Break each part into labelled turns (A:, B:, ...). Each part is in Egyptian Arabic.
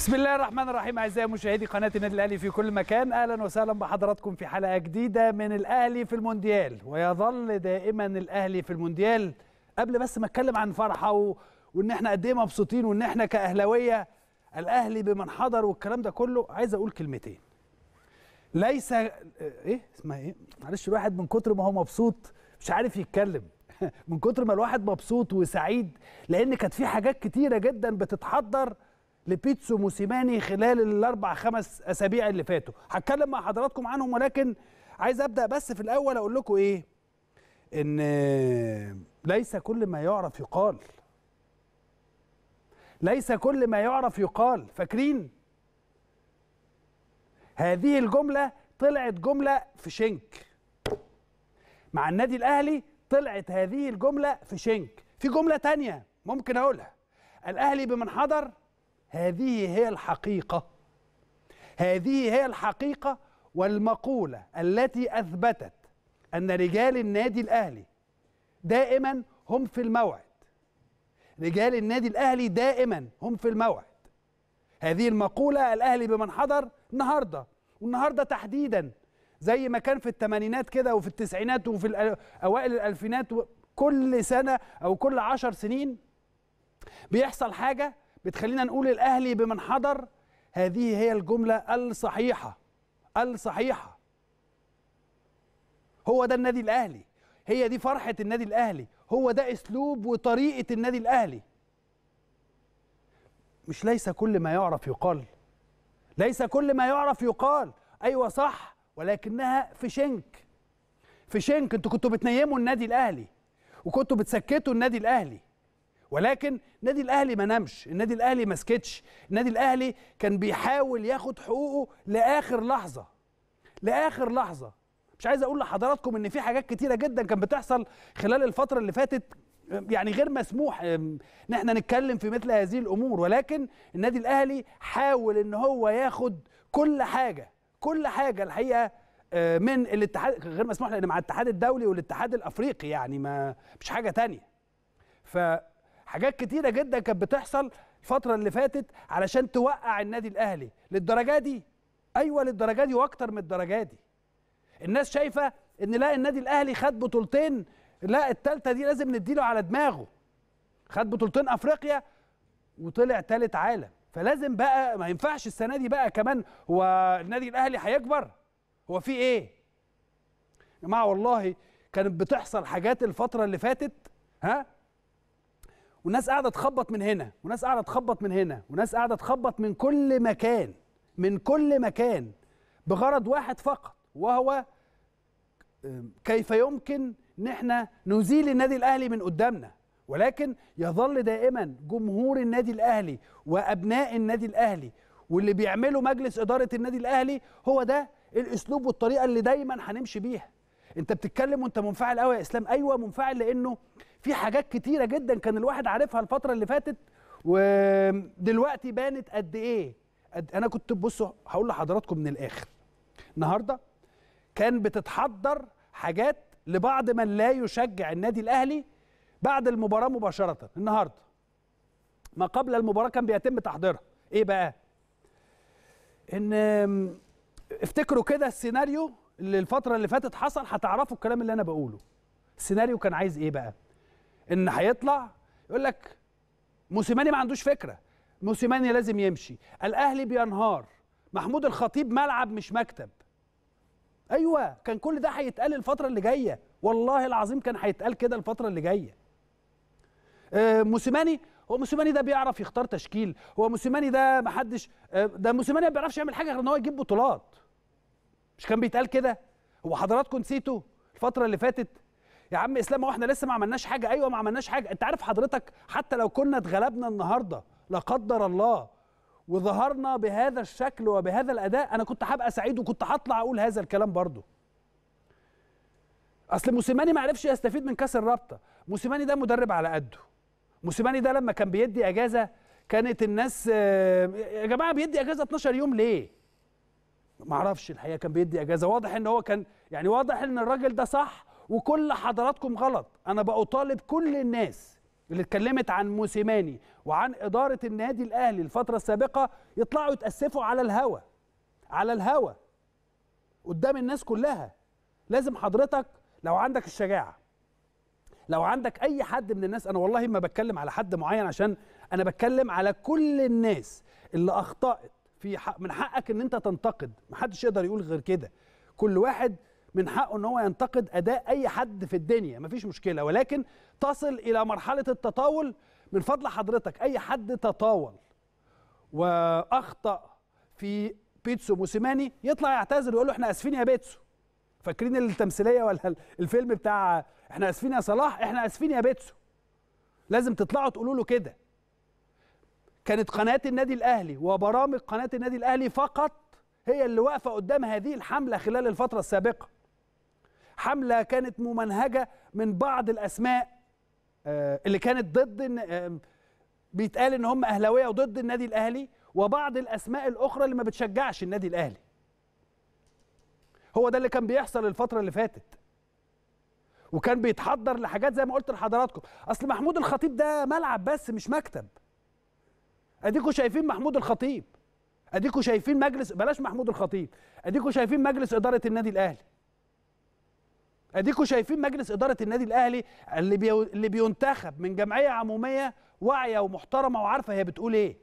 A: بسم الله الرحمن الرحيم اعزائي مشاهدي قناه النادي الاهلي في كل مكان اهلا وسهلا بحضراتكم في حلقه جديده من الاهلي في المونديال ويظل دائما الاهلي في المونديال قبل بس ما اتكلم عن فرحه و... وان احنا قد ايه مبسوطين وان احنا كاهلاويه الاهلي بمن حضر والكلام ده كله عايز اقول كلمتين ليس ايه اسمها ايه معلش الواحد من كتر ما هو مبسوط مش عارف يتكلم من كتر ما الواحد مبسوط وسعيد لان كانت في حاجات كتيره جدا بتتحضر لبيتسو موسيماني خلال الاربع خمس اسابيع اللي فاتوا هتكلم مع حضراتكم عنهم ولكن عايز ابدا بس في الاول اقول لكم ايه ان ليس كل ما يعرف يقال ليس كل ما يعرف يقال فاكرين هذه الجمله طلعت جمله في شنك مع النادي الاهلي طلعت هذه الجمله في شنك في جمله تانية ممكن اقولها الاهلي بمن حضر هذه هي الحقيقة هذه هي الحقيقة والمقولة التي أثبتت أن رجال النادي الأهلي دائما هم في الموعد رجال النادي الأهلي دائما هم في الموعد هذه المقولة الأهلي بمن حضر النهاردة والنهاردة تحديدا زي ما كان في الثمانينات كده وفي التسعينات وفي أوائل الألفينات كل سنة أو كل عشر سنين بيحصل حاجة بتخلينا نقول الاهلي بمن حضر هذه هي الجمله الصحيحه الصحيحه هو ده النادي الاهلي هي دي فرحه النادي الاهلي هو ده اسلوب وطريقه النادي الاهلي مش ليس كل ما يعرف يقال ليس كل ما يعرف يقال ايوه صح ولكنها في شنك في شنك انتوا كنتوا بتنيموا النادي الاهلي وكنتوا بتسكتوا النادي الاهلي ولكن النادي الاهلي ما نامش النادي الاهلي ما سكتش النادي الاهلي كان بيحاول ياخد حقوقه لاخر لحظه لاخر لحظه مش عايز اقول لحضراتكم ان في حاجات كتيره جدا كانت بتحصل خلال الفتره اللي فاتت يعني غير مسموح ان احنا نتكلم في مثل هذه الامور ولكن النادي الاهلي حاول ان هو ياخد كل حاجه كل حاجه الحقيقه من الاتحاد غير مسموح لان مع الاتحاد الدولي والاتحاد الافريقي يعني ما مش حاجه تانية ف حاجات كتيره جدا كانت بتحصل الفتره اللي فاتت علشان توقع النادي الاهلي للدرجه دي ايوه للدرجه دي واكتر من الدرجه دي الناس شايفه ان لا النادي الاهلي خد بطولتين لا الثالثه دي لازم نديله على دماغه خد بطولتين افريقيا وطلع ثالث عالم فلازم بقى ما ينفعش السنه دي بقى كمان هو النادي الاهلي هيكبر هو في ايه يا جماعه والله كانت بتحصل حاجات الفتره اللي فاتت ها والناس قاعده تخبط من هنا وناس قاعده تخبط من هنا وناس قاعده تخبط من كل مكان من كل مكان بغرض واحد فقط وهو كيف يمكن ان احنا نزيل النادي الاهلي من قدامنا ولكن يظل دائما جمهور النادي الاهلي وابناء النادي الاهلي واللي بيعمله مجلس اداره النادي الاهلي هو ده الاسلوب والطريقه اللي دايما هنمشي بيها انت بتتكلم وانت منفعل قوي يا اسلام ايوه منفعل لانه في حاجات كتيره جدا كان الواحد عارفها الفتره اللي فاتت ودلوقتي بانت قد ايه قد انا كنت بصوا هقول لحضراتكم من الاخر النهارده كان بتتحضر حاجات لبعض من لا يشجع النادي الاهلي بعد المباراه مباشره النهارده ما قبل المباراه كان بيتم تحضيرها ايه بقى ان افتكروا كده السيناريو اللي الفتره اللي فاتت حصل هتعرفوا الكلام اللي انا بقوله السيناريو كان عايز ايه بقى ان هيطلع يقول لك موسيماني ما عندوش فكره موسيماني لازم يمشي الاهلي بينهار محمود الخطيب ملعب مش مكتب ايوه كان كل ده هيتقال الفتره اللي جايه والله العظيم كان هيتقال كده الفتره اللي جايه آه موسيماني هو موسيماني ده بيعرف يختار تشكيل هو موسيماني ده محدش آه ده موسيماني ما بيعرفش يعمل حاجه غير ان هو يجيب بطولات مش كان بيتقال كده هو حضراتكم نسيتوا الفتره اللي فاتت يا عم اسلام هو احنا لسه ما عملناش حاجه ايوه ما عملناش حاجه انت عارف حضرتك حتى لو كنا اتغلبنا النهارده لا قدر الله وظهرنا بهذا الشكل وبهذا الاداء انا كنت هبقى سعيد وكنت هطلع اقول هذا الكلام برضه اصل موسيماني ما عرفش يستفيد من كاس الرابطه موسيماني ده مدرب على قده موسيماني ده لما كان بيدي اجازه كانت الناس يا جماعه بيدي اجازه 12 يوم ليه ما اعرفش الحقيقه كان بيدي اجازه واضح ان هو كان يعني واضح ان الراجل ده صح وكل حضراتكم غلط انا بطالب كل الناس اللي اتكلمت عن موسيماني وعن اداره النادي الاهلي الفتره السابقه يطلعوا يتاسفوا على الهوا على الهوا قدام الناس كلها لازم حضرتك لو عندك الشجاعه لو عندك اي حد من الناس انا والله ما بتكلم على حد معين عشان انا بتكلم على كل الناس اللي اخطات في حق من حقك ان انت تنتقد محدش يقدر يقول غير كده كل واحد من حقه ان هو ينتقد اداء اي حد في الدنيا مفيش مشكله ولكن تصل الى مرحله التطاول من فضل حضرتك اي حد تطاول واخطا في بيتسو موسيماني يطلع يعتذر ويقول له احنا اسفين يا بيتسو فاكرين التمثيليه ولا الفيلم بتاع احنا اسفين يا صلاح احنا اسفين يا بيتسو لازم تطلعوا تقولوا له كده كانت قناه النادي الاهلي وبرامج قناه النادي الاهلي فقط هي اللي واقفه قدام هذه الحمله خلال الفتره السابقه حمله كانت ممنهجه من بعض الاسماء آه، اللي كانت ضد آه، بيتقال ان هم اهلاويه وضد النادي الاهلي وبعض الاسماء الاخرى اللي ما بتشجعش النادي الاهلي هو ده اللي كان بيحصل الفتره اللي فاتت وكان بيتحضر لحاجات زي ما قلت لحضراتكم اصل محمود الخطيب ده ملعب بس مش مكتب اديكوا شايفين محمود الخطيب اديكوا شايفين مجلس بلاش محمود الخطيب اديكوا شايفين مجلس اداره النادي الاهلي اديكوا شايفين مجلس اداره النادي الاهلي اللي بي... اللي بينتخب من جمعيه عموميه واعيه ومحترمه وعارفه هي بتقول ايه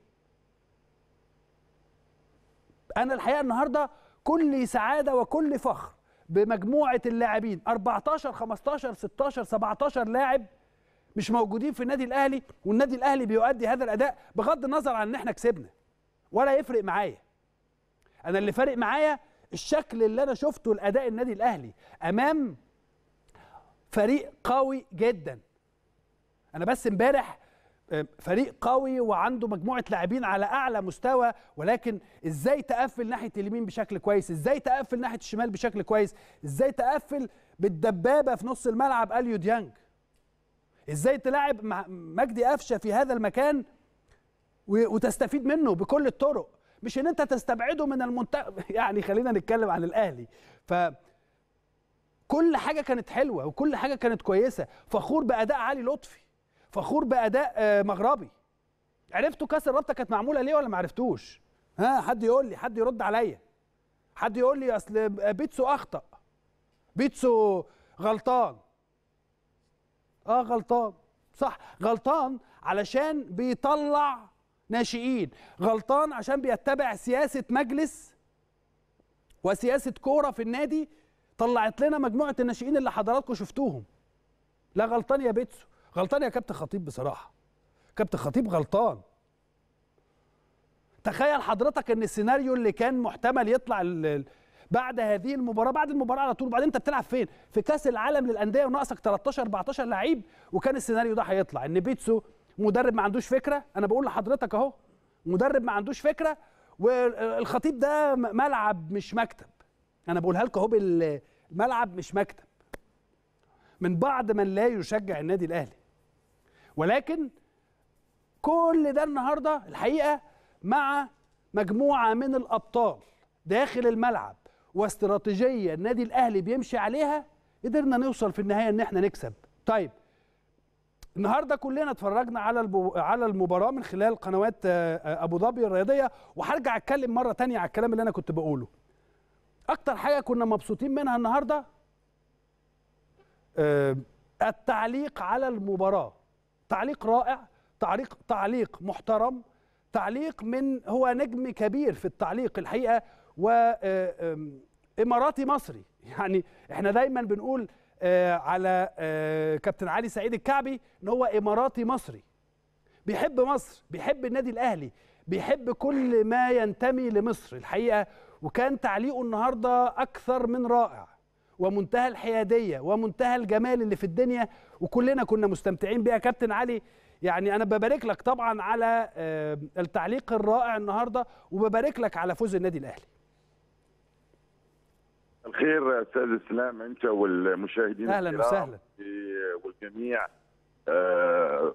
A: انا الحقيقه النهارده كل سعاده وكل فخر بمجموعه اللاعبين 14 15 16 17 لاعب مش موجودين في النادي الاهلي والنادي الاهلي بيؤدي هذا الاداء بغض النظر عن ان احنا كسبنا ولا يفرق معايا انا اللي فارق معايا الشكل اللي انا شفته لاداء النادي الاهلي امام فريق قوي جدا انا بس امبارح آه، فريق قوي وعنده مجموعه لاعبين على اعلى مستوى ولكن ازاي تقفل ناحيه اليمين بشكل كويس ازاي تقفل ناحيه الشمال بشكل كويس ازاي تقفل بالدبابه في نص الملعب اليو ديانج ازاي تلاعب مجدي قفشه في هذا المكان وتستفيد منه بكل الطرق مش ان انت تستبعده من المنتخب يعني خلينا نتكلم عن الاهلي ف كل حاجه كانت حلوه وكل حاجه كانت كويسه فخور باداء علي لطفي فخور باداء آه، مغربي عرفتوا كاس الرابطه كانت معموله ليه ولا ما عرفتوش ها حد يقول لي حد يرد عليا حد يقول لي اصل بيتسو اخطا بيتسو غلطان اه غلطان صح غلطان علشان بيطلع ناشئين غلطان عشان بيتبع سياسه مجلس وسياسه كوره في النادي طلعت لنا مجموعه الناشئين اللي حضراتكم شفتوهم لا غلطان يا بيتسو غلطان يا كابتن خطيب بصراحه كابتن خطيب غلطان تخيل حضرتك ان السيناريو اللي كان محتمل يطلع بعد هذه المباراه بعد المباراه على طول وبعدين انت بتلعب فين في كاس العالم للانديه وناقصك 13 14 لعيب وكان السيناريو ده هيطلع ان بيتسو مدرب ما عندوش فكره انا بقول لحضرتك اهو مدرب ما عندوش فكره والخطيب ده ملعب مش مكتب انا بقولها لكم اهو بالملعب مش مكتب من بعض من لا يشجع النادي الاهلي ولكن كل ده النهارده الحقيقه مع مجموعه من الابطال داخل الملعب واستراتيجيه النادي الاهلي بيمشي عليها قدرنا نوصل في النهايه ان احنا نكسب طيب النهارده كلنا اتفرجنا على على المباراه من خلال قنوات آه، آه، ابو ظبي الرياضيه وهرجع اتكلم مره تانية على الكلام اللي انا كنت بقوله اكتر حاجه كنا مبسوطين منها النهارده آه، التعليق على المباراه تعليق رائع تعليق تعليق محترم تعليق من هو نجم كبير في التعليق الحقيقه واماراتي مصري يعني احنا دايما بنقول آه، على آه، كابتن علي سعيد الكعبي ان هو اماراتي مصري بيحب مصر بيحب النادي الاهلي بيحب كل ما ينتمي لمصر الحقيقه وكان تعليقه النهارده اكثر من رائع ومنتهى الحياديه ومنتهى الجمال اللي في الدنيا وكلنا كنا مستمتعين بيها كابتن علي يعني انا ببارك لك طبعا على آه، التعليق الرائع النهارده وببارك لك على فوز النادي الاهلي
B: الخير استاذ اسلام انت والمشاهدين
A: اهلا وسهلا
B: والجميع آه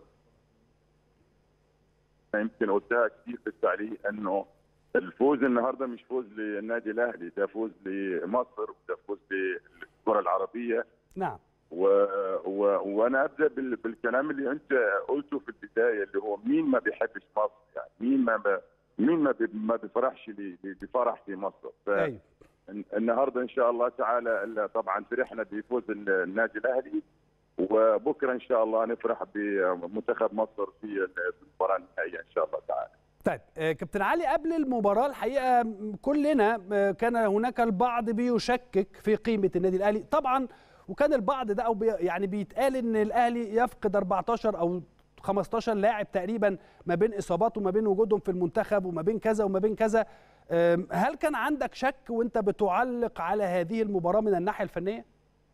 B: يمكن قلتها كثير في التعليق انه الفوز النهارده مش فوز للنادي الاهلي ده فوز لمصر وده فوز للكره العربيه
A: نعم
B: و... و... وانا ابدا بال... بالكلام اللي انت قلته في البدايه اللي هو مين ما بيحبش مصر يعني مين ما ب... مين ما ب... ما بيفرحش ل... بفرح في مصر ف...
A: ايوه
B: النهارده ان شاء الله تعالى ال- طبعا فرحنا بفوز ال- النادي الاهلي وبكره ان شاء الله نفرح بمنتخب مصر في ال- في المباراه النهائيه ان شاء الله تعالى
A: طيب آه، كابتن علي قبل المباراة الحقيقة م- كلنا آه، كان هناك البعض بيشكك في قيمة النادي الأهلي طبعا وكان البعض ده أو بي يعني بيتقال إن الأهلي يفقد 14 أو 15 لاعب تقريبا ما بين إصابات وما بين وجودهم في المنتخب وما بين كذا وما بين كذا آم، هل كان عندك شك وأنت بتعلق على هذه المباراة من الناحية الفنية؟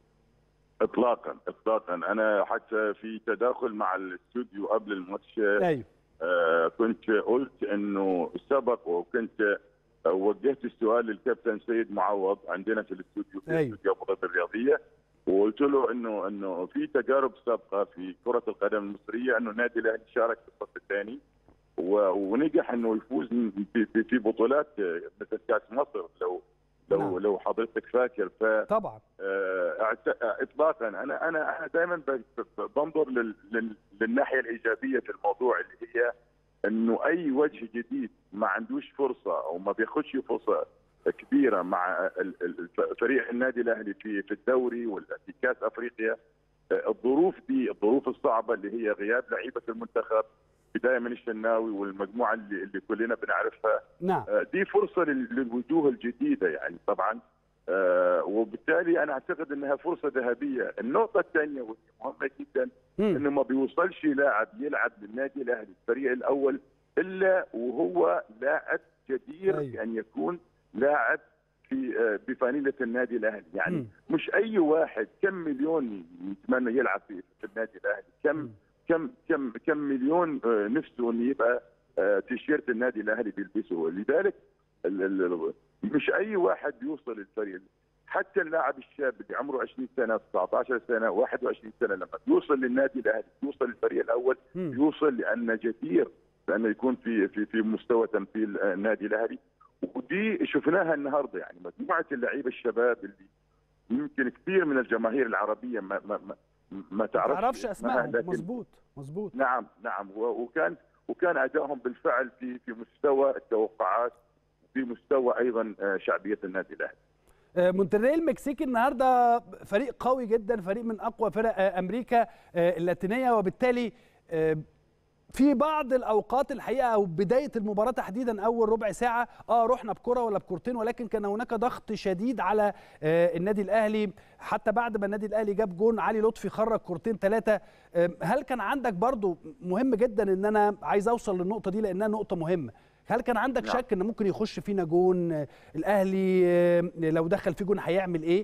B: اطلاقا اطلاقا انا حتى في تداخل مع الاستوديو قبل الماتش
A: أيوه
B: آه، كنت قلت انه سبق وكنت آه، وجهت السؤال للكابتن سيد معوض عندنا في الاستوديو في
A: أيوة.
B: استوديو ابو ظبي الرياضيه وقلت له انه انه في تجارب سابقه في كره القدم المصريه انه النادي الاهلي شارك في الصف الثاني و- ونجح انه يفوز في, في, في بطولات آه، مثل كاس مصر لو لو
A: نعم.
B: لو حضرتك فاكر ف
A: طبعا
B: آه، اعت- اطلاقا انا انا انا دائما ب- ب- بنظر لل- لل- للناحيه الايجابيه في الموضوع اللي هي انه اي وجه جديد ما عندوش فرصه او ما بياخدش فرصه كبيره مع ال- ال- فريق النادي الاهلي في في الدوري ولا في كاس افريقيا آه، الظروف دي الظروف الصعبه اللي هي غياب لعيبه المنتخب بدايه من الشناوي والمجموعه اللي, اللي كلنا بنعرفها
A: نعم
B: آه، دي فرصه لل- للوجوه الجديده يعني طبعا آه، وبالتالي انا اعتقد انها فرصه ذهبيه، النقطه الثانيه واللي مهمه جدا
A: مم.
B: انه ما بيوصلش لاعب يلعب للنادي الاهلي الفريق الاول الا وهو لاعب جدير
A: أيوة.
B: بان يكون لاعب في آه، بفانيله النادي الاهلي، يعني
A: مم.
B: مش اي واحد كم مليون يتمنى يلعب في في النادي الاهلي، كم
A: مم.
B: كم كم كم مليون آه، نفسه انه يبقى آه، تيشيرت النادي الاهلي بيلبسه لذلك ال- ال- مش اي واحد بيوصل للفريق حتى اللاعب الشاب اللي عمره 20 سنه 19 سنه 21 سنه لما بيوصل للنادي الاهلي بيوصل للفريق الاول
A: مم.
B: بيوصل لانه جدير بانه يكون في في في مستوى تمثيل آه، النادي الاهلي ودي شفناها النهارده يعني مجموعه اللعيبه الشباب اللي يمكن كثير من الجماهير العربيه ما ما ما, ما
A: ما
B: تعرفش
A: تعرفش
B: اسمها،
A: أسمائهم
B: لكن
A: مظبوط مظبوط
B: نعم نعم و- وكان وكان ادائهم بالفعل في في مستوى التوقعات في مستوى ايضا آه، شعبيه النادي الاهلي
A: آه، مونتريال المكسيكي النهارده فريق قوي جدا فريق من اقوى فرق آه، امريكا آه، اللاتينيه وبالتالي آه، في بعض الاوقات الحقيقه او بدايه المباراه تحديدا اول ربع ساعه اه رحنا بكره ولا بكورتين ولكن كان هناك ضغط شديد على آه، النادي الاهلي حتى بعد ما النادي الاهلي جاب جون علي لطفي خرج كورتين ثلاثه هل كان عندك برضو مهم جدا ان انا عايز اوصل للنقطه دي لانها نقطه مهمه هل كان عندك
B: نعم.
A: شك ان ممكن يخش فينا جون آه، الاهلي آه، لو دخل فيه جون هيعمل ايه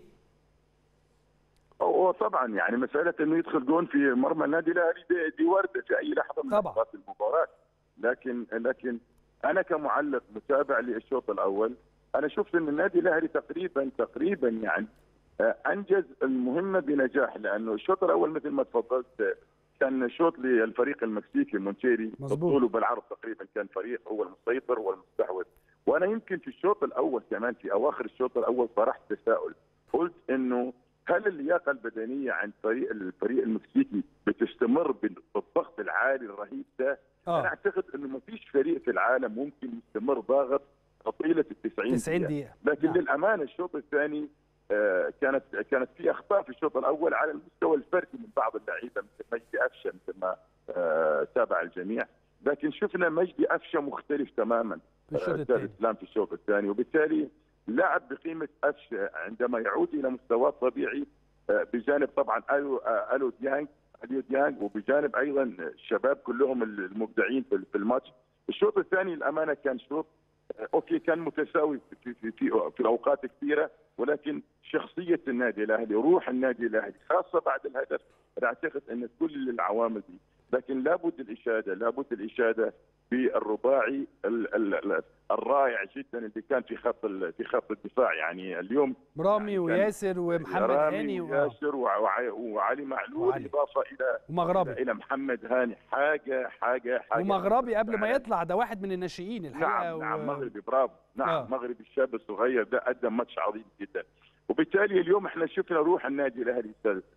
B: هو طبعا يعني مساله انه يدخل جون في مرمى النادي الاهلي دي, دي وارده في اي لحظه من
A: طبعاً.
B: لحظات المباراه لكن لكن انا كمعلق متابع للشوط الاول انا شفت ان النادي الاهلي تقريبا تقريبا يعني آه، انجز المهمه بنجاح لانه الشوط الاول مثل ما تفضلت آه، كان شوط للفريق المكسيكي مونتيري
A: مظبوط.
B: بالطول وبالعرض تقريبا كان فريق هو المسيطر والمستحوذ وانا يمكن في الشوط الاول كمان في اواخر الشوط الاول طرحت تساؤل قلت انه هل اللياقه البدنيه عند فريق الفريق المكسيكي بتستمر بالضغط العالي الرهيب ده؟ انا
A: اه
B: اعتقد انه ما فيش فريق في العالم ممكن يستمر ضاغط طيله ال 90
A: 90
B: دقيقه
A: دقيقه
B: لكن
A: نعم.
B: للامانه الشوط الثاني آه، كانت كانت في اخطاء في الشوط الاول على المستوى الفردي من بعض اللعيبه مثل مجدي قفشه مثل ما آه، تابع الجميع لكن شفنا مجدي قفشه مختلف تماما
A: في الشوط
B: آه،
A: الثاني
B: الاسلام في الشوط الثاني وبالتالي لاعب بقيمه قفشه عندما يعود الى مستواه الطبيعي آه، بجانب طبعا الو آه، الو ديانج اليو ديانج وبجانب ايضا الشباب كلهم المبدعين في في الماتش الشوط الثاني الامانه كان شوط آه، اوكي كان متساوي في في في, في اوقات كثيره ولكن شخصيه النادي الاهلي روح النادي الاهلي خاصه بعد الهدف انا اعتقد ان كل العوامل دي لكن لابد الاشاده لابد الاشاده بالرباعي ال- ال- ال- الرائع جدا اللي كان في خط ال- في خط الدفاع يعني اليوم
A: رامي
B: يعني كان
A: وياسر ومحمد
B: رامي
A: هاني و-
B: وياسر وع- وع- وعلي معلول
A: وعلي.
B: اضافه الى
A: ومغربي
B: الى محمد هاني حاجه حاجه حاجه
A: ومغربي قبل ما
B: فعلاً.
A: يطلع ده واحد من الناشئين الحقيقه
B: نعم نعم
A: و...
B: مغربي برافو نعم
A: آه.
B: آه. مغربي الشاب الصغير ده قدم ماتش عظيم جدا وبالتالي اليوم احنا شفنا روح النادي الاهلي استاذ اسلام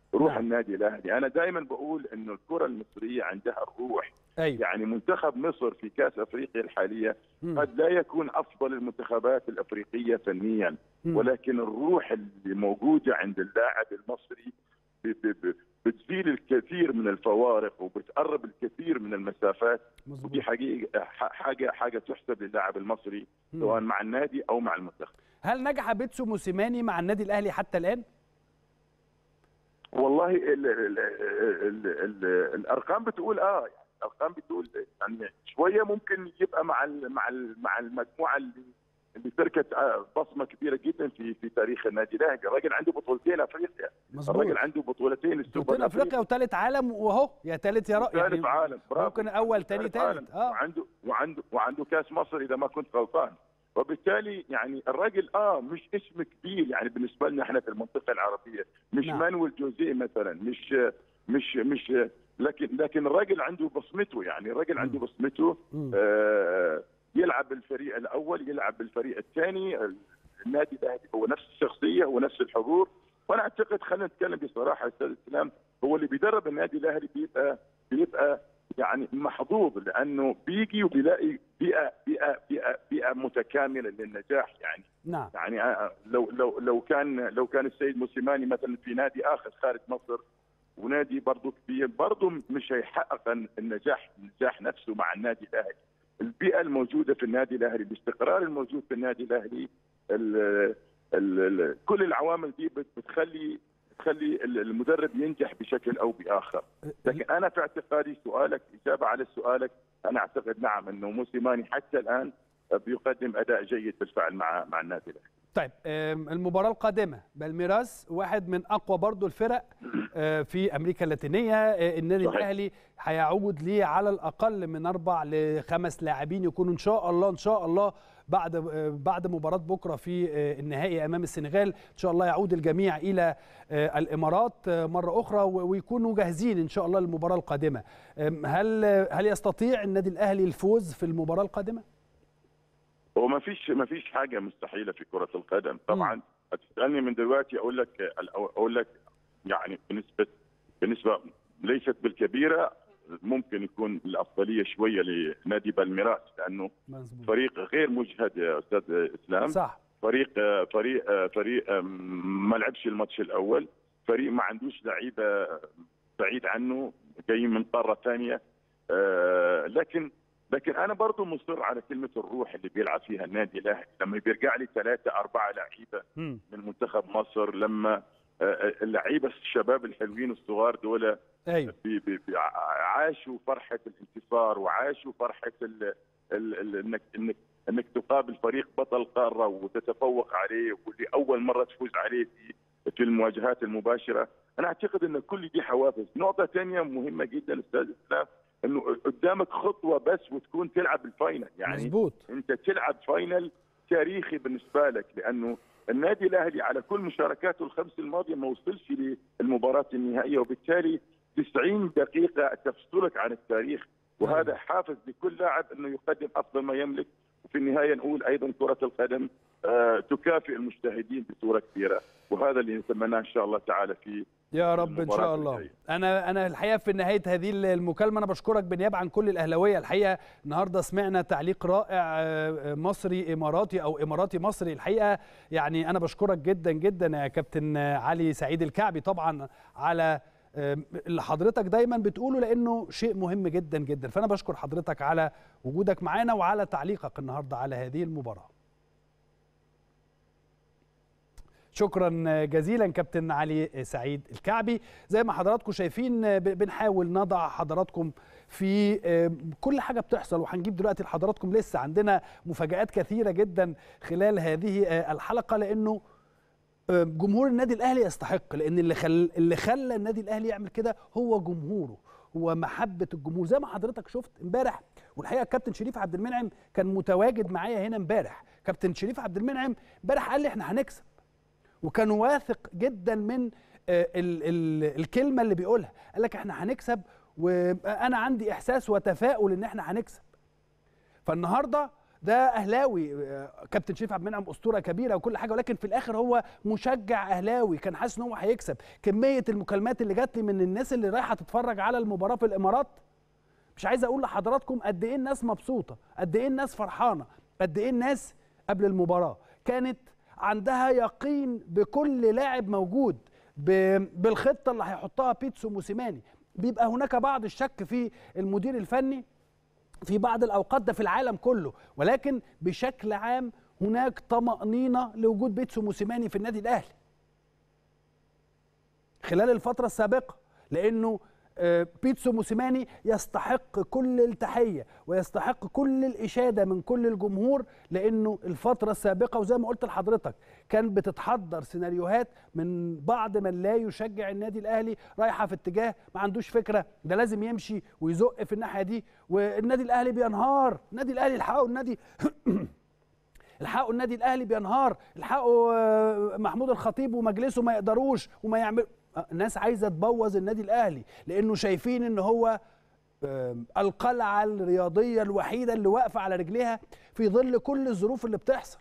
B: روح
A: نعم.
B: النادي الاهلي انا دائما بقول انه الكره المصريه عندها الروح
A: ايوه
B: يعني منتخب مصر في كاس افريقيا الحاليه
A: مم.
B: قد لا يكون افضل المنتخبات الافريقيه فنيا
A: مم.
B: ولكن الروح اللي موجوده عند اللاعب المصري ب- ب- ب- بتزيل الكثير من الفوارق وبتقرب الكثير من المسافات
A: مظبوط
B: ودي حقيقه ح- حاجه حاجه تحسب للاعب المصري
A: مم.
B: سواء مع النادي او مع المنتخب
A: هل نجح بيتسو موسيماني مع النادي الاهلي حتى الان؟
B: والله ال ال ال ال الارقام بتقول اه يعني الارقام بتقول يعني شويه ممكن يبقى مع ال مع ال مع المجموعه اللي اللي تركت آه، بصمه كبيره جدا في في تاريخ النادي الاهلي، الراجل عنده بطولتين افريقيا،
A: مظبوط
B: الراجل عنده بطولتين السوبر
A: بطولتين افريقيا وثالث عالم وهو يا ثالث يا رأي
B: ثالث عالم برافو
A: ممكن اول تاني
B: ثالث عالم.
A: ثالث اه
B: وعنده وعنده وعنده كاس مصر اذا ما كنت غلطان وبالتالي يعني الراجل اه مش اسم كبير يعني بالنسبه لنا احنا في المنطقه العربيه مش
A: نعم.
B: مانويل جوزيه مثلا مش مش مش لكن لكن الراجل عنده بصمته يعني الراجل عنده بصمته
A: مم.
B: آه يلعب بالفريق الاول يلعب بالفريق الثاني النادي الاهلي هو نفس الشخصيه هو نفس الحضور وانا اعتقد خلينا نتكلم بصراحه استاذ اسلام هو اللي بيدرب النادي الاهلي بيبقى بيبقى يعني محظوظ لانه بيجي وبيلاقي بيئه بيئه بيئه بيئه متكامله للنجاح يعني
A: نعم
B: يعني آه، لو لو لو كان لو كان السيد موسيماني مثلا في نادي اخر خارج مصر ونادي برضه كبير برضه مش هيحقق النجاح النجاح نفسه مع النادي الاهلي البيئه الموجوده في النادي الاهلي الاستقرار الموجود في النادي الاهلي ال ال ال كل العوامل دي بت- بتخلي بتخلي ال- المدرب ينجح بشكل او باخر لكن انا في اعتقادي سؤالك اجابه على سؤالك انا اعتقد نعم انه موسيماني حتى الان بيقدم اداء جيد بالفعل مع مع النادي الاهلي
A: طيب آم، المباراة القادمة بالميراس واحد من أقوى برضو الفرق آه، في أمريكا اللاتينية آه، النادي
B: صحيح.
A: الأهلي هيعود ليه على الأقل من أربع لخمس لاعبين يكونوا إن شاء الله إن شاء الله بعد آه، بعد مباراة بكرة في آه، النهائي أمام السنغال إن شاء الله يعود الجميع إلى آه، الإمارات آه، مرة أخرى و- ويكونوا جاهزين إن شاء الله للمباراة القادمة آم، هل هل يستطيع النادي الأهلي الفوز في المباراة القادمة؟
B: وما فيش ما فيش حاجه مستحيله في كره القدم طبعا تسالني من دلوقتي اقول لك اقول لك يعني بنسبه بنسبه ليست بالكبيره ممكن يكون الافضليه شويه لنادي بالميراس لانه
A: مظبوط
B: فريق غير مجهد يا استاذ اسلام
A: صح
B: فريق فريق فريق ما لعبش الماتش الاول فريق ما عندوش لعيبه بعيد عنه جايين من قاره ثانيه آه، لكن لكن انا برضو مصر على كلمه الروح اللي بيلعب فيها النادي الاهلي لما بيرجع لي ثلاثه اربعه لعيبه
A: مم.
B: من منتخب مصر لما آه، اللعيبه الشباب الحلوين الصغار دول
A: أيوه
B: بي بي بي عاشوا فرحه الانتصار وعاشوا فرحه ال ال ال انك انك انك تقابل فريق بطل قاره وتتفوق عليه واللي اول مره تفوز عليه في في المواجهات المباشره، انا اعتقد ان كل دي حوافز، نقطه ثانيه مهمه جدا استاذ اسلام انه قدامك خطوه بس وتكون تلعب الفاينل يعني
A: مظبوط
B: انت تلعب فاينل تاريخي بالنسبه لك لانه النادي الاهلي على كل مشاركاته الخمس الماضيه ما وصلش للمباراه النهائيه وبالتالي 90 دقيقه تفصلك عن التاريخ وهذا حافز لكل لاعب انه يقدم افضل ما يملك وفي النهايه نقول ايضا كره القدم آه، تكافئ المجتهدين بصوره كبيره وهذا اللي نتمناه ان شاء الله تعالى في
A: يا رب ان
B: المباراة
A: شاء الله
B: الجاية.
A: انا انا الحقيقه في نهايه هذه المكالمه انا بشكرك بالنيابه عن كل الاهلاويه الحقيقه النهارده سمعنا تعليق رائع آه، مصري اماراتي او اماراتي مصري الحقيقه يعني انا بشكرك جدا جدا يا كابتن علي سعيد الكعبي طبعا على آه، اللي حضرتك دايما بتقوله لانه شيء مهم جدا جدا فانا بشكر حضرتك على وجودك معانا وعلى تعليقك النهارده على هذه المباراه شكرا جزيلا كابتن علي سعيد الكعبي زي ما حضراتكم شايفين ب- بنحاول نضع حضراتكم في آه، كل حاجه بتحصل وهنجيب دلوقتي لحضراتكم لسه عندنا مفاجآت كثيره جدا خلال هذه آه، الحلقه لانه آه، جمهور النادي الاهلي يستحق لان اللي خل اللي خلى النادي الاهلي يعمل كده هو جمهوره هو محبه الجمهور زي ما حضرتك شفت امبارح والحقيقه الكابتن شريف عبد المنعم كان متواجد معايا هنا امبارح كابتن شريف عبد المنعم امبارح قال لي احنا هنكسب وكان واثق جدا من آه، ال ال الكلمه اللي بيقولها قال لك احنا هنكسب وانا عندي احساس وتفاؤل ان احنا هنكسب فالنهارده ده اهلاوي آه، كابتن شريف عبد المنعم اسطوره كبيره وكل حاجه ولكن في الاخر هو مشجع اهلاوي كان حاسس ان هو هيكسب كميه المكالمات اللي جات لي من الناس اللي رايحه تتفرج على المباراه في الامارات مش عايز اقول لحضراتكم قد ايه الناس مبسوطه قد ايه الناس فرحانه قد ايه الناس قبل المباراه كانت عندها يقين بكل لاعب موجود ب- بالخطه اللي هيحطها بيتسو موسيماني بيبقى هناك بعض الشك في المدير الفني في بعض الاوقات ده في العالم كله ولكن بشكل عام هناك طمأنينة لوجود بيتسو موسيماني في النادي الاهلي خلال الفترة السابقة لأنه آه، بيتسو موسيماني يستحق كل التحية ويستحق كل الإشادة من كل الجمهور لأنه الفترة السابقة وزي ما قلت لحضرتك كان بتتحضر سيناريوهات من بعض من لا يشجع النادي الأهلي رايحة في اتجاه ما عندوش فكرة ده لازم يمشي ويزق في الناحية دي والنادي الأهلي بينهار النادي الأهلي الحقوا النادي الحقوا النادي الاهلي بينهار الحقوا آه، محمود الخطيب ومجلسه ما يقدروش وما يعمل آه، الناس عايزه تبوظ النادي الاهلي لانه شايفين ان هو آم، القلعه الرياضيه الوحيده اللي واقفه على رجليها في ظل كل الظروف اللي بتحصل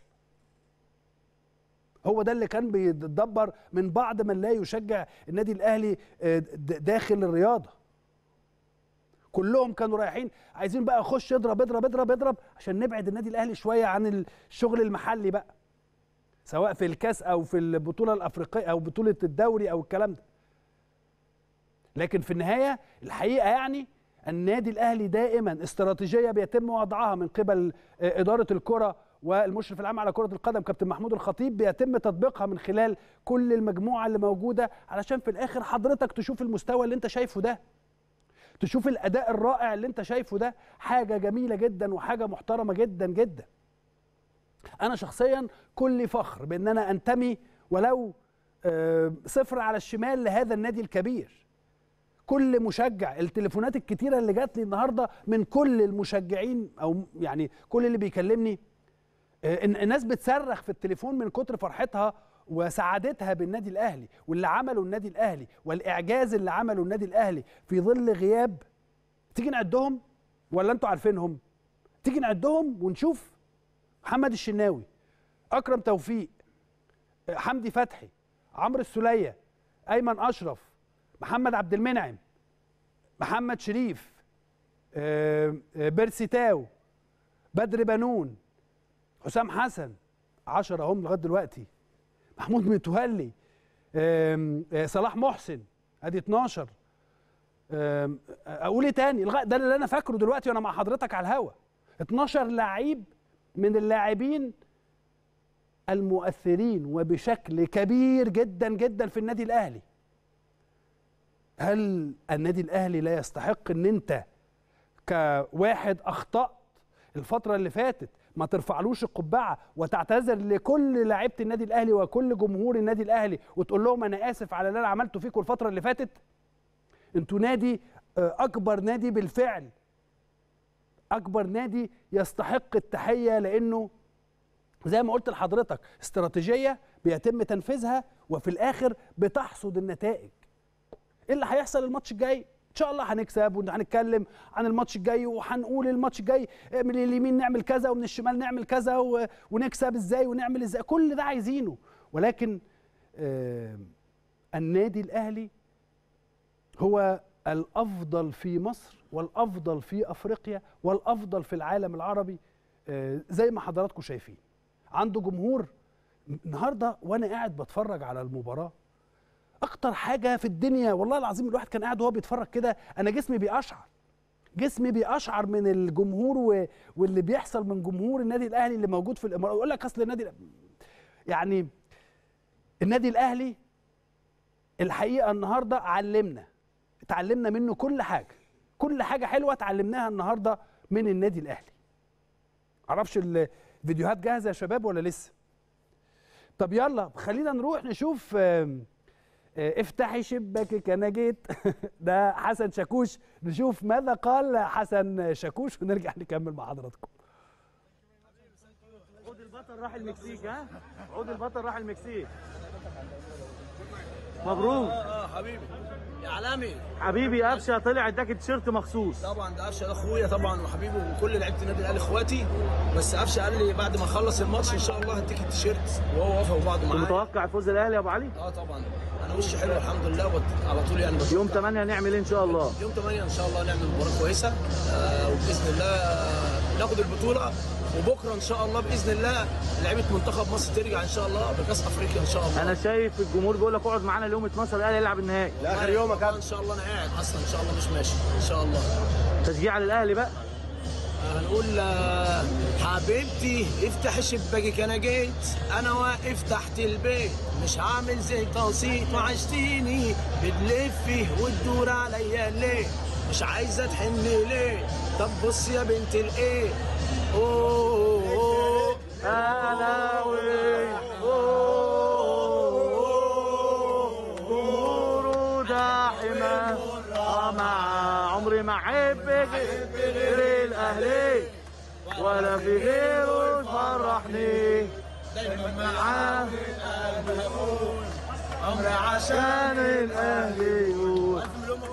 A: هو ده اللي كان بيتدبر من بعض من لا يشجع النادي الاهلي آه، د- داخل الرياضه كلهم كانوا رايحين عايزين بقى اخش اضرب اضرب اضرب اضرب عشان نبعد النادي الاهلي شويه عن الشغل المحلي بقى سواء في الكاس او في البطوله الافريقيه او بطوله الدوري او الكلام ده لكن في النهايه الحقيقه يعني النادي الاهلي دائما استراتيجيه بيتم وضعها من قبل آه، اداره الكره والمشرف العام على كره القدم كابتن محمود الخطيب بيتم تطبيقها من خلال كل المجموعه اللي موجوده علشان في الاخر حضرتك تشوف المستوى اللي انت شايفه ده تشوف الاداء الرائع اللي انت شايفه ده حاجه جميله جدا وحاجه محترمه جدا جدا انا شخصيا كل فخر بان انا انتمي ولو آه، صفر على الشمال لهذا النادي الكبير كل مشجع التليفونات الكتيره اللي جات لي النهارده من كل المشجعين او يعني كل اللي بيكلمني آه، إن- الناس بتصرخ في التليفون من كتر فرحتها وسعادتها بالنادي الاهلي واللي عمله النادي الاهلي والاعجاز اللي عمله النادي الاهلي في ظل غياب تيجي نعدهم ولا انتوا عارفينهم تيجي نعدهم ونشوف محمد الشناوي اكرم توفيق آه، حمدي فتحي عمرو السوليه ايمن اشرف محمد عبد المنعم محمد شريف آه، آه، بيرسي تاو بدر بنون حسام حسن 10 اهم لغايه دلوقتي محمود متولي آم، آه، صلاح محسن ادي 12 آم، اقول ايه تاني لغايه ده اللي انا فاكره دلوقتي وانا مع حضرتك على الهوا 12 لعيب من اللاعبين المؤثرين وبشكل كبير جدا جدا في النادي الاهلي هل النادي الاهلي لا يستحق ان انت كواحد اخطات الفتره اللي فاتت ما ترفعلوش القبعه وتعتذر لكل لاعيبه النادي الاهلي وكل جمهور النادي الاهلي وتقول لهم انا اسف على اللي انا عملته فيكم الفتره اللي فاتت انتوا نادي آه، اكبر نادي بالفعل اكبر نادي يستحق التحيه لانه زي ما قلت لحضرتك استراتيجيه بيتم تنفيذها وفي الاخر بتحصد النتائج ايه اللي هيحصل الماتش الجاي ان شاء الله هنكسب وهنتكلم عن الماتش الجاي وهنقول الماتش الجاي من اليمين نعمل كذا ومن الشمال نعمل كذا و- ونكسب ازاي ونعمل ازاي كل ده عايزينه ولكن آه النادي الاهلي هو الافضل في مصر والافضل في افريقيا والافضل في العالم العربي آه زي ما حضراتكم شايفين عنده جمهور النهارده وانا قاعد بتفرج على المباراه اكتر حاجه في الدنيا والله العظيم الواحد كان قاعد وهو بيتفرج كده انا جسمي بيقشعر جسمي بيقشعر من الجمهور و... واللي بيحصل من جمهور النادي الاهلي اللي موجود في الامارات يقول لك اصل النادي يعني النادي الاهلي الحقيقه النهارده علمنا اتعلمنا منه كل حاجه كل حاجه حلوه اتعلمناها النهارده من النادي الاهلي معرفش الفيديوهات جاهزه يا شباب ولا لسه طب يلا خلينا نروح نشوف آم، آه، افتحي شباكك انا جيت ده حسن شاكوش نشوف ماذا قال حسن شاكوش ونرجع نكمل مع حضراتكم
C: عود البطل راح المكسيك ها عود البطل راح المكسيك مبروك
D: اه حبيبي يا عالمي
C: حبيبي قفشه طلع اداك التيشيرت مخصوص
D: طبعا ده قفشه ده اخويا طبعا وحبيبي وكل لعيبه النادي الاهلي اخواتي بس قفشه قال لي بعد ما اخلص الماتش ان شاء الله هديك التيشيرت وهو وافق بعض
C: كنت
D: معايا
C: متوقع فوز الاهلي يا ابو علي
D: اه طبعا انا وشي حلو الحمد لله وبت- على طول يعني بت-
C: يوم 8 هنعمل ايه ان شاء الله
D: يوم 8 ان شاء الله نعمل مباراه كويسه آه وباذن الله آه، ناخد البطوله وبكره ان شاء الله باذن الله لعيبه منتخب مصر ترجع ان شاء الله بكاس افريقيا ان شاء الله
C: انا شايف الجمهور بيقول لك اقعد معانا اليوم 12 الاهلي يلعب النهائي
D: لاخر يوم ان شاء الله انا قاعد اصلا ان شاء الله مش ماشي ان شاء الله
C: تشجيع للاهلي بقى
D: هنقول آه، حبيبتي افتح شباكك انا جيت انا واقف تحت البيت مش عامل زي تقسيط وعشتيني بتلفي وتدور عليا ليه مش عايزه تحن ليه طب بص يا بنت الايه اوه أوه،
C: اهلاوي جمهور داحمة مع عمري ما احب غير الاهلي ولا في غيره يفرحني معاه عمري عشان الاهلي يقول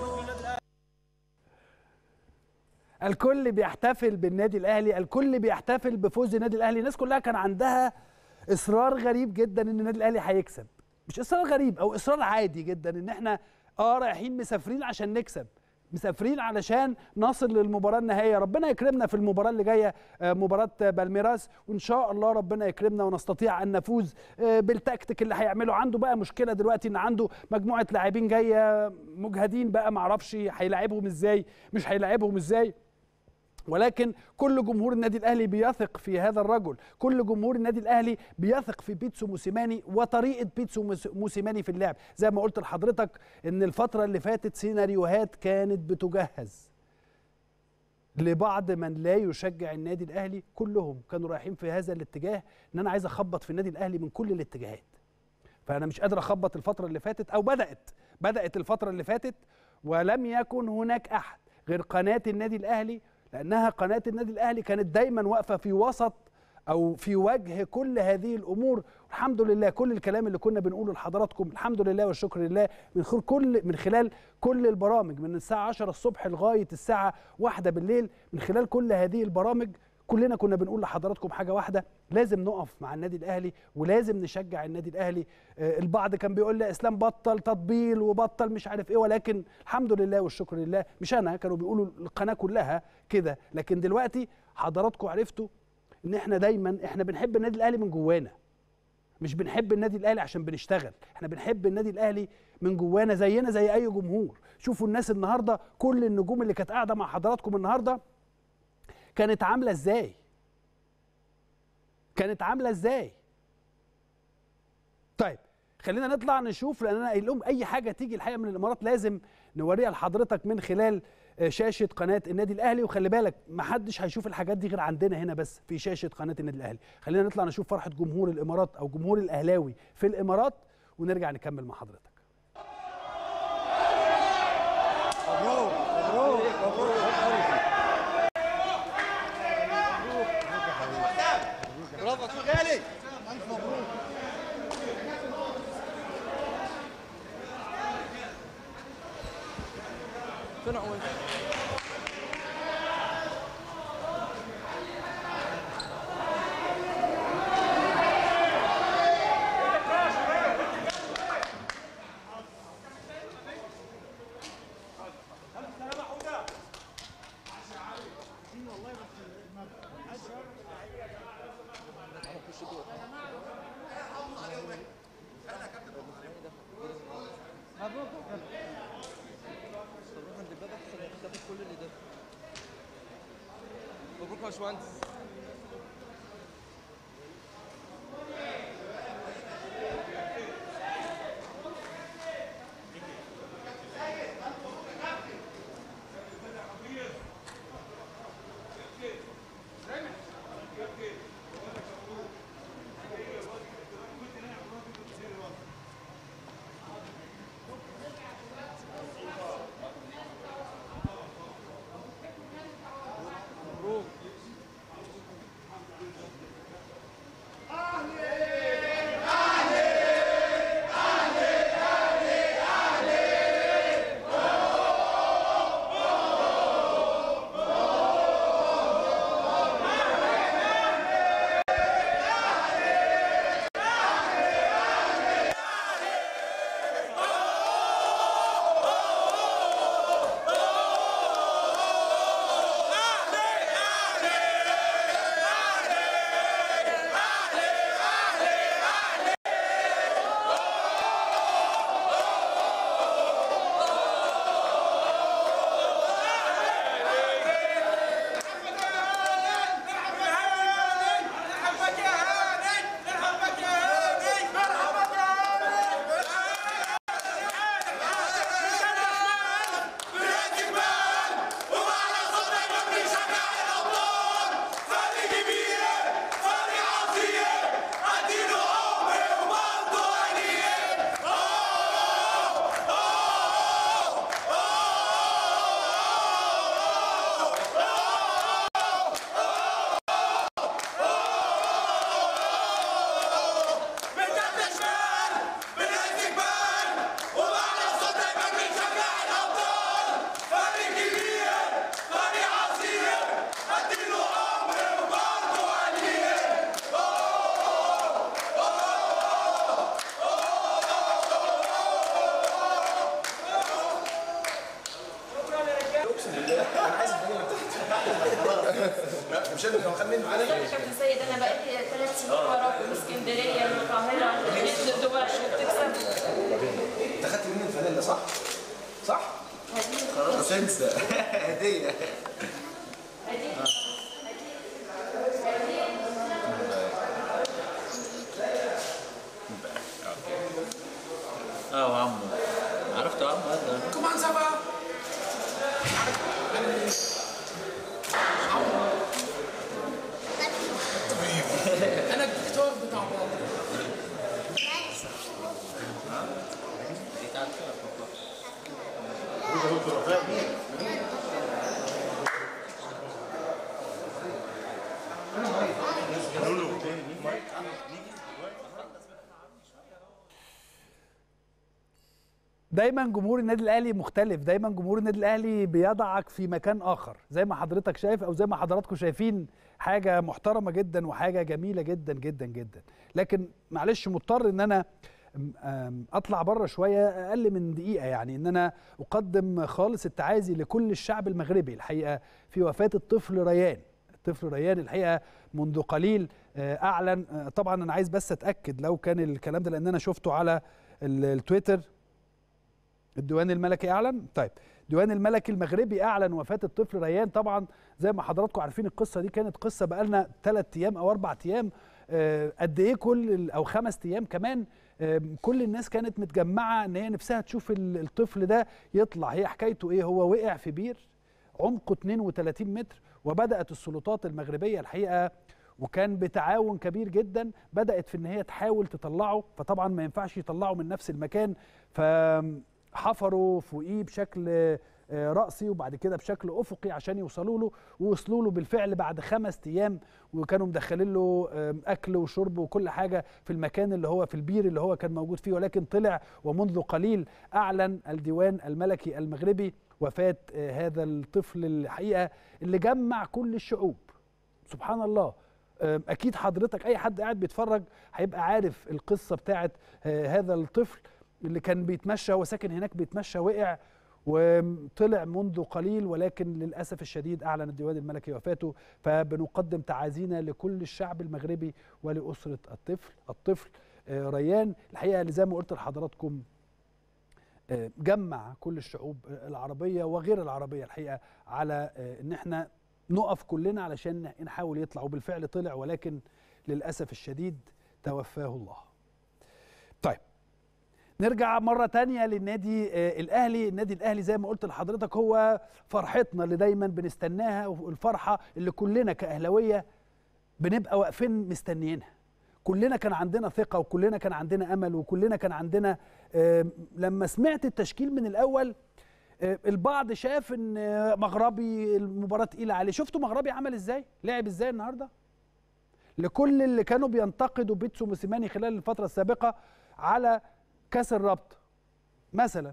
A: الكل بيحتفل بالنادي الاهلي الكل بيحتفل بفوز النادي الاهلي الناس كلها كان عندها اصرار غريب جدا ان النادي الاهلي هيكسب مش اصرار غريب او اصرار عادي جدا ان احنا اه رايحين مسافرين عشان نكسب مسافرين علشان نصل للمباراه النهائيه ربنا يكرمنا في المباراه اللي جايه آه، مباراه بالميراس وان شاء الله ربنا يكرمنا ونستطيع ان نفوز آه، بالتكتيك اللي هيعمله عنده بقى مشكله دلوقتي ان عنده مجموعه لاعبين جايه مجهدين بقى معرفش هيلاعبهم ازاي مش هيلاعبهم ازاي ولكن كل جمهور النادي الاهلي بيثق في هذا الرجل كل جمهور النادي الاهلي بيثق في بيتسو موسيماني وطريقه بيتسو موس- موسيماني في اللعب زي ما قلت لحضرتك ان الفتره اللي فاتت سيناريوهات كانت بتجهز لبعض من لا يشجع النادي الاهلي كلهم كانوا رايحين في هذا الاتجاه ان انا عايز اخبط في النادي الاهلي من كل الاتجاهات فانا مش قادر اخبط الفتره اللي فاتت او بدات بدات الفتره اللي فاتت ولم يكن هناك احد غير قناه النادي الاهلي لانها قناه النادي الاهلي كانت دايما واقفه في وسط او في وجه كل هذه الامور الحمد لله كل الكلام اللي كنا بنقوله لحضراتكم الحمد لله والشكر لله من خلال كل من خلال كل البرامج من الساعه 10 الصبح لغايه الساعه 1 بالليل من خلال كل هذه البرامج كلنا كنا بنقول لحضراتكم حاجه واحده لازم نقف مع النادي الاهلي ولازم نشجع النادي الاهلي آه، البعض كان بيقول لي اسلام بطل تطبيل وبطل مش عارف ايه ولكن الحمد لله والشكر لله مش انا كانوا بيقولوا القناه كلها كده لكن دلوقتي حضراتكم عرفتوا ان احنا دايما احنا بنحب النادي الاهلي من جوانا مش بنحب النادي الاهلي عشان بنشتغل احنا بنحب النادي الاهلي من جوانا زينا زي اي جمهور شوفوا الناس النهارده كل النجوم اللي كانت قاعده مع حضراتكم النهارده كانت عامله ازاي كانت عامله ازاي طيب خلينا نطلع نشوف لان انا قايل لهم اي حاجه تيجي الحقيقه من الامارات لازم نوريها لحضرتك من خلال آه، شاشه قناه النادي الاهلي وخلي بالك ما حدش هيشوف الحاجات دي غير عندنا هنا بس في شاشه قناه النادي الاهلي خلينا نطلع نشوف فرحه جمهور الامارات او جمهور الاهلاوي في الامارات ونرجع نكمل مع حضرتك
E: مبروك يا باشمهندس بالظبط يا كابتن سيد انا بقالي ثلاث سنين وراكم اسكندريه القاهره لغايه دبي وبتكسب
F: انت خدت مني الفانيلا صح؟ صح؟ خلاص انسى هديه
C: اه عمو عرفت عمو هذا
F: كمان سبعة انا الدكتور بتاع بابا
A: دايما جمهور النادي الاهلي مختلف دايما جمهور النادي الاهلي بيضعك في مكان اخر زي ما حضرتك شايف او زي ما حضراتكم شايفين حاجه محترمه جدا وحاجه جميله جدا جدا جدا لكن معلش مضطر ان انا أم- أم اطلع بره شويه اقل من دقيقه يعني ان انا اقدم خالص التعازي لكل الشعب المغربي الحقيقه في وفاه الطفل ريان الطفل ريان الحقيقه منذ قليل آه، اعلن آه، طبعا انا عايز بس اتاكد لو كان الكلام ده لان انا شفته على ال- التويتر الديوان الملكي اعلن طيب الديوان الملكي المغربي اعلن وفاه الطفل ريان طبعا زي ما حضراتكم عارفين القصه دي كانت قصه بقالنا ثلاث ايام او اربع ايام آه، قد ايه كل ال- او خمس ايام كمان آه، كل الناس كانت متجمعه ان هي نفسها تشوف ال- الطفل ده يطلع هي حكايته ايه هو وقع في بير عمقه 32 متر وبدات السلطات المغربيه الحقيقه وكان بتعاون كبير جدا بدات في ان هي تحاول تطلعه فطبعا ما ينفعش يطلعه من نفس المكان فحفروا فوقيه بشكل آه، رأسي وبعد كده بشكل أفقي عشان يوصلوا له ووصلوا له بالفعل بعد خمس أيام وكانوا مدخلين له آم، أكل وشرب وكل حاجة في المكان اللي هو في البير اللي هو كان موجود فيه ولكن طلع ومنذ قليل أعلن الديوان الملكي المغربي وفاة آه، هذا الطفل الحقيقة اللي جمع كل الشعوب سبحان الله أم، اكيد حضرتك اي حد قاعد بيتفرج هيبقى عارف القصه بتاعت آه، هذا الطفل اللي كان بيتمشى هو ساكن هناك بيتمشى وقع وطلع منذ قليل ولكن للاسف الشديد اعلن الديوان الملكي وفاته فبنقدم تعازينا لكل الشعب المغربي ولاسره الطفل الطفل آه، ريان الحقيقه اللي زي ما قلت لحضراتكم آه، جمع كل الشعوب العربيه وغير العربيه الحقيقه على آه، ان احنا نقف كلنا علشان نحاول يطلع وبالفعل طلع ولكن للاسف الشديد توفاه الله. طيب نرجع مرة تانية للنادي آه، الأهلي النادي الأهلي زي ما قلت لحضرتك هو فرحتنا اللي دايما بنستناها والفرحة اللي كلنا كأهلاوية بنبقى واقفين مستنيينها كلنا كان عندنا ثقة وكلنا كان عندنا أمل وكلنا كان عندنا آه، لما سمعت التشكيل من الأول آه، البعض شاف ان آه، مغربي المباراة تقيلة عليه شفتوا مغربي عمل ازاي لعب ازاي النهاردة لكل اللي كانوا بينتقدوا بيتسو موسيماني خلال الفترة السابقة على كاس الرابطة مثلا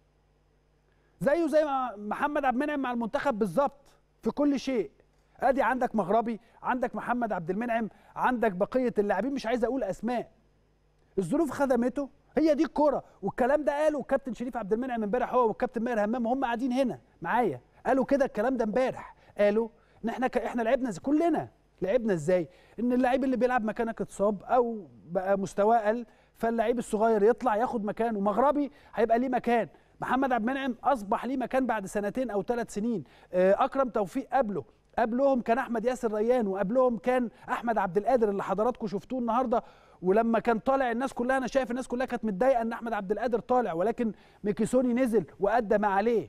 A: زيه زي ما محمد عبد المنعم مع المنتخب بالظبط في كل شيء ادي عندك مغربي عندك محمد عبد المنعم عندك بقيه اللاعبين مش عايز اقول اسماء الظروف خدمته هي دي الكوره والكلام ده قاله الكابتن شريف عبد المنعم امبارح هو والكابتن ماهر همام وهم قاعدين هنا معايا قالوا كده الكلام ده امبارح قالوا ان احنا ك... احنا لعبنا زي كلنا لعبنا ازاي ان اللعيب اللي بيلعب مكانك اتصاب او بقى مستواه قل فاللعيب الصغير يطلع ياخد مكانه مغربي هيبقى ليه مكان محمد عبد المنعم اصبح ليه مكان بعد سنتين او ثلاث سنين آه، اكرم توفيق قبله قبلهم كان احمد ياسر ريان وقبلهم كان احمد عبد القادر اللي حضراتكم شفتوه النهارده ولما كان طالع الناس كلها انا شايف الناس كلها كانت متضايقه ان احمد عبد القادر طالع ولكن ميكيسوني نزل وادى ما عليه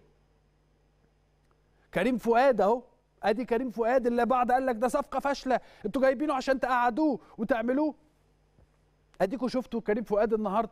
A: كريم فؤاد اهو ادي كريم فؤاد اللي بعض قال لك ده صفقه فاشله انتوا جايبينه عشان تقعدوه وتعملوه اديكوا شفتوا كريم فؤاد النهارده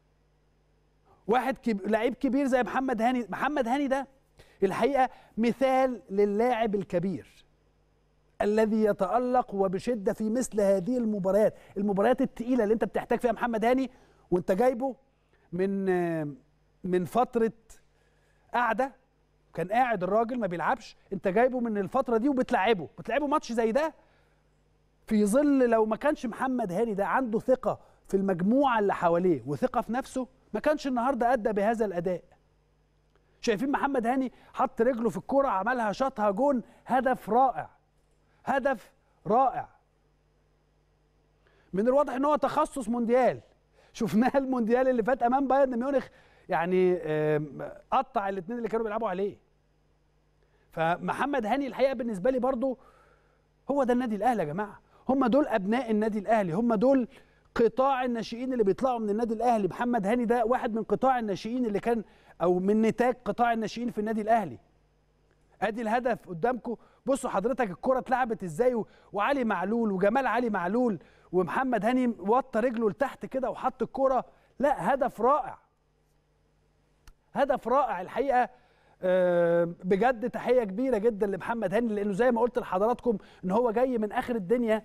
A: واحد كب... لعيب كبير زي محمد هاني محمد هاني ده الحقيقه مثال للاعب الكبير الذي يتالق وبشده في مثل هذه المباريات المباريات الثقيله اللي انت بتحتاج فيها محمد هاني وانت جايبه من من فتره قاعده كان قاعد الراجل ما بيلعبش انت جايبه من الفتره دي وبتلعبه بتلعبه ماتش زي ده في ظل لو ما كانش محمد هاني ده عنده ثقه في المجموعه اللي حواليه وثقه في نفسه ما كانش النهارده ادى بهذا الاداء شايفين محمد هاني حط رجله في الكرة عملها شاطها جون هدف رائع هدف رائع من الواضح ان هو تخصص مونديال شفناه المونديال اللي فات امام بايرن ميونخ يعني آم، قطع الاثنين اللي كانوا بيلعبوا عليه فمحمد هاني الحقيقه بالنسبه لي برضو هو ده النادي الاهلي يا جماعه هم دول ابناء النادي الاهلي هم دول قطاع الناشئين اللي بيطلعوا من النادي الاهلي محمد هاني ده واحد من قطاع الناشئين اللي كان او من نتاج قطاع الناشئين في النادي الاهلي ادي الهدف قدامكم بصوا حضرتك الكره اتلعبت ازاي و- وعلي معلول وجمال علي معلول ومحمد هاني وطى رجله لتحت كده وحط الكره لا هدف رائع هدف رائع الحقيقه آه، بجد تحيه كبيره جدا لمحمد هاني لانه زي ما قلت لحضراتكم ان هو جاي من اخر الدنيا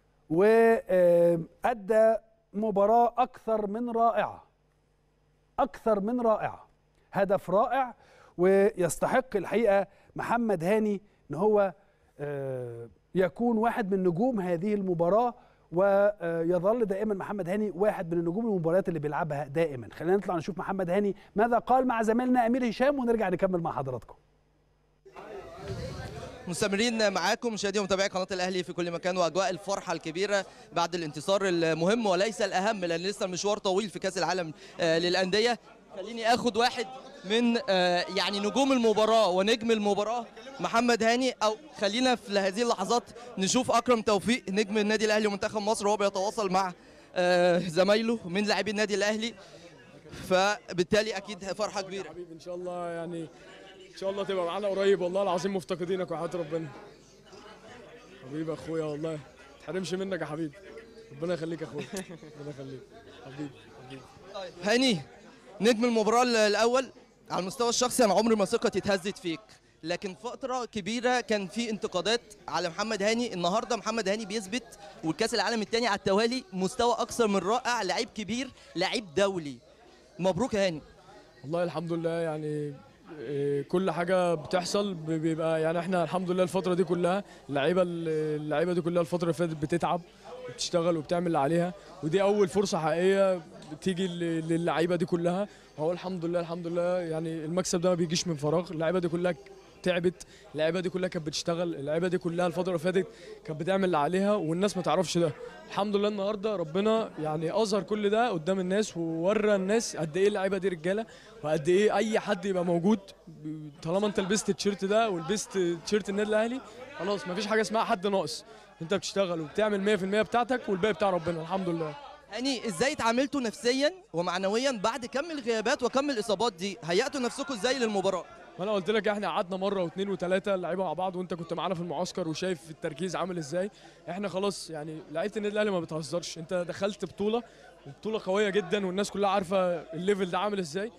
A: وادى مباراه اكثر من رائعه اكثر من رائعه هدف رائع ويستحق الحقيقه محمد هاني ان هو آه، يكون واحد من نجوم هذه المباراه ويظل دائما محمد هاني واحد من النجوم المباريات اللي بيلعبها دائما خلينا نطلع نشوف محمد هاني ماذا قال مع زميلنا امير هشام ونرجع نكمل مع حضراتكم
G: مستمرين معاكم مشاهدي ومتابعي قناه الاهلي في كل مكان واجواء الفرحه الكبيره بعد الانتصار المهم وليس الاهم لان لسه المشوار طويل في كاس العالم آه، للانديه خليني اخد واحد من آه، يعني نجوم المباراه ونجم المباراه محمد هاني او خلينا في هذه اللحظات نشوف اكرم توفيق نجم النادي الاهلي ومنتخب مصر وهو بيتواصل مع آه، زمايله من لاعبي النادي الاهلي فبالتالي اكيد فرحه كبيره
H: حبيبي ان شاء الله يعني ان شاء الله تبقى معانا قريب والله العظيم مفتقدينك وحياة ربنا حبيبي اخويا والله ما تحرمش منك يا حبيبي ربنا يخليك يا اخويا ربنا يخليك حبيبي حبيبي
G: هاني نجم المباراة الأول على المستوى الشخصي أنا عمري ما ثقتي اتهزت فيك لكن فترة كبيرة كان في انتقادات على محمد هاني النهاردة محمد هاني بيثبت والكأس العالم الثاني على التوالي مستوى أكثر من رائع لعيب كبير لعيب دولي مبروك يا هاني
H: والله الحمد لله يعني إيه، كل حاجة بتحصل ب- بيبقى يعني احنا الحمد لله الفترة دي كلها اللعيبة اللعيبة دي كلها الفترة اللي فاتت بتتعب وبتشتغل وبتعمل اللي عليها ودي أول فرصة حقيقية بتيجي لل- للعيبة دي كلها وهو الحمد لله الحمد لله يعني المكسب ده ما بيجيش من فراغ اللعيبة دي كلها تعبت اللعيبه دي كلها كانت بتشتغل اللعيبه دي كلها الفتره اللي فاتت كانت بتعمل اللي عليها والناس ما تعرفش ده الحمد لله النهارده ربنا يعني اظهر كل ده قدام الناس وورى الناس قد ايه اللعيبه دي رجاله وقد ايه اي حد يبقى موجود ب- طالما انت لبست التيشيرت ده ولبست تيشيرت النادي الاهلي خلاص مفيش حاجه اسمها حد ناقص انت بتشتغل وبتعمل 100% بتاعتك والباقي بتاع ربنا الحمد لله
G: هاني ازاي اتعاملتوا نفسيا ومعنويا بعد كم الغيابات وكم الاصابات دي هيأتوا نفسكم ازاي للمباراه
H: وانا قلت لك احنا قعدنا مره واثنين وثلاثه اللعيبه مع بعض وانت كنت معانا في المعسكر وشايف التركيز عامل ازاي احنا خلاص يعني لعيبه النادي الاهلي ما بتهزرش انت دخلت بطوله وبطوله قويه جدا والناس كلها عارفه الليفل ده عامل ازاي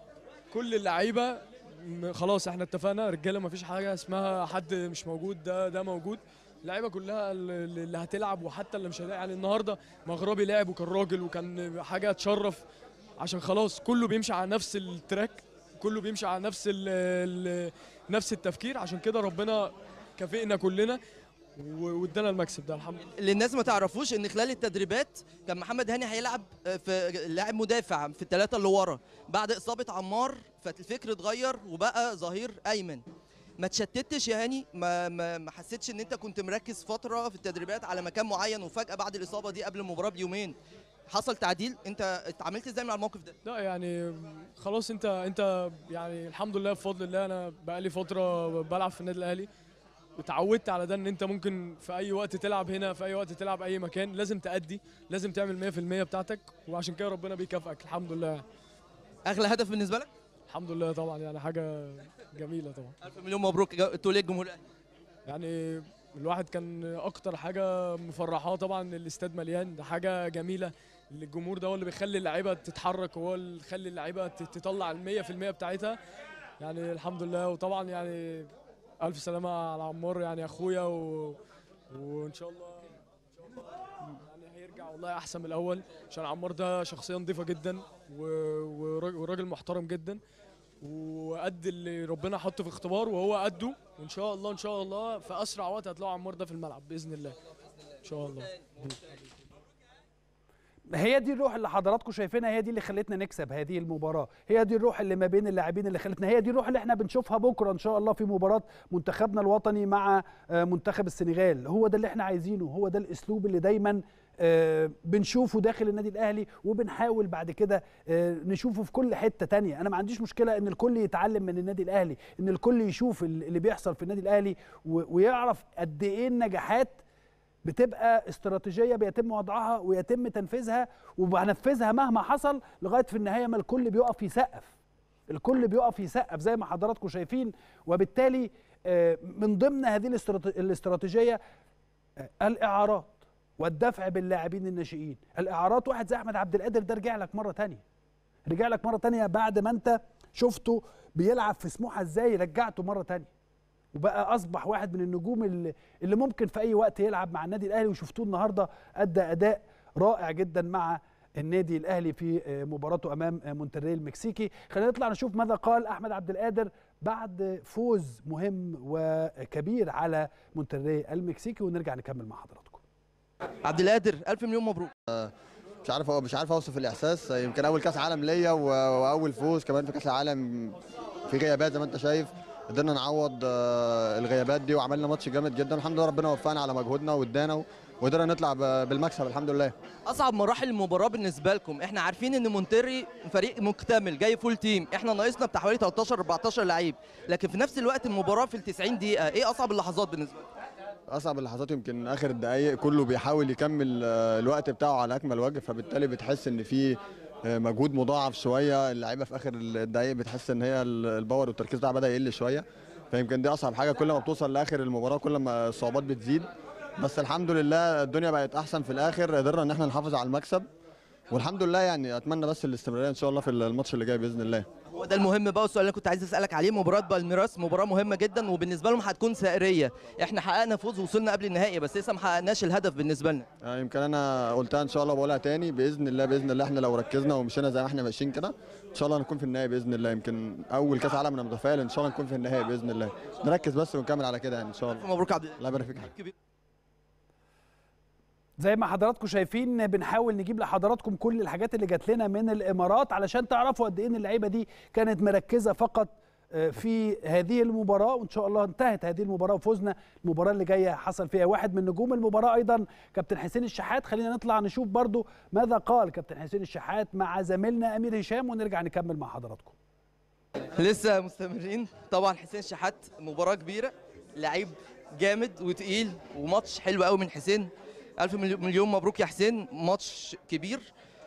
H: كل اللعيبه م- خلاص احنا اتفقنا رجاله ما فيش حاجه اسمها حد مش موجود ده ده موجود اللعيبه كلها اللي اللي هتلعب وحتى اللي مش هتلعب يعني النهارده مغربي لعب وكان راجل وكان حاجه تشرف عشان خلاص كله بيمشي على نفس التراك كله بيمشي على نفس ال ال نفس التفكير عشان كده ربنا كافئنا كلنا و- وادانا المكسب ده الحمد لله
G: اللي الناس ما تعرفوش ان خلال التدريبات كان محمد هاني هيلعب في لاعب مدافع في الثلاثه اللي ورا بعد اصابه عمار فالفكر اتغير وبقى ظهير ايمن ما تشتتش يا هاني ما ما ما حسيتش ان انت كنت مركز فتره في التدريبات على مكان معين وفجاه بعد الاصابه دي قبل المباراه بيومين حصل تعديل انت اتعاملت ازاي مع الموقف ده
H: لا يعني خلاص انت انت يعني الحمد لله بفضل الله انا بقالي فتره بلعب في النادي الاهلي اتعودت على ده ان انت ممكن في اي وقت تلعب هنا في اي وقت تلعب اي مكان لازم تأدي لازم تعمل 100% بتاعتك وعشان كده ربنا بيكافئك الحمد لله
G: اغلى هدف بالنسبه لك
H: الحمد لله طبعا يعني حاجه جميله طبعا
G: الف مليون مبروك جو- تقول ايه الجمهور الأهلي؟
H: يعني الواحد كان اكتر حاجه مفرحاه طبعا الاستاد مليان ده حاجه جميله الجمهور ده هو اللي بيخلي اللعيبه تتحرك وهو اللي يخلي اللعيبه ت- تطلع ال 100% بتاعتها يعني الحمد لله وطبعا يعني الف سلامه على عمار يعني اخويا و... وان شاء الله ان شاء الله يعني هيرجع والله احسن من الاول عشان عمار ده شخصيه نظيفه جدا و... وراجل وراجل محترم جدا وقد اللي ربنا حطه في اختبار وهو قده وان شاء الله ان شاء الله في اسرع وقت هتلاقوا عمار ده في الملعب باذن الله ان شاء الله
A: هي دي الروح اللي حضراتكم شايفينها هي دي اللي خلتنا نكسب هذه المباراه هي دي الروح اللي ما بين اللاعبين اللي خلتنا هي دي الروح اللي احنا بنشوفها بكره ان شاء الله في مباراه منتخبنا الوطني مع آه، منتخب السنغال هو ده اللي احنا عايزينه هو ده الاسلوب اللي دايما آه، بنشوفه داخل النادي الاهلي وبنحاول بعد كده آه، نشوفه في كل حته تانية انا ما عنديش مشكله ان الكل يتعلم من النادي الاهلي ان الكل يشوف اللي بيحصل في النادي الاهلي و- ويعرف قد ايه النجاحات بتبقى استراتيجيه بيتم وضعها ويتم تنفيذها وبنفذها مهما حصل لغايه في النهايه ما الكل بيقف يسقف الكل بيقف يسقف زي ما حضراتكم شايفين وبالتالي آه، من ضمن هذه الاسترات- الاستراتيجيه آه، الاعارات والدفع باللاعبين الناشئين الاعارات واحد زي احمد عبد القادر ده رجع لك مره تانية رجع لك مره تانية بعد ما انت شفته بيلعب في سموحه ازاي رجعته مره تانية وبقى اصبح واحد من النجوم اللي, اللي ممكن في اي وقت يلعب مع النادي الاهلي وشفتوه النهارده ادى اداء رائع جدا مع النادي الاهلي في آه، مباراته امام آه، مونتري المكسيكي خلينا نطلع نشوف ماذا قال احمد عبد القادر بعد فوز مهم وكبير على مونتري المكسيكي ونرجع نكمل مع حضراتكم
G: عبد القادر الف مليون مبروك
I: مش عارف مش عارف اوصف الاحساس يمكن اول كاس عالم ليا و- واول فوز كمان في كاس العالم في غيابات زي ما انت شايف قدرنا نعوض آه، الغيابات دي وعملنا ماتش جامد جدا الحمد لله ربنا وفقنا على مجهودنا وادانا وقدرنا نطلع ب- بالمكسب الحمد لله
G: اصعب مراحل المباراه بالنسبه لكم احنا عارفين ان مونتري فريق مكتمل جاي فول تيم احنا ناقصنا بتاع حوالي 13 14 لعيب لكن في نفس الوقت المباراه في ال 90 دقيقه ايه اصعب اللحظات بالنسبه لكم
I: اصعب اللحظات يمكن اخر الدقائق كله بيحاول يكمل آه، الوقت بتاعه على اكمل وجه فبالتالي بتحس ان في آه، مجهود مضاعف شويه اللعيبه في اخر الدقائق بتحس ان هي ال- الباور والتركيز بتاعها بدا يقل شويه فيمكن دي اصعب حاجه كل ما بتوصل لاخر المباراه كل ما الصعوبات بتزيد بس الحمد لله الدنيا بقت احسن في الاخر قدرنا ان احنا نحافظ على المكسب والحمد لله يعني اتمنى بس الاستمراريه ان شاء الله في الماتش اللي جاي باذن الله
G: هو ده المهم بقى والسؤال اللي كنت عايز اسالك عليه مباراه بالميراس مباراه مهمه جدا وبالنسبه لهم هتكون ثأريه احنا حققنا فوز وصلنا قبل النهائي بس لسه ما حققناش الهدف بالنسبه لنا
I: آه، يمكن انا قلتها ان شاء الله بقولها تاني باذن الله باذن الله احنا لو ركزنا ومشينا زي ما احنا ماشيين كده ان شاء الله نكون في النهائي باذن الله يمكن اول كاس عالم انا متفائل ان شاء الله نكون في النهائي باذن الله نركز بس ونكمل على كده يعني ان شاء الله
G: مبروك عبد
I: الله يبارك فيك
G: كبير
A: زي ما حضراتكم شايفين بنحاول نجيب لحضراتكم كل الحاجات اللي جات لنا من الامارات علشان تعرفوا قد ايه ان اللعيبه دي كانت مركزه فقط آه، في هذه المباراه وان شاء الله انتهت هذه المباراه وفوزنا المباراه اللي جايه حصل فيها واحد من نجوم المباراه ايضا كابتن حسين الشحات خلينا نطلع نشوف برضو ماذا قال كابتن حسين الشحات مع زميلنا امير هشام ونرجع نكمل مع حضراتكم
G: لسه مستمرين طبعا حسين شحات مباراه كبيره لعيب جامد وتقيل وماتش حلو قوي من حسين الف مليون مليون مبروك يا حسين ماتش كبير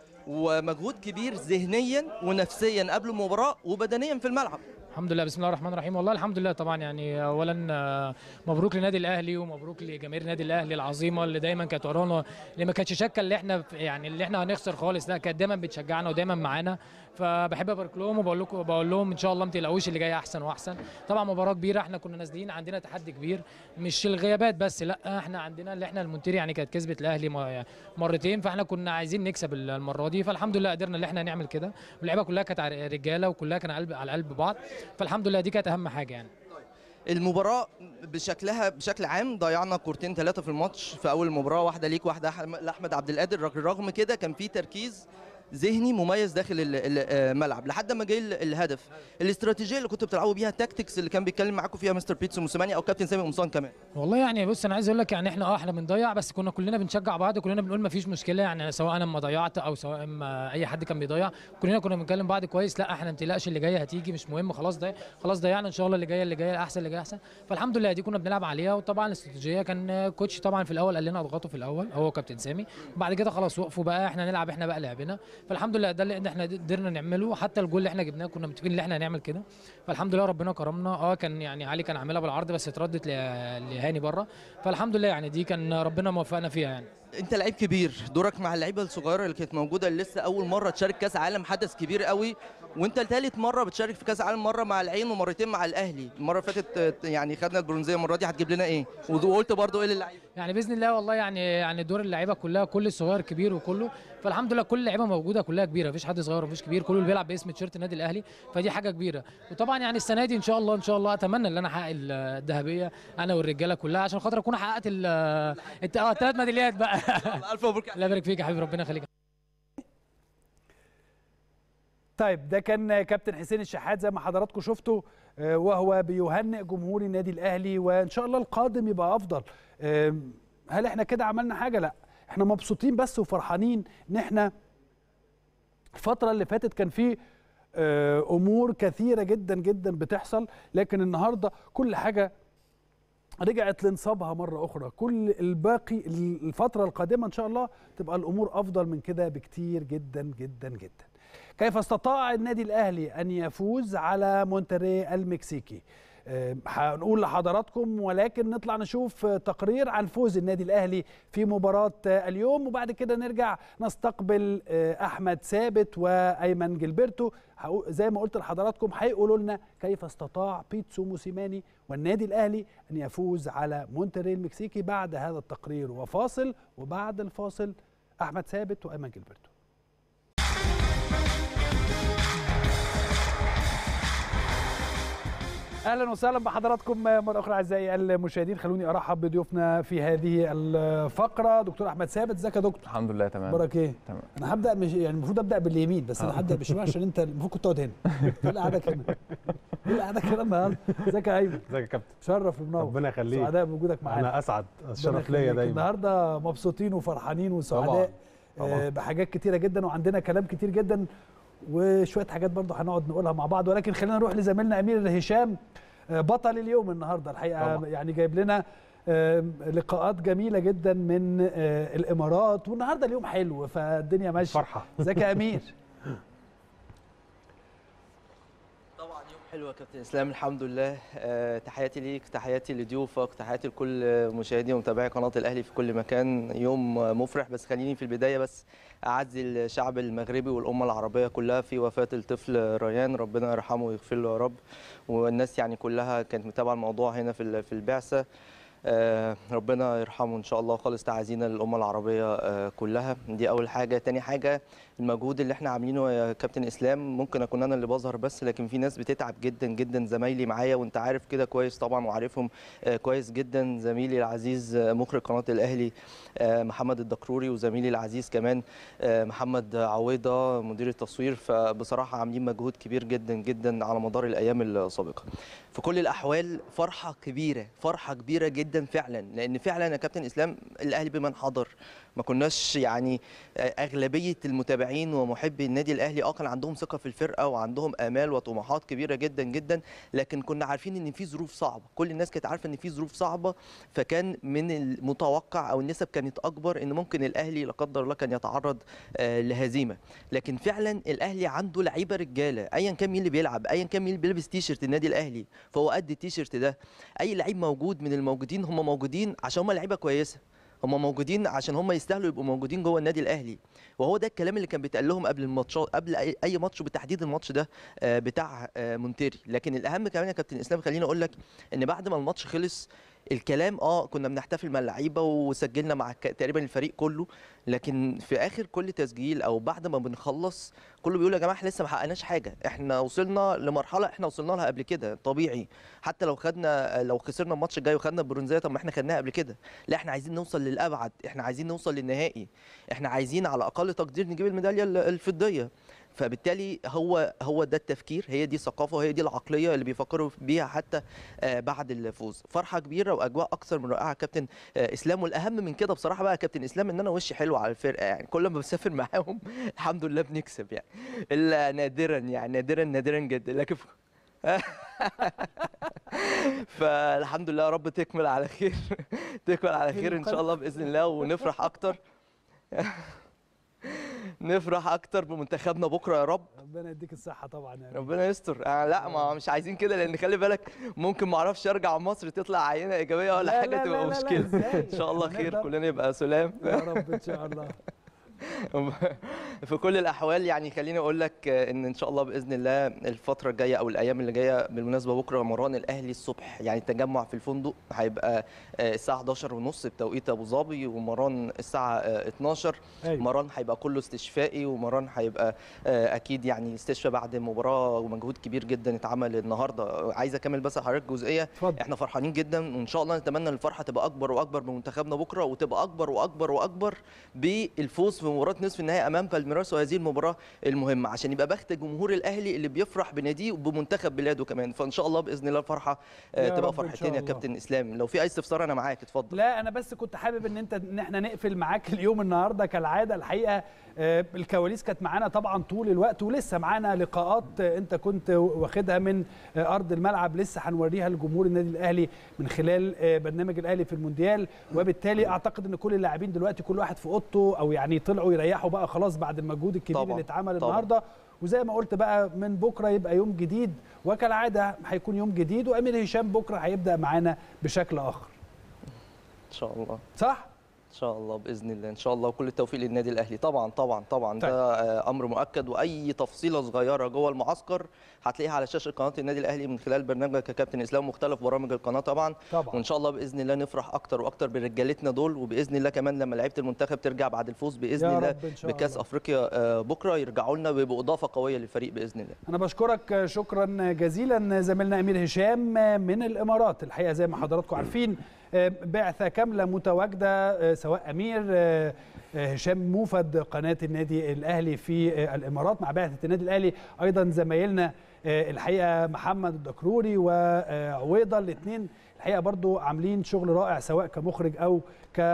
G: ومجهود كبير ذهنيا ونفسيا قبل المباراه وبدنيا في الملعب
J: الحمد لله بسم الله الرحمن الرحيم والله الحمد لله طبعا يعني اولا آه، مبروك للنادي الاهلي ومبروك لجماهير النادي الاهلي العظيمه اللي دايما كانت ورانا اللي ما كانتش شاكه اللي احنا يعني اللي احنا هنخسر خالص لا كانت دايما بتشجعنا ودايما معانا فبحب ابارك لهم وبقول لكم بقول لهم ان شاء الله ما تقلقوش اللي جاي احسن واحسن طبعا مباراه كبيره احنا كنا نازلين عندنا تحدي كبير مش الغيابات بس لا احنا عندنا اللي احنا المونتيري يعني كانت كسبت الاهلي م- مرتين فاحنا كنا عايزين نكسب المره دي فالحمد لله قدرنا اللي احنا نعمل كده واللعيبه كلها كانت ع- رجاله وكلها كان قلب على قلب بعض فالحمد لله دي كانت اهم حاجه يعني
G: المباراة بشكلها بشكل عام ضيعنا كورتين ثلاثة في الماتش في أول المباراة واحدة ليك واحدة أح- لأحمد عبد القادر رغ- رغم كده كان في تركيز ذهني مميز داخل ال- ال- الملعب لحد ما جه ال- الهدف الاستراتيجيه اللي كنتوا بتلعبوا بيها التاكتكس اللي كان بيتكلم معاكم فيها مستر بيتسو موسيماني او كابتن سامي قمصان كمان
J: والله يعني بص انا عايز اقول لك يعني احنا اه احنا بنضيع بس كنا كلنا بنشجع بعض كلنا بنقول ما فيش مشكله يعني سواء انا ما ضيعت او سواء ما اي حد كان بيضيع كلنا كنا بنكلم بعض كويس لا احنا ما تقلقش اللي جاي هتيجي مش مهم خلاص ده خلاص ضيعنا ان شاء الله اللي جاي اللي جاي احسن اللي جاي احسن فالحمد لله دي كنا بنلعب عليها وطبعا الاستراتيجيه كان كوتش طبعا في الاول قال لنا اضغطوا في الاول هو كابتن سامي بعد كده خلاص وقفوا بقى احنا نلعب احنا بقى لعبنا فالحمد لله ده اللي احنا قدرنا نعمله حتى الجول اللي احنا جبناه كنا متفقين ان احنا هنعمل كده فالحمد لله ربنا كرمنا اه كان يعني علي كان عاملها بالعرض بس اتردت ل- لهاني بره فالحمد لله يعني دي كان ربنا موفقنا فيها يعني
G: انت لعيب كبير دورك مع اللعيبه الصغيره اللي كانت موجوده اللي لسه اول مره تشارك كاس عالم حدث كبير قوي وانت ثالث مره بتشارك في كاس عالم مره مع العين ومرتين مع الاهلي المره اللي فاتت آه، يعني خدنا البرونزيه المره دي هتجيب لنا ايه وقلت برضو ايه للعيبه
J: يعني باذن الله والله يعني يعني دور اللعيبه كلها كل الصغير كبير وكله فالحمد لله كل اللعيبه موجوده كلها كبيره مفيش حد صغير ومفيش كبير كله اللي بيلعب باسم تيشيرت النادي الاهلي فدي حاجه كبيره وطبعا يعني السنه دي ان شاء الله ان شاء الله اتمنى ان انا احقق الذهبيه انا والرجاله كلها عشان خاطر اكون حققت ال الت- اه الثلاث ميداليات بقى
G: الف مبروك
J: الله يبارك فيك يا حبيبي ربنا يخليك
A: طيب ده كان كابتن حسين الشحات زي ما حضراتكم شفتوا آه، وهو بيهنئ جمهور النادي الاهلي وان شاء الله القادم يبقى افضل آم، هل احنا كده عملنا حاجه لا احنا مبسوطين بس وفرحانين ان احنا الفتره اللي فاتت كان في آه، امور كثيره جدا جدا بتحصل لكن النهارده كل حاجه رجعت لنصابها مرة أخرى كل الباقي الفترة القادمة إن شاء الله تبقى الأمور أفضل من كده بكتير جدا جدا جدا كيف استطاع النادي الأهلي أن يفوز على مونتري المكسيكي آه، هنقول لحضراتكم ولكن نطلع نشوف آه، تقرير عن فوز النادي الأهلي في مباراة آه، اليوم وبعد كده نرجع نستقبل آه، أحمد ثابت وأيمن جilberto هقو- زي ما قلت لحضراتكم هيقولوا لنا كيف استطاع بيتسو موسيماني والنادي الاهلي ان يفوز على مونتري المكسيكي بعد هذا التقرير وفاصل وبعد الفاصل احمد ثابت وايمن جilberto اهلا وسهلا بحضراتكم مره اخرى اعزائي المشاهدين خلوني ارحب بضيوفنا في هذه الفقره دكتور احمد ثابت ازيك يا دكتور
K: الحمد لله تمام
A: اخبارك ايه
K: تمام
A: انا هبدا مش يعني المفروض ابدا باليمين بس انا هبدا بالشمال عشان انت المفروض كنت تقعد هنا ايه اللي قعدك هنا ايه اللي قعدك هنا النهارده ازيك يا ايمن
L: ازيك يا كابتن
A: شرف ومنور
L: ربنا يخليك
A: سعداء بوجودك معانا
L: انا اسعد
A: ربنا
L: الشرف ليا
A: يخليك.
L: دايما
A: النهارده مبسوطين وفرحانين وسعداء
L: طبعاً.
A: آه،
L: طبعاً.
A: بحاجات كتيره جدا وعندنا كلام كتير جدا وشويه حاجات برضه هنقعد نقولها مع بعض ولكن خلينا نروح لزميلنا امير هشام آه، بطل اليوم النهارده الحقيقه
L: طبعاً.
A: يعني جايب لنا آه، لقاءات جميله جدا من آه، الامارات والنهارده اليوم حلو فالدنيا ماشيه
L: فرحه
A: ازيك يا امير
G: طبعا يوم حلو يا كابتن اسلام الحمد لله آه، تحياتي ليك تحياتي لضيوفك تحياتي لكل مشاهدي ومتابعي قناه الاهلي في كل مكان يوم مفرح بس خليني في البدايه بس اعزي الشعب المغربي والامه العربيه كلها في وفاه الطفل ريان ربنا يرحمه ويغفر له يا رب والناس يعني كلها كانت متابعه الموضوع هنا في ال- في البعثه آه، ربنا يرحمه ان شاء الله خالص تعازينا للامه العربيه آه، كلها دي اول حاجه تاني حاجه المجهود اللي احنا عاملينه يا كابتن اسلام ممكن اكون انا اللي بظهر بس لكن في ناس بتتعب جدا جدا زمايلي معايا وانت عارف كده كويس طبعا وعارفهم آه، كويس جدا زميلي العزيز آه، مخرج قناه الاهلي آه، محمد الدكروري وزميلي العزيز كمان آه، محمد عويضه مدير التصوير فبصراحه عاملين مجهود كبير جدا جدا على مدار الايام السابقه في كل الاحوال فرحه كبيره فرحه كبيره جدا فعلا لان فعلا يا كابتن اسلام الاهلي بمن حضر ما كناش يعني آه، اغلبيه المتابعين ومحبي النادي الاهلي اه كان عندهم ثقه في الفرقه وعندهم امال وطموحات كبيره جدا جدا لكن كنا عارفين ان في ظروف صعبه كل الناس كانت عارفه ان في ظروف صعبه فكان من المتوقع او النسب كانت اكبر ان ممكن الاهلي لا قدر الله كان يتعرض آه، لهزيمه لكن فعلا الاهلي عنده لعيبه رجاله ايا كان مين اللي بيلعب ايا كان مين اللي بيلبس تيشرت النادي الاهلي فهو قد التيشرت ده اي لعيب موجود من الموجودين هم موجودين عشان هم لعيبه كويسه هم موجودين عشان هم يستاهلوا يبقوا موجودين جوه النادي الاهلي وهو ده الكلام اللي كان بيتقال لهم قبل الماتشات قبل اي أي ماتش وبالتحديد الماتش ده آه، بتاع آه، مونتيري لكن الاهم كمان يا كابتن اسلام خليني اقول لك ان بعد ما الماتش خلص الكلام اه كنا بنحتفل مع اللعيبه وسجلنا مع ك- تقريبا الفريق كله لكن في اخر كل تسجيل او بعد ما بنخلص كله بيقول يا جماعه احنا لسه ما حققناش حاجه احنا وصلنا لمرحله احنا وصلنا لها قبل كده طبيعي حتى لو خدنا لو خسرنا الماتش الجاي وخدنا البرونزيه طب ما احنا خدناها قبل كده لا احنا عايزين نوصل للابعد احنا عايزين نوصل للنهائي احنا عايزين على اقل تقدير نجيب الميداليه ال- الفضيه فبالتالي هو هو ده التفكير هي دي الثقافه وهي دي العقليه اللي بيفكروا بيها حتى آه، بعد الفوز فرحه كبيره واجواء اكثر من رائعه كابتن آه، اسلام والاهم من كده بصراحه بقى يا كابتن اسلام ان انا وشي حلو على الفرقه يعني كل ما بسافر معاهم الحمد لله بنكسب يعني الا نادرا يعني نادرا نادرا جدا لكن ف- فالحمد لله يا رب تكمل على خير تكمل على خير ان شاء الله باذن الله ونفرح اكتر نفرح اكتر بمنتخبنا بكره يا رب
A: ربنا يديك الصحه طبعا يا
G: ربنا يستر آه لا ما مش عايزين كده لان خلي بالك ممكن ما اعرفش ارجع مصر تطلع عينه ايجابيه ولا
A: لا،
G: حاجه
A: لا،
G: تبقى
A: لا، لا،
G: مشكله
A: إزاي؟
G: ان شاء الله خير
A: هنقدر.
G: كلنا يبقى سلام
A: يا رب ان شاء الله
G: في كل الاحوال يعني خليني اقول لك ان ان شاء الله باذن الله الفتره الجايه او الايام اللي جايه بالمناسبه بكره مران الاهلي الصبح يعني التجمع في الفندق هيبقى الساعه 11 ونص بتوقيت ابو ظبي ومران الساعه 12
A: أيوة.
G: مران هيبقى كله استشفائي ومران هيبقى اكيد يعني استشفاء بعد مباراه ومجهود كبير جدا اتعمل النهارده عايز اكمل بس حضرتك جزئيه
A: اتفضل.
G: احنا فرحانين جدا وان شاء الله نتمنى الفرحه تبقى اكبر واكبر بمنتخبنا بكره وتبقى اكبر واكبر واكبر بالفوز في مباراه نصف النهائي امام بالميراس بيمارسوا هذه المباراه المهمه عشان يبقى بخت جمهور الاهلي اللي بيفرح بناديه وبمنتخب بلاده كمان فان شاء الله باذن الله الفرحه آه،
A: يا
G: تبقى
A: رب إن شاء
G: فرحتين يا
A: الله.
G: كابتن اسلام لو في اي استفسار انا معاك اتفضل
A: لا انا بس كنت حابب ان انت ان احنا نقفل معاك اليوم النهارده كالعاده الحقيقه آه، الكواليس كانت معانا طبعا طول الوقت ولسه معانا لقاءات آه، انت كنت واخدها من آه، ارض الملعب لسه هنوريها لجمهور النادي الاهلي من خلال آه، برنامج الاهلي في المونديال وبالتالي اعتقد ان كل اللاعبين دلوقتي كل واحد في اوضته او يعني طلعوا يريحوا بقى خلاص بعد المجهود الكبير
G: طبعاً،
A: اللي اتعمل
G: طبعاً.
A: النهارده وزي ما قلت بقى من بكره يبقى يوم جديد وكالعاده هيكون يوم جديد وامير هشام بكره هيبدا معانا بشكل اخر
G: ان شاء الله
A: صح
G: ان شاء الله باذن الله ان شاء الله وكل التوفيق للنادي الاهلي طبعا طبعا طبعا
A: طيب.
G: ده آه، امر مؤكد واي تفصيله صغيره جوه المعسكر هتلاقيها على شاشه قناه النادي الاهلي من خلال برنامجك يا كابتن اسلام ومختلف برامج القناه طبعا
A: طبعا
G: وان شاء الله باذن الله نفرح اكتر واكتر برجالتنا دول وباذن الله كمان لما لعيبه المنتخب ترجع بعد الفوز باذن
A: يا
G: الله
A: رب إن شاء
G: بكاس
A: الله.
G: افريقيا آه، بكره يرجعوا لنا ويبقوا اضافه قويه للفريق باذن الله
A: انا بشكرك شكرا جزيلا زميلنا امير هشام من الامارات الحقيقه زي ما حضراتكم عارفين بعثه كامله متواجده سواء امير هشام موفد قناه النادي الاهلي في الامارات مع بعثه النادي الاهلي ايضا زمايلنا الحقيقه محمد الدكروري وعويضه الاثنين الحقيقه برضو عاملين شغل رائع سواء كمخرج او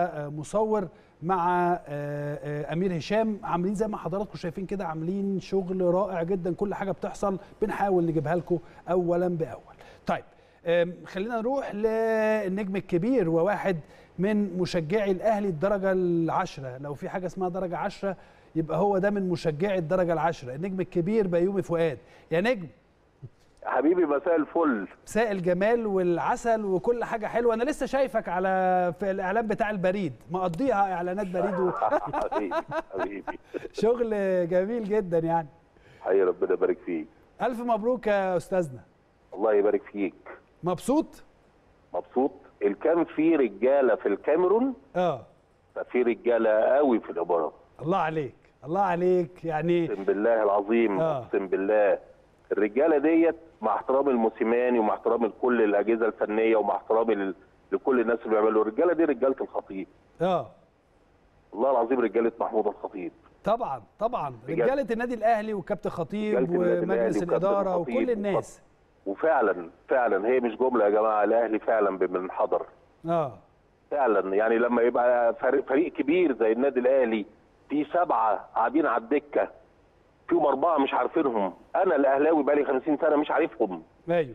A: كمصور مع امير هشام عاملين زي ما حضراتكم شايفين كده عاملين شغل رائع جدا كل حاجه بتحصل بنحاول نجيبها لكم اولا باول طيب أم، خلينا نروح للنجم الكبير وواحد من مشجعي الاهلي الدرجه العشره لو في حاجه اسمها درجه عشره يبقى هو ده من مشجعي الدرجه العشره النجم الكبير بيومي فؤاد يا نجم
K: حبيبي مساء الفل
A: مساء الجمال والعسل وكل حاجه حلوه انا لسه شايفك على في الاعلان بتاع البريد مقضيها اعلانات بريد و...
K: حبيبي حبيبي
A: شغل جميل جدا يعني
K: حي ربنا يبارك فيك
A: الف مبروك يا استاذنا
K: الله يبارك فيك
A: مبسوط
K: مبسوط اللي كان في رجاله في الكاميرون
A: اه
K: ففي رجاله قوي في الامارات
A: الله عليك الله عليك يعني
K: اقسم بالله العظيم
A: آه.
K: اقسم بالله الرجاله ديت مع احترامي الموسيماني ومع احترامي لكل الاجهزه الفنيه ومع احترامي لل- لكل الناس اللي بيعملوا الرجاله دي رجاله الخطيب
A: اه
K: والله العظيم رجاله محمود الخطيب
A: طبعا طبعا
K: بجد.
A: رجاله النادي الاهلي وكابتن خطيب
K: رجالة النادي
A: ومجلس
K: الأهلي وكابتن
A: الاداره
K: خطيب
A: وكل الناس
K: وفعلا فعلا هي مش جمله يا جماعه الاهلي فعلا بمنحدر
A: اه
K: فعلا يعني لما يبقى فريق, فريق كبير زي النادي الاهلي في سبعه قاعدين على الدكه فيهم اربعه مش عارفينهم انا الاهلاوي بقالي 50 سنه مش عارفهم
A: ايوه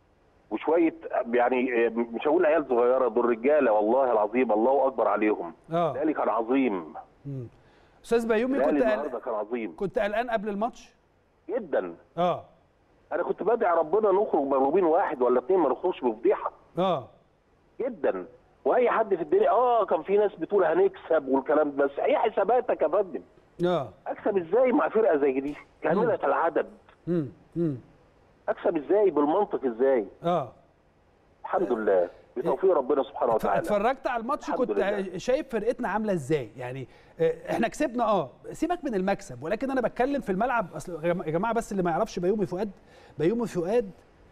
K: وشويه يعني مش هقول عيال صغيره دول رجاله والله العظيم الله اكبر عليهم
A: اه
K: الاهلي كان عظيم
A: مم. استاذ بيومي
K: الاهلي
A: كنت قل...
K: النهارده كان عظيم
A: كنت قلقان قبل الماتش
K: جدا
A: اه
K: انا كنت بدعي ربنا نخرج مغلوبين واحد ولا اثنين ما نخرجش بفضيحه
A: اه
K: جدا واي حد في الدنيا اه كان في ناس بتقول هنكسب والكلام ده بس ايه حساباتك يا فندم
A: اه
K: اكسب ازاي مع فرقه زي دي كامله العدد
A: امم امم
K: اكسب ازاي بالمنطق ازاي
A: اه
K: الحمد لله بتوفيق ربنا سبحانه وتعالى
A: اتفرجت على الماتش
K: الحمد
A: كنت
K: لله.
A: شايف فرقتنا عامله ازاي يعني آه، احنا كسبنا اه سيبك من المكسب ولكن انا بتكلم في الملعب اصل يا جماعة- يا جماعه بس اللي ما يعرفش بيومي فؤاد بيومي فؤاد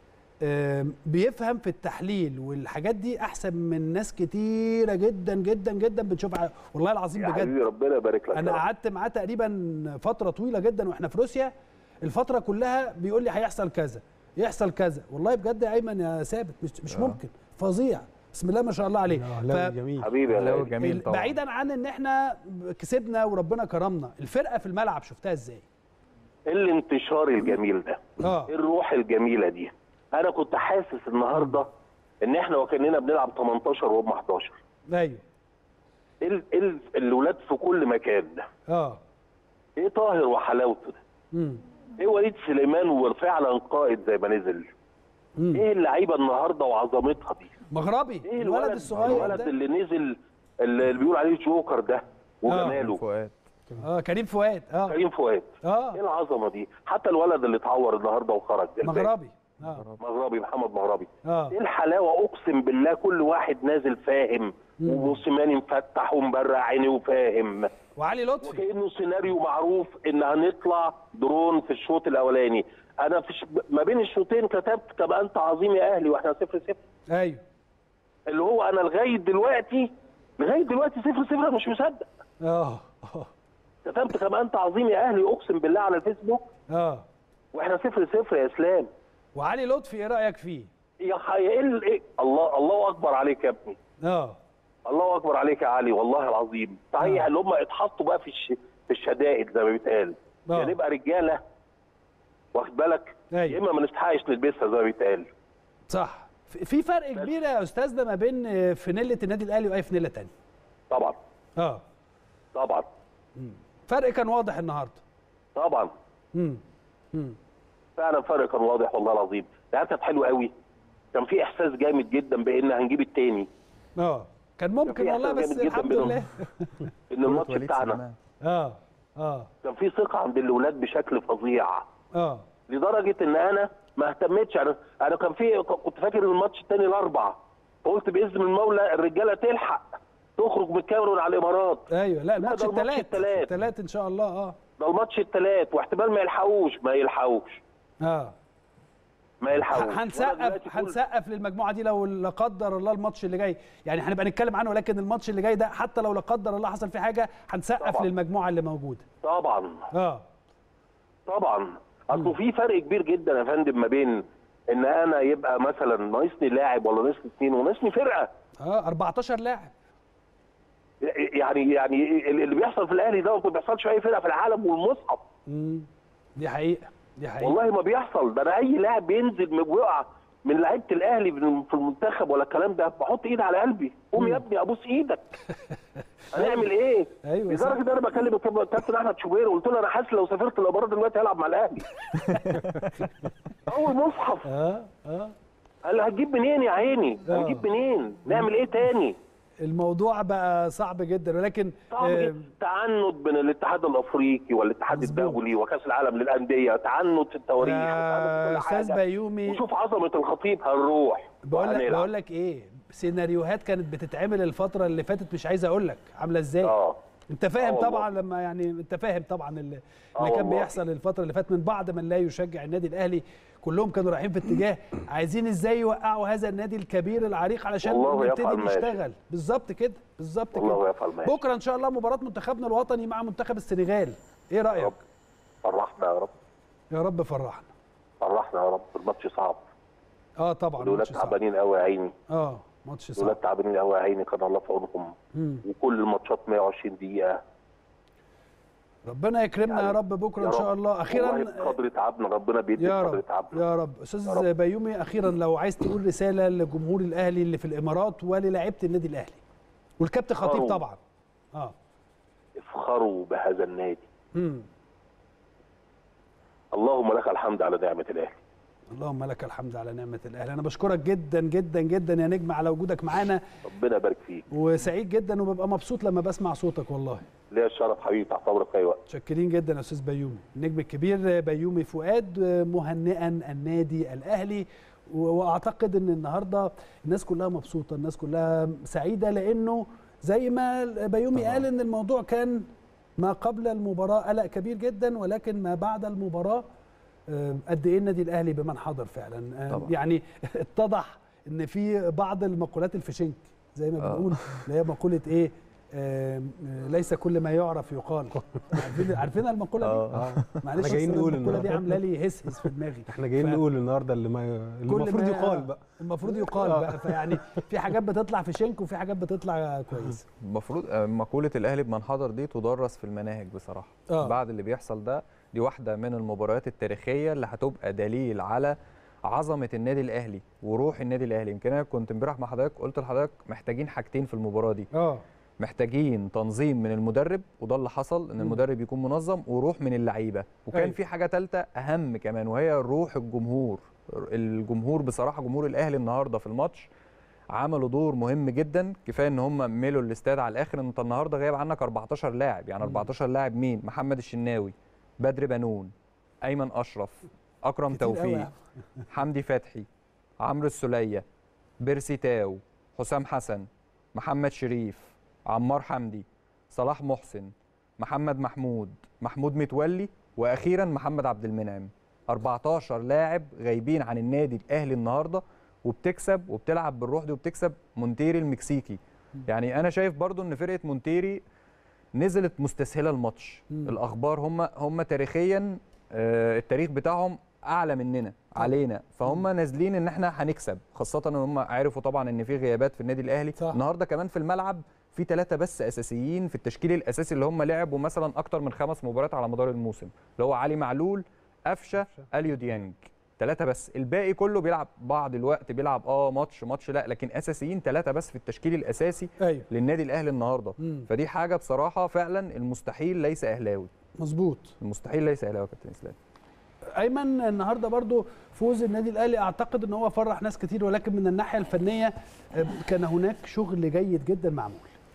A: آم، بيفهم في التحليل والحاجات دي احسن من ناس كتيره جدا جدا جدا بنشوفها والله العظيم
K: يا
A: بجد
K: حبيبي ربنا يبارك لك
A: انا
K: يا رب.
A: قعدت معاه تقريبا فتره طويله جدا واحنا في روسيا الفتره كلها بيقول لي هيحصل كذا يحصل كذا والله بجد يا ايمن يا ثابت مش مش ممكن فظيع بسم الله ما شاء الله عليه
L: أهلاوي جميل
K: حبيبي يا
L: أهلاوي
K: غالي.
L: جميل
A: ال-
L: طبعا
A: بعيدا عن ان احنا كسبنا وربنا كرمنا الفرقه في الملعب شفتها ازاي
K: الانتشار الجميل ده
A: اه
K: الروح الجميله دي انا كنت حاسس النهارده ان احنا وكاننا بنلعب 18 وهم 11
A: ايوه
K: ال ال الولاد في كل مكان
A: اه
K: ايه طاهر وحلاوته ده
A: امم
K: ايه وليد سليمان وفعلا قائد زي ما نزل
A: مم.
K: ايه اللعيبه النهارده وعظمتها دي
A: مغربي
K: ايه
A: الولد الصغير
K: الولد
A: ده
K: اللي نزل اللي بيقول عليه جوكر ده وجماله
L: فؤاد
A: اه كريم فؤاد اه
K: كريم فؤاد
A: اه
K: ايه العظمه دي حتى الولد اللي اتعور النهارده وخرج ده
A: مغربي اه
K: مغربي محمد مغربي
A: اه
K: ايه الحلاوه اقسم بالله كل واحد نازل فاهم وموسيماني مفتح ومبرع عيني وفاهم
A: وعلي لطفي
K: وكانه سيناريو معروف ان هنطلع درون في الشوط الاولاني انا في ش... ما بين الشوطين كتبت تبقى انت عظيم يا اهلي واحنا صفر صفر
A: ايوه
K: اللي هو انا لغايه دلوقتي لغايه دلوقتي صفر صفر أنا مش مصدق
A: اه آه.
K: كتبت كما انت عظيم يا اهلي اقسم بالله على الفيسبوك
A: اه
K: واحنا صفر صفر يا اسلام
A: وعلي لطفي ايه رايك فيه
K: يا حي ايه ال- إيه؟ الله الله اكبر عليك يا ابني
A: اه
K: الله اكبر عليك يا علي والله العظيم صحيح اللي هم اتحطوا بقى في الش... في الشدائد زي ما بيتقال
A: آه.
K: يا نبقى رجاله واخد بالك
A: أيوة.
K: يا اما ما نستحقش نلبسها زي ما بيتقال
A: صح في في فرق كبير يا استاذنا ما بين آه، فانيله النادي الاهلي واي فانيله تانية
K: طبعا
A: اه
K: طبعا
A: فرق كان واضح النهارده
K: طبعا
A: امم امم
K: فعلا فرق كان واضح والله العظيم العيال كانت حلوه قوي كان في احساس جامد جدا بان هنجيب التاني
A: اه كان ممكن
K: في
A: والله
K: إحساس
A: بس
K: جامد جدا
A: الحمد
K: بينهم.
A: لله
K: ان الماتش بتاعنا
A: اه اه
K: كان في ثقه عند الاولاد بشكل فظيع
A: اه
K: لدرجه ان انا ما اهتمتش انا انا كان في كنت فاكر إن الماتش الثاني الاربع فقلت باذن المولى الرجاله تلحق تخرج من الكاميرون على الامارات
A: ايوه لا الماتش
K: ده الماتش
A: الثلاث
K: التلات.
A: الثلاث ان شاء الله اه
K: ده الماتش الثلاث واحتمال ما يلحقوش ما يلحقوش
A: اه
K: ما يلحقوش وأنا
A: هنسقف
K: دلوقتي كل-
A: هنسقف للمجموعه دي لو لا قدر الله الماتش اللي جاي يعني هنبقى نتكلم عنه ولكن الماتش اللي جاي ده حتى لو لا قدر الله حصل فيه حاجه هنسقف
K: طبعاً.
A: للمجموعه اللي موجوده
K: طبعا
A: اه
K: طبعا اصل في فرق كبير جدا يا فندم ما بين ان انا يبقى مثلا ناقصني لاعب ولا ناقصني اثنين وناقصني فرقه
A: اه 14 لاعب
K: يعني يعني اللي بيحصل في الاهلي ده ما بيحصلش في اي فرقه في العالم والمصحف
A: امم دي حقيقه دي حقيقه
K: والله ما بيحصل ده انا اي لاعب بينزل من- ويقع من لعيبه الاهلي من- في المنتخب ولا الكلام ده بحط ايدي على قلبي قوم يا ابني ابوس ايدك هنعمل ايه؟
A: ايوه صح.
K: لدرجه ان انا بكلم الكاب- الكابتن احمد شوبير وقلت له انا حاسس لو سافرت الامارات دلوقتي هلعب مع الاهلي اول مصحف
A: اه اه
K: قال له هتجيب منين يا عيني؟
A: آه.
K: هنجيب منين؟ نعمل ايه تاني؟
A: الموضوع بقى صعب جدا ولكن
K: صعب
A: آه،
K: جدا تعنت من الاتحاد الافريقي والاتحاد الدولي وكاس العالم للانديه تعنت في التواريخ
A: يا
K: وتعنت في كل
A: استاذ
K: حاجة.
A: بيومي
K: وشوف عظمه الخطيب هنروح
A: بقول لك
K: وهنلعب.
A: بقول لك ايه سيناريوهات كانت بتتعمل الفتره اللي فاتت مش عايز اقول لك عامله ازاي
K: اه
A: انت فاهم
K: آه والله.
A: طبعا لما يعني انت فاهم طبعا اللي,
K: آه
A: اللي كان
K: والله.
A: بيحصل الفتره اللي فاتت من بعض من لا يشجع النادي الاهلي كلهم كانوا رايحين في اتجاه عايزين ازاي يوقعوا هذا النادي الكبير العريق علشان
K: والله
A: نبتدي
K: يفعل ما يشاء.
A: نشتغل بالظبط كده بالظبط
K: والله
A: كده
K: يفعل ما يشاء.
A: بكره ان شاء الله مباراه منتخبنا الوطني مع منتخب السنغال ايه رايك
K: فرحنا يا رب
A: يا رب فرحنا
K: فرحنا يا رب الماتش صعب
A: اه طبعا
K: الولاد
A: ماتش صعب.
K: تعبانين قوي يا عيني
A: اه ماتش
K: الولاد
A: صعب
K: تعبانين قوي يا عيني كان الله في عونهم
A: مم.
K: وكل الماتشات 120 دقيقه
A: ربنا يكرمنا يا رب بكره
K: يا
A: ان شاء
K: رب.
A: الله اخيرا
K: والله بقدر تعبنا ربنا بيدي
A: يا
K: بقدر
A: رب
K: تعبنا
A: يا رب استاذ بيومي اخيرا لو عايز تقول رساله لجمهور الاهلي اللي في الامارات وللاعيبه النادي الاهلي والكابتن خطيب
K: افخروا.
A: طبعا اه
K: افخروا بهذا النادي
A: امم
K: اللهم لك الحمد على نعمه الاهلي
A: اللهم لك الحمد على نعمه الاهلي انا بشكرك جدا جدا جدا يا نجم على وجودك معانا
K: ربنا يبارك فيك
A: وسعيد جدا وببقى مبسوط لما بسمع صوتك والله
K: ليا الشرف حبيبي تحت امرك في اي وقت
A: متشكرين جدا يا استاذ بيومي النجم الكبير بيومي فؤاد مهنئا النادي الاهلي و- واعتقد ان النهارده الناس كلها مبسوطه الناس كلها سعيده لانه زي ما بيومي قال ان الموضوع كان ما قبل المباراه قلق كبير جدا ولكن ما بعد المباراه آه، قد ايه النادي الاهلي بمن حضر فعلا آه،
L: طبعا.
A: يعني اتضح ان في بعض المقولات الفشنك زي ما
L: آه.
A: بنقول اللي هي مقوله ايه آه، آه، ليس كل ما يعرف يقال عارفين عارفين المقوله دي
M: اه
A: معلش
M: احنا جايين
A: أصل
M: نقول
A: المقوله دي
M: النهارده
A: عامله لي هس هس في دماغي
M: احنا جايين
A: ف-
M: نقول النهارده اللي ما اللي
A: كل
M: المفروض
A: ما-
M: يقال بقى
A: المفروض يقال
M: آه.
A: بقى فيعني في حاجات بتطلع في شنك وفي حاجات بتطلع كويس
L: المفروض آه، مقولة الأهلي بمن حضر دي تدرس في المناهج بصراحة
A: آه.
L: بعد اللي بيحصل ده دي واحدة من المباريات التاريخية اللي هتبقى دليل على عظمة النادي الأهلي وروح النادي الأهلي يمكن أنا كنت امبارح مع حضرتك قلت لحضرتك محتاجين حاجتين في المباراة دي
A: اه
L: محتاجين تنظيم من المدرب وده اللي حصل ان
A: مم.
L: المدرب يكون منظم وروح من اللعيبه وكان
A: أيوة.
L: في حاجه ثالثه اهم كمان وهي روح الجمهور الجمهور بصراحه جمهور الاهلي النهارده في الماتش عملوا دور مهم جدا كفايه ان هم ملوا الاستاد على الاخر انت النهارده غايب عنك 14 لاعب يعني 14 لاعب مين محمد الشناوي بدر بنون ايمن اشرف اكرم
A: كتير قوي
L: توفيق
A: يا
L: حمدي فتحي عمرو السوليه بيرسي تاو حسام حسن محمد شريف عمار حمدي صلاح محسن محمد محمود محمود متولي واخيرا محمد عبد المنعم 14 لاعب غايبين عن النادي الاهلي النهارده وبتكسب وبتلعب بالروح دي وبتكسب مونتيري المكسيكي يعني انا شايف برضو ان فرقه مونتيري نزلت مستسهله الماتش
A: مم.
L: الاخبار هم هم تاريخيا آه، التاريخ بتاعهم اعلى مننا علينا فهم نازلين ان احنا هنكسب خاصه ان هم عرفوا طبعا ان في غيابات في النادي الاهلي
A: صح.
L: النهارده كمان في الملعب في ثلاثه بس اساسيين في التشكيل الاساسي اللي هم لعبوا مثلا اكتر من خمس مباريات على مدار الموسم اللي هو علي معلول قفشه اليو ديانج ثلاثه بس الباقي كله بيلعب بعض الوقت بيلعب اه ماتش ماتش لا لكن اساسيين ثلاثه بس في التشكيل الاساسي
A: ايوه
L: للنادي الاهلي النهارده
A: مم.
L: فدي حاجه بصراحه فعلا المستحيل ليس اهلاوي
A: مظبوط
L: المستحيل ليس اهلاوي يا كابتن اسلام
A: ايمن النهارده برضو فوز النادي الاهلي اعتقد ان هو فرح ناس كتير ولكن من الناحيه الفنيه آه، كان هناك شغل جيد جدا معمول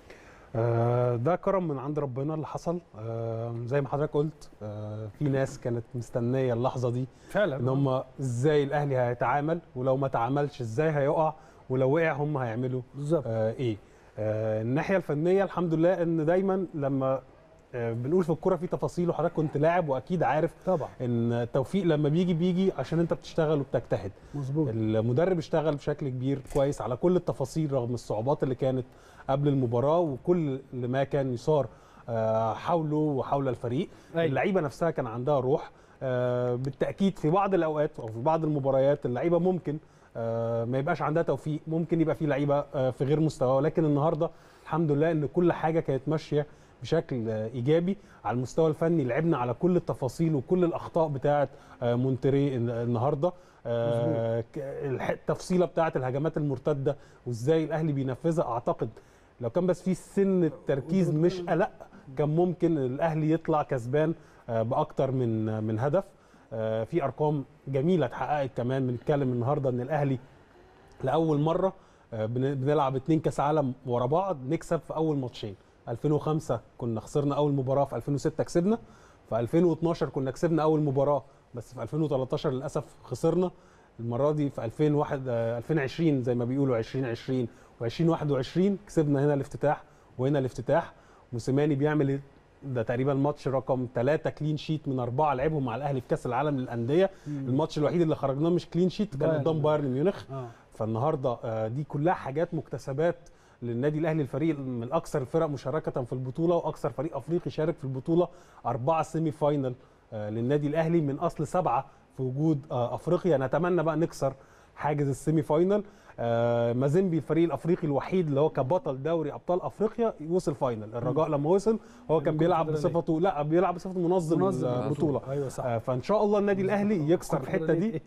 M: آه، ده كرم من عند ربنا اللي حصل آه، زي ما حضرتك قلت آه، في ناس كانت مستنيه اللحظه دي
A: فعلا
M: ان هم ازاي الاهلي هيتعامل ولو ما تعاملش ازاي هيقع ولو وقع هم هيعملوا
A: بالظبط
M: آه ايه آه الناحيه الفنيه الحمد لله ان دايما لما آه بنقول في الكوره في تفاصيل وحضرتك كنت لاعب واكيد عارف
A: طبعا
M: ان التوفيق لما بيجي بيجي عشان انت بتشتغل وبتجتهد
A: مظبوط
M: المدرب اشتغل بشكل كبير كويس على كل التفاصيل رغم الصعوبات اللي كانت قبل المباراه وكل ما كان يصار آه، حوله وحول الفريق
A: أيوة.
M: اللعيبه نفسها كان عندها روح آه، بالتاكيد في بعض الاوقات او في بعض المباريات اللعيبه ممكن آه، ما يبقاش عندها توفيق ممكن يبقى في لعيبه آه، في غير مستوى ولكن النهارده الحمد لله ان كل حاجه كانت ماشيه بشكل آه، ايجابي على المستوى الفني لعبنا على كل التفاصيل وكل الاخطاء بتاعه آه، مونتري الن- النهارده آه، ك- الح- التفصيله بتاعه الهجمات المرتده وازاي الاهلي بينفذها اعتقد لو كان بس في سن التركيز مش قلق كان ممكن الاهلي يطلع كسبان آه، باكتر من من هدف آه، في ارقام جميله اتحققت كمان بنتكلم النهارده ان الاهلي لاول مره آه، بن- بنلعب اتنين كاس عالم ورا بعض نكسب في اول ماتشين 2005 كنا خسرنا اول مباراه في 2006 كسبنا في 2012 كنا كسبنا اول مباراه بس في 2013 للاسف خسرنا المره دي في 2001 آه، 2020 زي ما بيقولوا 2020 و2021 كسبنا هنا الافتتاح وهنا الافتتاح موسيماني بيعمل ده تقريبا ماتش رقم ثلاثة كلين شيت من أربعة لعبهم مع الأهلي في كأس العالم للأندية
A: مم.
M: الماتش الوحيد اللي خرجناه مش كلين شيت كان
A: بايرن.
M: قدام بايرن ميونخ
A: اه
M: فالنهارده آه، دي كلها حاجات مكتسبات للنادي الاهلي الفريق من اكثر الفرق مشاركه في البطوله واكثر فريق افريقي شارك في البطوله اربعه سيمي فاينل آه، للنادي الاهلي من اصل سبعه في وجود آه، افريقيا نتمنى بقى نكسر حاجز السيمي فاينل آه، مازيمبي الفريق الافريقي الوحيد اللي هو كبطل دوري ابطال افريقيا وصل فاينل الرجاء لما وصل هو كان بيلعب بصفته لا بيلعب بصفته منظم,
A: منظم
M: البطوله
A: ايوه صح
M: آه، فان شاء الله النادي الاهلي يكسر الحته دي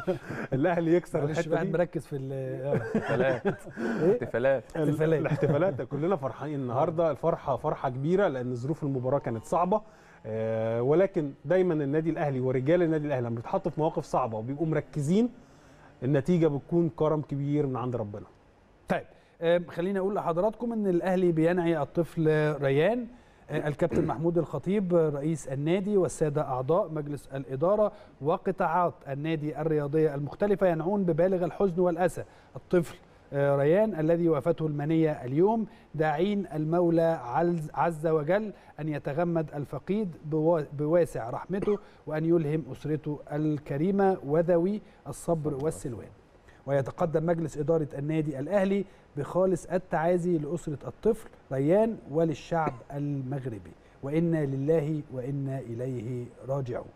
M: الاهلي يكسر
A: معلش
M: الحته
A: الواحد
M: دي
A: مركز في ال- آه.
L: احتفالات احتفالات
M: ال-
A: احتفالات.
M: الاحتفالات كلنا فرحانين النهارده الفرحه فرحه كبيره لان ظروف المباراه كانت صعبه آه، ولكن دايما النادي الاهلي ورجال النادي الاهلي لما بيتحطوا في مواقف صعبه وبيبقوا مركزين النتيجه بتكون كرم كبير من عند ربنا
A: طيب آم، خليني اقول لحضراتكم ان الاهلي بينعي الطفل ريان آه، الكابتن محمود الخطيب آه، رئيس النادي والساده اعضاء مجلس الاداره وقطاعات النادي الرياضيه المختلفه ينعون ببالغ الحزن والاسى الطفل آه، ريان الذي وافته المنيه اليوم داعين المولى عز- عز وجل ان يتغمد الفقيد بوا- بواسع رحمته وان يلهم اسرته الكريمه وذوي الصبر والسلوان ويتقدم مجلس إدارة النادي الأهلي بخالص التعازي لأسرة الطفل ريان وللشعب المغربي وإنا لله وإنا إليه راجعون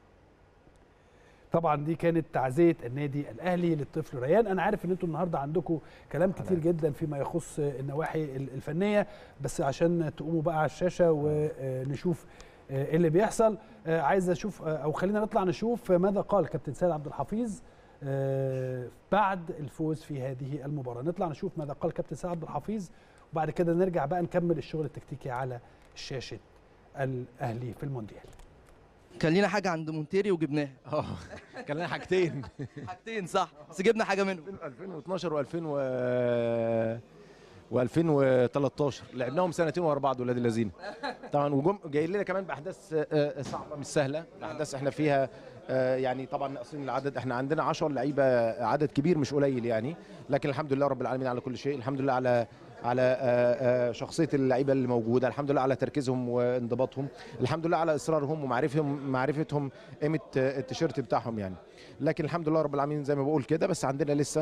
A: طبعا دي كانت تعزية النادي الأهلي للطفل ريان أنا عارف إن أنتوا النهاردة عندكم كلام كتير جدا فيما يخص النواحي الفنية بس عشان تقوموا بقى على الشاشة ونشوف ايه اللي بيحصل آه، عايز اشوف آه، او خلينا نطلع نشوف ماذا قال كابتن سيد عبد الحفيظ آه، بعد الفوز في هذه المباراه نطلع نشوف ماذا قال كابتن سيد عبد الحفيظ وبعد كده نرجع بقى نكمل الشغل التكتيكي على شاشه الاهلي في المونديال
G: كان لينا حاجه عند مونتيري وجبناها
F: اه كان لنا حاجتين
G: حاجتين صح بس جبنا حاجه منهم
F: 2012 و2000 و و2013 لعبناهم سنتين ورا بعض ولاد اللذين طبعا وجم جايين لنا كمان باحداث آه، آه، صعبه مش سهله احداث احنا فيها آه، يعني طبعا ناقصين العدد احنا عندنا 10 لعيبه عدد كبير مش قليل يعني لكن الحمد لله رب العالمين على كل شيء الحمد لله على على آه، آه، شخصيه اللعيبه اللي موجوده الحمد لله على تركيزهم وانضباطهم الحمد لله على اصرارهم ومعرفتهم معرفتهم قيمه آه، التيشيرت بتاعهم يعني لكن الحمد لله رب العالمين زي ما بقول كده بس عندنا لسه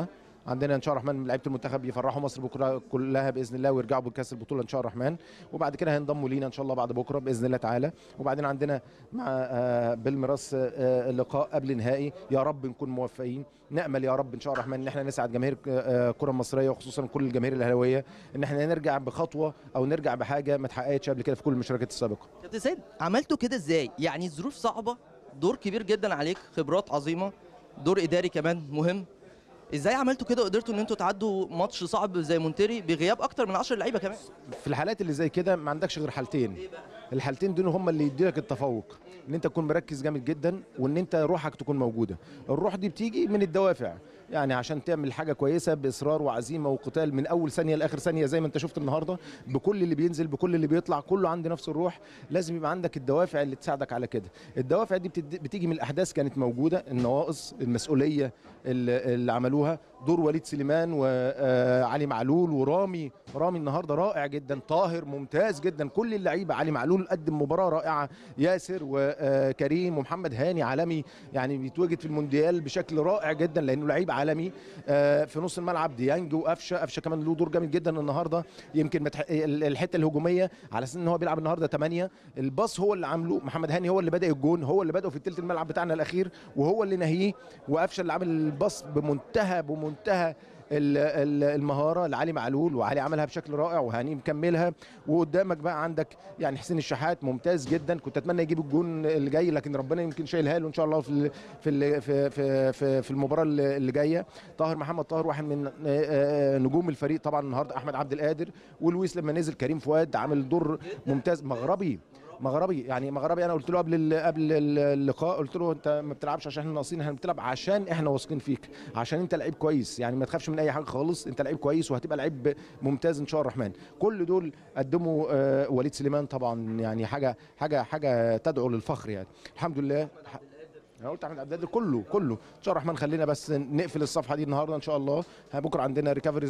F: عندنا ان شاء الله الرحمن لعيبه المنتخب يفرحوا مصر بكره كلها باذن الله ويرجعوا بكاس البطوله ان شاء الله الرحمن وبعد كده هينضموا لينا ان شاء الله بعد بكره باذن الله تعالى وبعدين عندنا مع آه، بالميراس آه، لقاء قبل نهائي يا رب نكون موفقين نامل يا رب ان شاء الله الرحمن ان احنا نسعد جماهير آه، الكره المصريه وخصوصا كل الجماهير الاهلاويه ان احنا نرجع بخطوه او نرجع بحاجه ما اتحققتش قبل كده في كل المشاركات السابقه
G: كابتن سيد عملتوا كده ازاي يعني الظروف صعبه دور كبير جدا عليك خبرات عظيمه دور اداري كمان مهم ازاي عملتوا كده وقدرتوا ان انتوا تعدوا ماتش صعب زي مونتيري بغياب اكتر من 10 لعيبه كمان
F: في الحالات اللي زي كده ما عندكش غير حالتين الحالتين دول هم اللي يديلك التفوق ان انت تكون مركز جامد جدا وان انت روحك تكون موجوده الروح دي بتيجي من الدوافع يعني عشان تعمل حاجه كويسه باصرار وعزيمه وقتال من اول ثانيه لاخر ثانيه زي ما انت شفت النهارده بكل اللي بينزل بكل اللي بيطلع كله عنده نفس الروح لازم يبقى عندك الدوافع اللي تساعدك على كده الدوافع دي بتد- بتيجي من الاحداث كانت موجوده النواقص المسؤوليه اللي اللي عملوها دور وليد سليمان وعلي معلول ورامي رامي النهارده رائع جدا طاهر ممتاز جدا كل اللعيبه علي معلول قدم مباراه رائعه ياسر وكريم ومحمد هاني عالمي يعني بيتواجد في المونديال بشكل رائع جدا لانه لعيب عالمي آه، في نص الملعب ديانج وقفشه قفشه كمان له دور جامد جدا النهارده يمكن متح... ال- الحته الهجوميه على اساس ان هو بيلعب النهارده 8 الباص هو اللي عامله محمد هاني هو اللي بدا الجون هو اللي بدا في الثلث الملعب بتاعنا الاخير وهو اللي نهيه وقفشه اللي عامل الباص بمنتهى بمنتهى ال- ال- المهاره لعلي معلول وعلي عملها بشكل رائع وهاني مكملها وقدامك بقى عندك يعني حسين الشحات ممتاز جدا كنت اتمنى يجيب الجون اللي جاي لكن ربنا يمكن شايلها له ان شاء الله في ال- في ال- في في في, في المباراه اللي اللي جايه طاهر محمد طاهر واحد من آه، آه، نجوم الفريق طبعا النهارده احمد عبد القادر ولويس لما نزل كريم فؤاد عامل دور ممتاز مغربي مغربي يعني مغربي انا قلت له قبل ال- قبل اللقاء قلت له انت ما بتلعبش عشان احنا ناقصين احنا بتلعب عشان احنا واثقين فيك عشان انت لعيب كويس يعني ما تخافش من اي حاجه خالص انت لعيب كويس وهتبقى لعيب ممتاز ان شاء الله الرحمن كل دول قدموا آه، وليد سليمان طبعا يعني حاجه حاجه حاجه تدعو للفخر يعني الحمد لله انا قلت احمد عبد القادر كله كله ان شاء الله الرحمن خلينا بس نقفل الصفحه دي النهارده ان شاء الله بكره عندنا ريكفري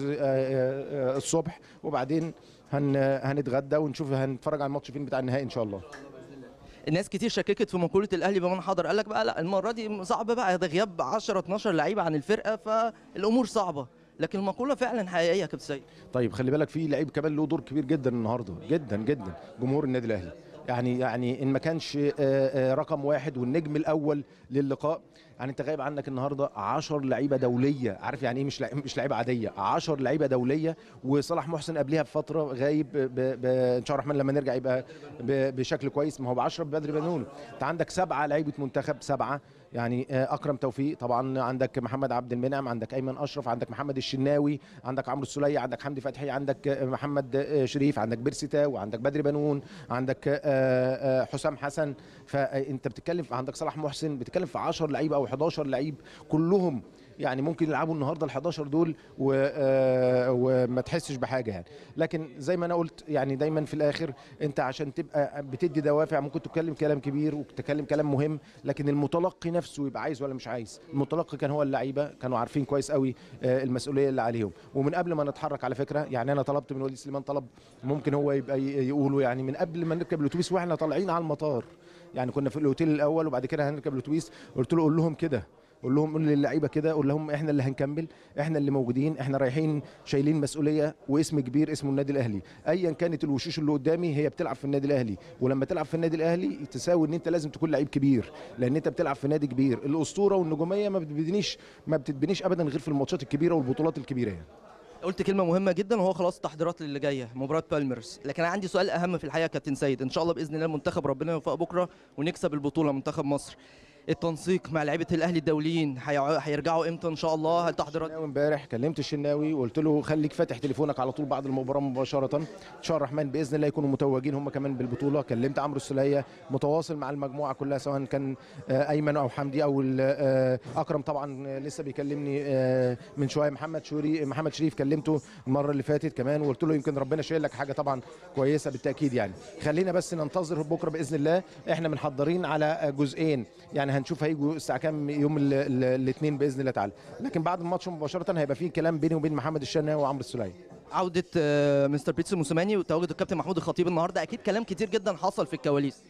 F: الصبح وبعدين هن هنتغدى ونشوف هنتفرج على الماتش فين بتاع النهائي ان شاء الله
G: الناس كتير شككت في مقوله الاهلي بمن حضر قال لك بقى لا المره دي صعبه بقى ده غياب 10 12 لعيبه عن الفرقه فالامور صعبه لكن المقوله فعلا حقيقيه يا كابتن سيد
F: طيب خلي بالك في لعيب كمان له دور كبير جدا النهارده جدا جدا جمهور النادي الاهلي يعني يعني ان ما كانش آه، آه، رقم واحد والنجم الاول للقاء يعني انت غايب عنك النهارده 10 لعيبه دوليه عارف يعني ايه مش لعيبه مش لعيبه عاديه 10 لعيبه دوليه وصلاح محسن قبلها بفتره غايب ب... ب... ان شاء الله الرحمن لما نرجع يبقى ب... بشكل كويس ما هو ب 10 بدري بنون انت عندك سبعه لعيبه منتخب سبعه يعني آه، اكرم توفيق طبعا عندك محمد عبد المنعم عندك ايمن اشرف عندك محمد الشناوي عندك عمرو السوليه عندك حمدي فتحي عندك آه، محمد آه، شريف عندك بيرسي تاو عندك بدري بنون عندك آه، آه، حسام حسن فانت بتتكلم في عندك صلاح محسن بتتكلم في 10 لعيبه او 11 لعيب كلهم يعني ممكن يلعبوا النهارده ال 11 دول و... آه، وما تحسش بحاجه يعني لكن زي ما انا قلت يعني دايما في الاخر انت عشان تبقى بتدي دوافع ممكن تتكلم كلام كبير وتتكلم كلام مهم لكن المتلقي نفسه يبقى عايز ولا مش عايز المتلقي كان هو اللعيبه كانوا عارفين كويس قوي آه، المسؤوليه اللي عليهم ومن قبل ما نتحرك على فكره يعني انا طلبت من وليد سليمان طلب ممكن هو يبقى ي- يقوله يعني من قبل ما نركب الاتوبيس واحنا طالعين على المطار يعني كنا في الاوتيل الاول وبعد كده هنركب الاتوبيس قلت له قول لهم كده قول لهم قول للعيبه كده قول لهم احنا اللي هنكمل احنا اللي موجودين احنا رايحين شايلين مسؤوليه واسم كبير اسمه النادي الاهلي ايا كانت الوشوش اللي قدامي هي بتلعب في النادي الاهلي ولما تلعب في النادي الاهلي تساوي ان انت لازم تكون لعيب كبير لان انت بتلعب في نادي كبير الاسطوره والنجوميه ما بتبنيش ما بتتبنيش ابدا غير في الماتشات الكبيره والبطولات الكبيره يعني.
G: قلت كلمه مهمه جدا وهو خلاص التحضيرات اللي جايه مباراه بالميرس لكن انا عندي سؤال اهم في الحقيقه يا كابتن سيد ان شاء الله باذن الله المنتخب ربنا يوفقه بكره ونكسب البطوله منتخب مصر التنسيق مع لعيبه الاهلي الدوليين هيع- هيرجعوا امتى ان شاء الله هل تحضيرات
F: امبارح كلمت الشناوي وقلت له خليك فاتح تليفونك على طول بعد المباراه مباشره ان شاء الله الرحمن باذن الله يكونوا متوجين هم كمان بالبطوله كلمت عمرو السوليه متواصل مع المجموعه كلها سواء كان آه، ايمن او حمدي او ال- آه، اكرم طبعا آه، لسه بيكلمني آه، من شويه محمد شوري محمد شريف كلمته المره اللي فاتت كمان وقلت له يمكن ربنا شايل لك حاجه طبعا كويسه بالتاكيد يعني خلينا بس ننتظر بكره باذن الله احنا محضرين على جزئين يعني هنشوف هيجوا الساعه كام يوم الاثنين باذن الله تعالى لكن بعد الماتش مباشره هيبقى فيه كلام بيني وبين محمد الشناوي وعمرو السوليه
G: عوده آه، مستر بيتسو موسيماني وتواجد الكابتن محمود الخطيب النهارده اكيد كلام كتير جدا حصل في الكواليس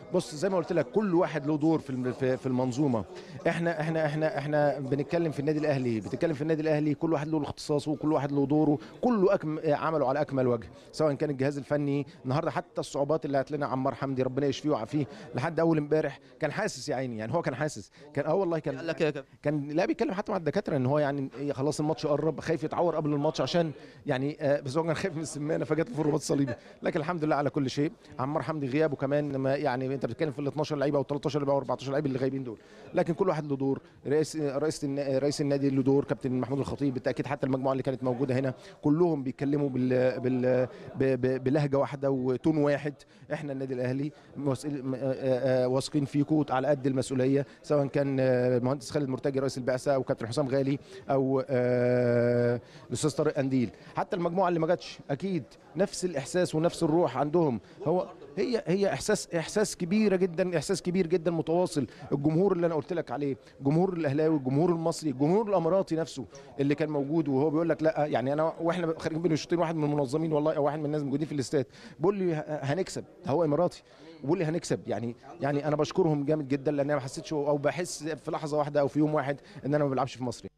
F: بص زي ما قلت لك كل واحد له دور في الم- في في المنظومه احنا احنا احنا احنا بنتكلم في النادي الاهلي بتتكلم في النادي الاهلي كل واحد له اختصاصه وكل واحد له دوره كله أكم عمله على اكمل وجه سواء كان الجهاز الفني النهارده حتى الصعوبات اللي هات لنا عمار حمدي ربنا يشفيه ويعافيه لحد اول امبارح كان حاسس يا عيني يعني هو كان حاسس كان اه والله كان
G: قال لك ايه يا كابتن
F: كان لا بيتكلم حتى مع الدكاتره ان هو يعني إيه خلاص الماتش قرب خايف يتعور قبل الماتش عشان يعني آه، بس هو كان خايف من السمانه فجات له في الرباط الصليبي لكن الحمد لله على كل شيء عمار حمدي غيابه كمان ما يعني انت بتتكلم في ال 12 لعيبه او 13 لعيبه او 14 لعيبه اللي غايبين دول لكن كل واحد له دور رئيس رئيس النا- رئيس النادي له دور كابتن محمود الخطيب بالتاكيد حتى المجموعه اللي كانت موجوده هنا كلهم بيتكلموا بال بال ب- ب- بلهجه واحده وتون واحد احنا النادي الاهلي موثقين- م- آه، آه، واثقين فيكم على قد المسؤوليه سواء كان آه، المهندس خالد مرتجي رئيس البعثه او كابتن حسام غالي او آه، الاستاذ طارق قنديل حتى المجموعه اللي ما جاتش اكيد نفس الاحساس ونفس الروح عندهم هو هي هي احساس احساس كبيره جدا احساس كبير جدا متواصل الجمهور اللي انا قلت لك عليه جمهور الاهلاوي الجمهور المصري الجمهور الاماراتي نفسه اللي كان موجود وهو بيقول لك لا يعني انا واحنا خارجين بين الشوطين واحد من المنظمين والله او واحد من الناس موجودين في الاستاد بيقول لي ه- هنكسب هو اماراتي بيقول لي هنكسب يعني يعني انا بشكرهم جامد جدا لان انا ما حسيتش او بحس في لحظه واحده او في يوم واحد ان انا ما بلعبش في مصر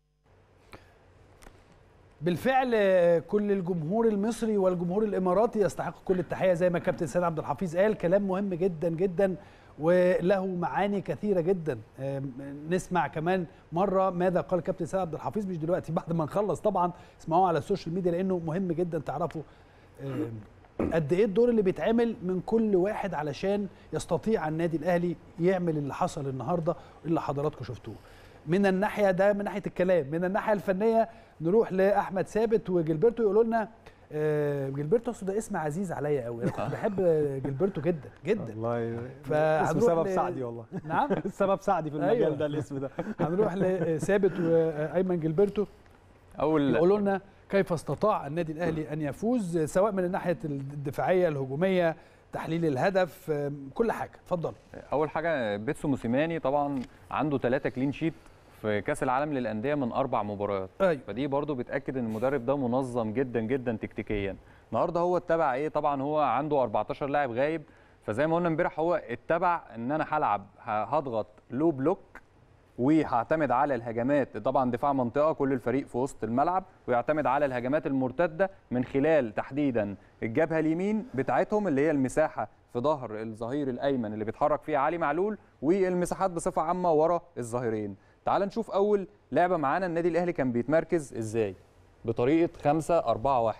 A: بالفعل آه، كل الجمهور المصري والجمهور الاماراتي يستحق كل التحيه زي ما كابتن سيد عبد الحفيظ قال كلام مهم جدا جدا وله معاني كثيره جدا آم، نسمع كمان مره ماذا قال كابتن سيد عبد الحفيظ مش دلوقتي بعد ما نخلص طبعا اسمعوه على السوشيال ميديا لانه مهم جدا تعرفوا آم، قد ايه الدور اللي بيتعمل من كل واحد علشان يستطيع النادي الاهلي يعمل اللي حصل النهارده اللي حضراتكم شفتوه من الناحيه ده من ناحيه الكلام من الناحيه الفنيه نروح لاحمد ثابت وجilberto يقولوا لنا آه، جilberto أصل ده اسم عزيز عليا قوي انا كنت بحب جilberto جدا جدا
M: والله
A: فهنروح
M: اسمه سبب
A: ل-
M: سعدي والله
A: نعم
M: سبب سعدي في المجال
A: أيوة.
M: ده الاسم ده
A: هنروح لثابت وايمن جilberto
L: اول
A: يقولوا لنا كيف استطاع النادي الاهلي ان يفوز سواء من الناحيه الدفاعيه الهجوميه تحليل الهدف آم، كل حاجه اتفضل
L: اول حاجه بيتسو موسيماني طبعا عنده ثلاثة كلين شيت في كاس العالم للانديه من اربع مباريات
A: أيوة.
L: فدي برضو بتاكد ان المدرب ده منظم جدا جدا تكتيكيا النهارده هو اتبع ايه طبعا هو عنده 14 لاعب غايب فزي ما قلنا امبارح هو اتبع ان انا هلعب ه- هضغط لو بلوك وهعتمد على الهجمات طبعا دفاع منطقه كل الفريق في وسط الملعب ويعتمد على الهجمات المرتده من خلال تحديدا الجبهه اليمين بتاعتهم اللي هي المساحه في ظهر الظهير الايمن اللي بيتحرك فيها علي معلول والمساحات بصفه عامه ورا الظهيرين تعال نشوف اول لعبه معانا النادي الاهلي كان بيتمركز ازاي بطريقه 5 4 1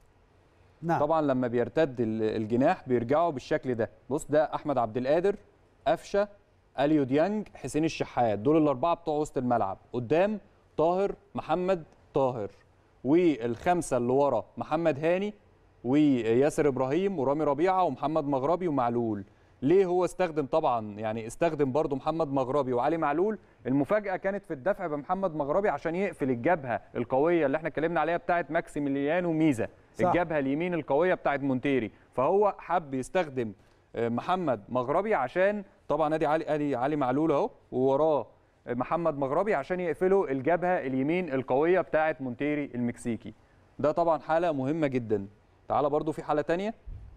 A: نعم
L: طبعا لما بيرتد ال- الجناح بيرجعوا بالشكل ده بص ده احمد عبد القادر قفشه اليو ديانج حسين الشحات دول الاربعه بتوع وسط الملعب قدام طاهر محمد طاهر والخمسه اللي ورا محمد هاني وياسر ابراهيم ورامي ربيعه ومحمد مغربي ومعلول ليه هو استخدم طبعا يعني استخدم برضو محمد مغربي وعلي معلول المفاجاه كانت في الدفع بمحمد مغربي عشان يقفل الجبهه القويه اللي احنا اتكلمنا عليها بتاعه ماكسيميليانو ميزا
A: صح.
L: الجبهه اليمين القويه بتاعه مونتيري فهو حب يستخدم آه، محمد مغربي عشان طبعا ادي علي علي علي معلول اهو ووراه محمد مغربي عشان يقفلوا الجبهه اليمين القويه بتاعه مونتيري المكسيكي ده طبعا حاله مهمه جدا تعالى برضو في حاله تانية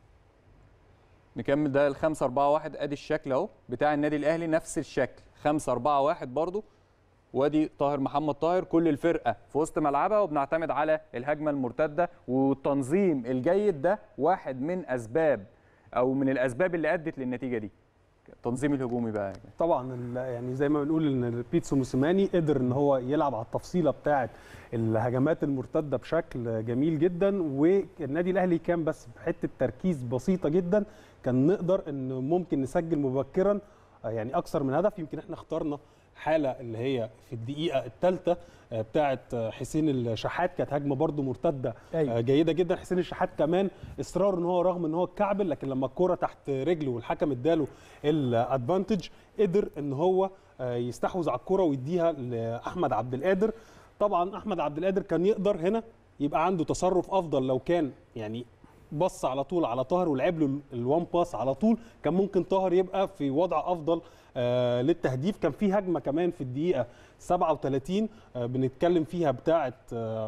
L: نكمل ده ال 5 4 1 ادي الشكل اهو بتاع النادي الاهلي نفس الشكل 5 4 1 برضو وادي طاهر محمد طاهر كل الفرقه في وسط ملعبها وبنعتمد على الهجمه المرتده والتنظيم الجيد ده واحد من اسباب او من الاسباب اللي ادت للنتيجه دي التنظيم الهجومي بقى
M: طبعا ال- يعني زي ما بنقول ان بيتسو موسيماني قدر ان هو يلعب على التفصيله بتاعه الهجمات المرتده بشكل جميل جدا والنادي الاهلي كان بس بحته تركيز بسيطه جدا كان نقدر ان ممكن نسجل مبكرا آه، يعني اكثر من هدف يمكن احنا اخترنا حاله اللي هي في الدقيقه الثالثه بتاعه آه، حسين الشحات كانت هجمه برده مرتده
A: أيوة.
M: آه، جيده جدا حسين الشحات كمان اصرار ان هو رغم ان هو اتكعبل لكن لما الكره تحت رجله والحكم اداله الادفانتج قدر ان هو آه، يستحوذ على الكره ويديها لاحمد عبد القادر طبعا احمد عبد القادر كان يقدر هنا يبقى عنده تصرف افضل لو كان يعني بص على طول على طاهر ولعب له الوان باس على طول كان ممكن طاهر يبقى في وضع افضل آه للتهديف كان في هجمه كمان في الدقيقه 37 آه بنتكلم فيها بتاعه آه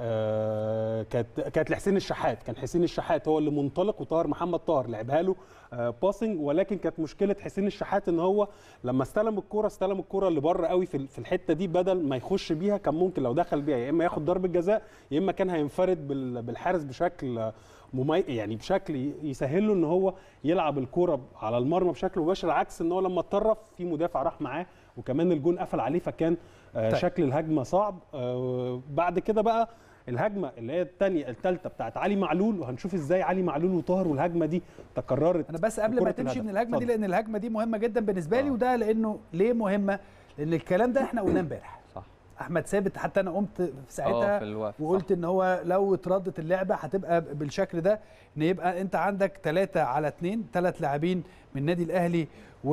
M: آه كانت كانت لحسين الشحات كان حسين الشحات هو اللي منطلق وطاهر محمد طاهر لعبها له باسنج ولكن كانت مشكله حسين الشحات ان هو لما استلم الكوره استلم الكوره اللي بره قوي في ال- في الحته دي بدل ما يخش بيها كان ممكن لو دخل بيها يا اما ياخد ضربه جزاء يا اما كان هينفرد بال- بالحارس بشكل آه، ممي... يعني بشكل ي- يسهل له ان هو يلعب الكوره على المرمى بشكل مباشر عكس ان هو لما اتطرف في مدافع راح معاه وكمان الجون قفل عليه فكان آه،
A: طيب.
M: شكل الهجمه صعب آه، بعد كده بقى الهجمه اللي هي الثانيه الثالثه بتاعت علي معلول وهنشوف ازاي علي معلول وطاهر والهجمه دي تكررت
A: انا بس قبل ما تمشي من الهجمه دي لان الهجمه دي مهمه جدا بالنسبه لي وده لانه ليه مهمه لان الكلام ده احنا قلناه امبارح
L: صح
A: احمد ثابت حتى انا قمت في
L: آه،
A: ساعتها
L: في الوقت،
A: وقلت ان هو لو اتردت اللعبه هتبقى بالشكل ده ان يبقى انت عندك ثلاثة على اثنين ثلاث لاعبين من النادي الاهلي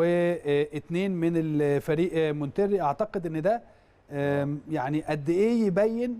A: واثنين من الفريق مونتري اعتقد ان ده آم، يعني قد ايه يبين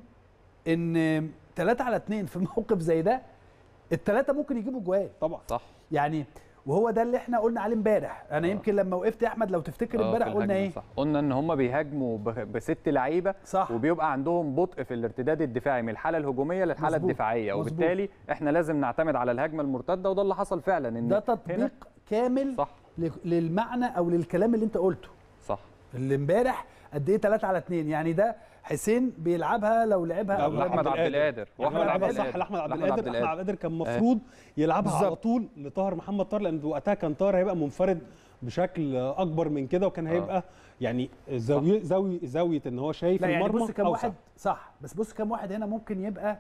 A: ان ثلاثة على اثنين في موقف زي ده الثلاثه ممكن يجيبوا جوال
M: طبعا
L: صح
A: يعني وهو ده اللي احنا قلنا عليه امبارح انا يمكن لما وقفت يا احمد لو تفتكر
L: آه،
A: امبارح
L: في
A: قلنا
L: الهجمة
A: ايه
L: صح. قلنا ان هم بيهاجموا ب- بست لعيبه
A: صح
L: وبيبقى عندهم بطء في الارتداد الدفاعي من الحاله الهجوميه للحاله
A: مظبوط،
L: الدفاعيه
A: مظبوط.
L: وبالتالي احنا لازم نعتمد على الهجمه المرتده وده اللي حصل فعلا ان
A: ده
L: هنا-
A: تطبيق كامل
L: صح
A: ل- للمعنى او للكلام اللي انت قلته
L: صح
A: اللي امبارح قد ايه 3 على 2 يعني ده حسين بيلعبها لو لعبها
M: لا،
A: او
M: لا،
L: احمد عبد القادر
M: واحمد عبد القادر صح لاحمد عبد القادر احمد عبد القادر كان المفروض يلعبها على
A: بالظبط.
M: طول لطاهر محمد طاهر لان وقتها كان طاهر هيبقى منفرد بشكل اكبر من كده وكان هيبقى يعني زاويه زاويه زاويه ان هو شايف
A: لا يعني
M: المرمى
A: بص كام
M: أوسع.
A: واحد صح بس بص كام واحد هنا ممكن يبقى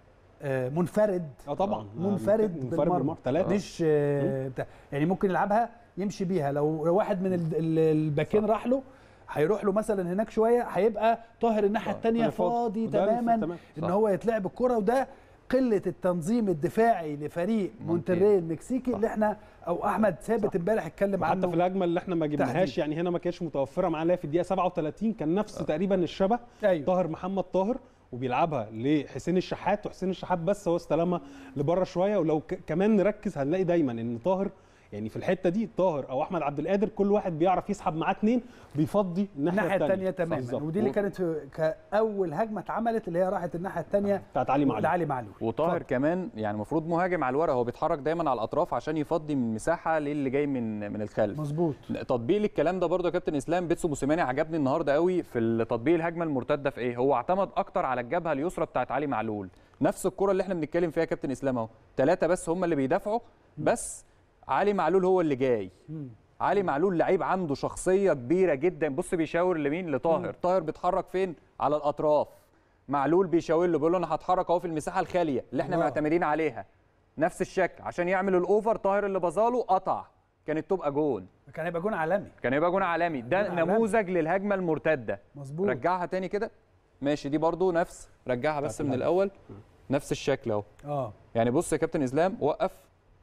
A: آه، منفرد
M: اه طبعا
A: منفرد
M: منفرد
A: بالمرمى
M: بالمرمى ثلاثه
A: مش آه، بتاع يعني ممكن يلعبها يمشي بيها لو لو واحد من ال- ال- الباكين راح له هيروح له مثلا هناك شويه هيبقى طاهر الناحيه الثانيه
M: أنا فاضي.
A: فاضي
M: وده اللي-
A: تماما
M: تمام.
A: ان
M: صح.
A: هو يتلعب الكره وده قله التنظيم الدفاعي لفريق مونتري المكسيكي اللي احنا او احمد ثابت امبارح اتكلم
M: وحتى
A: عنه
M: في الهجمه اللي احنا ما جبناهاش
A: تحديد.
M: يعني هنا ما كانتش متوفره معانا اللي هي في الدقيقه 37 كان نفس تقريبا الشبه
A: أيوه.
M: طاهر محمد طاهر وبيلعبها لحسين الشحات وحسين الشحات بس هو استلمها لبره شويه ولو ك- كمان نركز هنلاقي دايما ان طاهر يعني في الحته دي طاهر او احمد عبد القادر كل واحد بيعرف يسحب معاه اثنين بيفضي الناحيه
A: الناحيه الثانيه
M: الثانيه
A: تماما ودي اللي كانت في- كاول هجمه اتعملت اللي هي راحت الناحيه الثانيه
M: بتاعت علي معلول
A: لعلي معلول
L: وطاهر كمان يعني المفروض مهاجم على الورق هو بيتحرك دايما على الاطراف عشان يفضي من مساحه للي جاي من من الخلف
A: مظبوط
L: تطبيق للكلام ده برضه يا كابتن اسلام بيتسو موسيماني عجبني النهارده قوي في التطبيق الهجمه المرتده في ايه هو اعتمد اكتر على الجبهه اليسرى بتاعت علي معلول نفس الكره اللي احنا بنتكلم فيها يا كابتن اسلام اهو ثلاثه بس هم اللي بيدافعوا بس علي معلول هو اللي جاي علي معلول لعيب عنده شخصيه كبيره جدا بص بيشاور لمين لطاهر طاهر بيتحرك فين على الاطراف معلول بيشاور له بيقول له انا هتحرك اهو في المساحه الخاليه اللي احنا
A: الله.
L: معتمدين عليها نفس الشكل عشان يعمل الاوفر طاهر اللي بظاله قطع كانت تبقى جون
A: كان هيبقى جون عالمي
L: كان هيبقى جون عالمي ده
A: جون عالمي.
L: نموذج للهجمه المرتده
A: مظبوط
L: رجعها تاني كده ماشي دي برضو نفس رجعها بس من الاول نفس الشكل اهو
A: اه
L: يعني بص يا كابتن اسلام وقف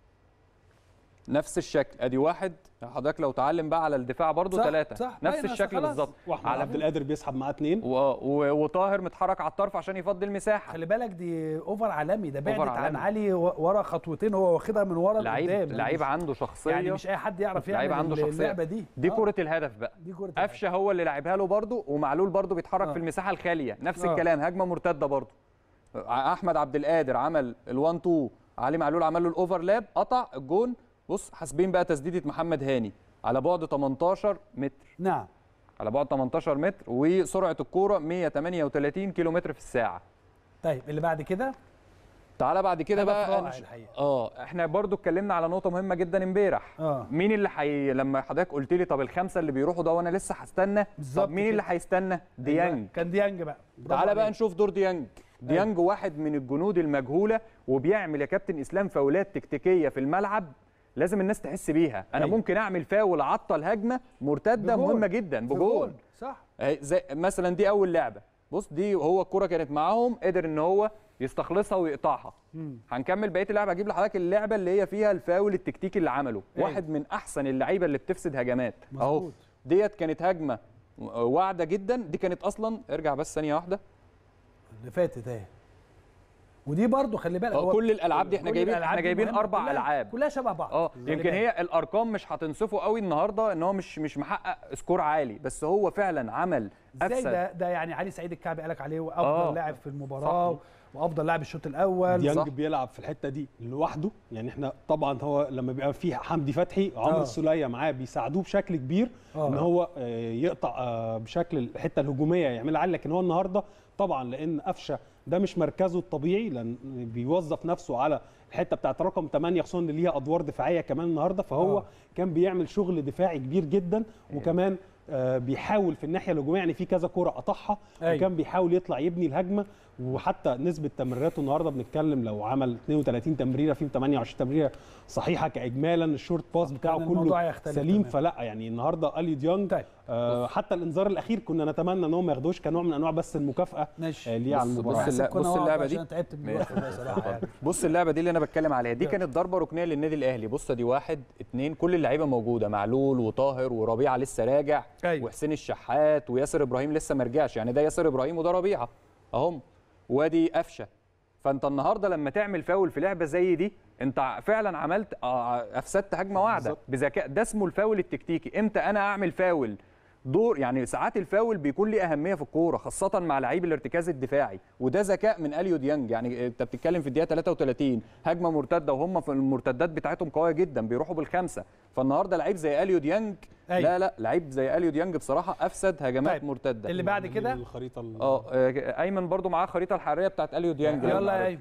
L: نفس الشكل ادي واحد حضرتك لو تعلم بقى على الدفاع برضو
M: صح،
L: ثلاثه
M: صح.
L: نفس
M: باين أصل
L: الشكل
M: خلاص.
L: بالظبط
M: واحمد عبد القادر بيسحب معاه اثنين
L: و... و... وطاهر متحرك على الطرف عشان يفضي المساحه
A: خلي بالك دي اوفر عالمي ده
L: أوفر
A: بعدت عن
L: عالمي.
A: علي و- ورا خطوتين هو واخدها من ورا
L: لعيب
A: لقدام
L: لعيب عنده شخصيه
A: يعني مش اي حد يعرف يعمل
L: لعيب عنده شخصيه
A: اللعبه دي
L: دي
A: آه.
L: كره الهدف بقى
A: دي كره
L: قفشه هو اللي لعبها له برضو ومعلول برضو بيتحرك
A: آه.
L: في المساحه الخاليه نفس
A: آه.
L: الكلام هجمه مرتده برضو احمد عبد القادر عمل ال1 2 علي معلول عمل له الاوفرلاب قطع الجون بص حاسبين بقى تسديده محمد هاني على بعد 18 متر
A: نعم
L: على بعد 18 متر وسرعه الكوره 138 كيلو متر في الساعه
A: طيب اللي بعد كده
L: تعالى بعد كده
A: هدف
L: بقى
A: رائع
L: أنا-
A: الحقيقة.
L: اه احنا برضو اتكلمنا على نقطه مهمه جدا امبارح
A: اه
L: مين اللي حي... لما حضرتك قلت لي طب الخمسه اللي بيروحوا ده وانا لسه هستنى
A: بالظبط
L: طب مين
A: كده.
L: اللي هيستنى ديانج
A: كان ديانج بقى برافو
L: تعالى بقى
A: عليك.
L: نشوف دور ديانج ديانج واحد من الجنود المجهوله وبيعمل يا كابتن اسلام فاولات تكتيكيه في الملعب لازم الناس تحس بيها انا
A: أيوة.
L: ممكن اعمل فاول عطل هجمه مرتده
A: بجول.
L: مهمه جدا بجول
A: صح
L: اهي زي مثلا دي اول لعبه بص دي هو الكره كانت معاهم قدر ان هو يستخلصها ويقطعها
A: مم.
L: هنكمل بقيه اللعبه اجيب لحضرتك اللعبه اللي هي فيها الفاول التكتيكي اللي عمله
A: أيوة.
L: واحد من احسن اللعيبه اللي بتفسد هجمات اهو
A: مظبوط.
L: ديت كانت هجمه واعده جدا دي كانت اصلا ارجع بس ثانيه واحده
A: اللي فاتت اهي ودي برضو خلي بالك
L: آه،
A: هو
L: كل الألعاب دي إحنا
A: كل
L: جايبين-
A: الألعاب
L: إحنا
A: دي
L: جايبين
A: مهمة.
L: أربع
A: كلها-
L: ألعاب.
A: كلها شبه بعض
L: اه
A: خلي
L: يمكن
A: بالك.
L: هي الارقام مش هتنصفه قوي النهارده ان هو مش مش محقق سكور عالي بس هو فعلا عمل
A: ازاي
L: افسد
A: ده ده يعني علي سعيد الكعبي قالك عليه
L: آه.
A: وافضل لاعب في المباراه
L: صح.
A: وافضل لاعب الشوط الاول
M: ديانج بيلعب في الحته دي لوحده يعني احنا طبعا هو لما بيبقى فيه حمدي فتحي عمرو
A: آه.
M: السوليه معاه بيساعدوه بشكل كبير
A: آه.
M: ان هو آه، يقطع آه، بشكل الحته الهجوميه يعملها عالي لكن هو النهارده طبعا لان قفشه ده مش مركزه الطبيعي لان بيوظف نفسه على الحته بتاعت رقم 8 خصوصا اللي ليها ادوار دفاعيه كمان النهارده فهو
A: آه.
M: كان بيعمل شغل دفاعي كبير جدا وكمان آه، بيحاول في الناحيه الهجوميه يعني في كذا كوره قطعها
A: أيوة.
M: وكان بيحاول يطلع يبني الهجمه وحتى نسبه تمريراته النهارده بنتكلم لو عمل 32 تمريره فيهم 28 تمريره صحيحه كاجمالا الشورت باس بتاعه
A: كان الموضوع
M: كله
A: يختلف
M: سليم
A: تماماً.
M: فلا يعني النهارده اليو ديانج
A: طيب.
M: آه حتى الانذار الاخير كنا نتمنى ان هو ما ياخدوش كنوع من انواع بس المكافاه
A: ماشي
M: آه ليه على
L: بص-
M: المباراه
L: بص الل-
A: كنا
L: بص
A: واقف
L: اللعبه
A: عشان
L: دي
A: أنا تعبت من الوقت ده صراحه يعني.
L: بص اللعبه دي اللي انا بتكلم عليها دي كانت ضربه ركنيه للنادي الاهلي بص دي واحد اتنين كل اللعيبه موجوده معلول وطاهر وربيعه لسه راجع
A: أيوة.
L: وحسين الشحات وياسر ابراهيم لسه ما رجعش يعني ده ياسر ابراهيم وده ربيعه اهم وادي قفشه فانت النهارده لما تعمل فاول في لعبه زي دي انت فعلا عملت آه، افسدت هجمه واحده بذكاء ده اسمه الفاول التكتيكي امتى انا اعمل فاول دور يعني ساعات الفاول بيكون ليه اهميه في الكوره خاصه مع لعيب الارتكاز الدفاعي وده ذكاء من اليو ديانج يعني انت بتتكلم في الدقيقه 33 هجمه مرتده وهم في المرتدات بتاعتهم قويه جدا بيروحوا بالخمسه فالنهارده لعيب زي اليو ديانج
A: أيوة.
L: لا لا لعيب زي اليو ديانج بصراحه افسد هجمات
A: طيب،
L: مرتده
A: اللي بعد كده
M: الخريطه ال-
L: اه آه، ايمن برضو معاه الخريطه الحراريه بتاعت اليو ديانج لو
A: يلا يا
L: عارف.
A: ايمن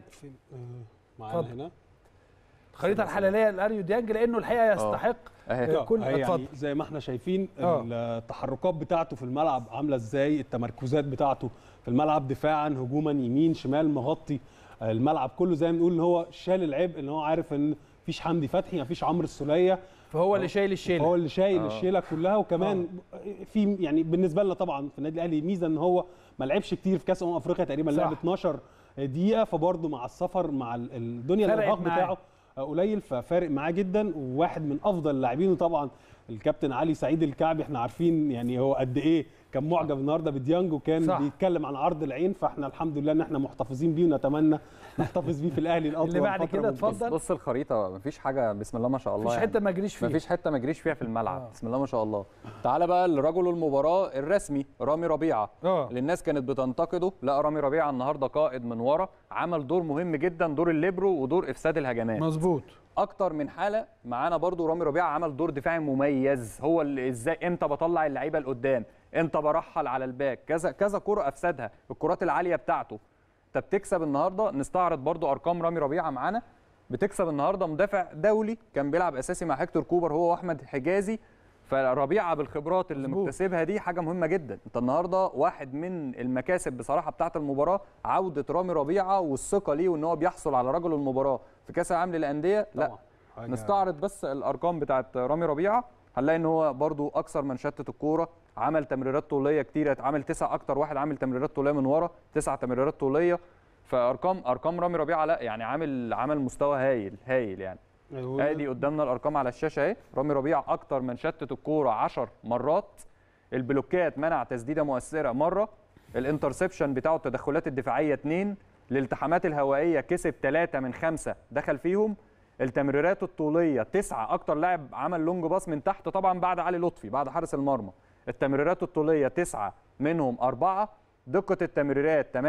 M: معانا
A: اتفضل.
M: هنا
A: الخريطه الحلاليه لاريو ديانج لانه الحقيقه يستحق
L: اهي
A: آه، كل
M: هي
A: اتفضل
M: يعني زي ما احنا شايفين
A: آه.
M: التحركات بتاعته في الملعب عامله ازاي التمركزات بتاعته في الملعب دفاعا هجوما يمين شمال مغطي الملعب كله زي ما بنقول ان هو شال العبء ان هو عارف ان مفيش حمدي فتحي مفيش عمرو السوليه
A: فهو اللي شايل الشيله
M: هو اللي شايل
L: آه.
M: الشيله كلها وكمان في يعني بالنسبه لنا طبعا في النادي الاهلي ميزه ان هو ما لعبش كتير في كاس امم افريقيا تقريبا
A: صح.
M: لعب 12 دقيقه فبرضه مع السفر مع ال- الدنيا
A: فرقت
M: الارهاق
A: معاه.
M: بتاعه قليل ففارق معاه جدا وواحد من افضل اللاعبين وطبعا الكابتن علي سعيد الكعبي احنا عارفين يعني هو قد ايه كان معجب النهارده بديانج وكان
A: صح.
M: بيتكلم عن عرض العين فاحنا الحمد لله ان احنا محتفظين بيه ونتمنى نحتفظ بيه في الاهلي الاطول
A: اللي بعد
M: فترة
A: كده
M: ممكنة.
A: اتفضل.
L: بص الخريطه مفيش حاجه بسم الله ما شاء الله
A: مفيش
L: يعني.
A: حته ما اجريش فيها
L: مفيش حته ما اجريش فيها في الملعب بسم الله ما شاء الله تعالى بقى لرجل المباراه الرسمي رامي ربيعه
A: اه
L: اللي الناس كانت بتنتقده لا رامي ربيعه النهارده قائد من ورا عمل دور مهم جدا دور الليبرو ودور افساد الهجمات
A: مظبوط
L: اكتر من حاله معانا برضو رامي ربيعه عمل دور دفاعي مميز هو اللي ازاي امتى بطلع اللعيبه لقدام امتى برحل على الباك كذا كذا كره افسدها الكرات العاليه بتاعته انت بتكسب النهارده نستعرض برضو ارقام رامي ربيعه معانا بتكسب النهارده مدافع دولي كان بيلعب اساسي مع هيكتور كوبر هو واحمد حجازي فربيعه بالخبرات اللي
A: مظبوط.
L: مكتسبها دي حاجه مهمه جدا انت النهارده واحد من المكاسب بصراحه بتاعه المباراه عوده رامي ربيعه والثقه ليه وان هو بيحصل على رجل المباراه في كاس العالم للانديه لا
M: طبعاً. حاجة-
L: نستعرض بس الارقام بتاعت رامي ربيعه هنلاقي ان هو برضو اكثر من شتت الكوره عمل تمريرات طوليه كتيره عمل تسع اكتر واحد عامل تمريرات طوليه من ورا تسع تمريرات طوليه فارقام ارقام رامي ربيعه لا يعني عامل عامل مستوى هايل هايل يعني
M: أيوة.
L: ادي قدامنا الارقام على الشاشه اهي رامي ربيعه اكتر من شتت الكوره 10 مرات البلوكات منع تسديده مؤثره مره الانترسبشن بتاعه التدخلات الدفاعيه 2 الالتحامات الهوائيه كسب 3 من 5 دخل فيهم التمريرات الطوليه 9 اكتر لاعب عمل لونج باص من تحت طبعا بعد علي لطفي بعد حارس المرمى التمريرات الطوليه 9 منهم 4 دقه التمريرات 68%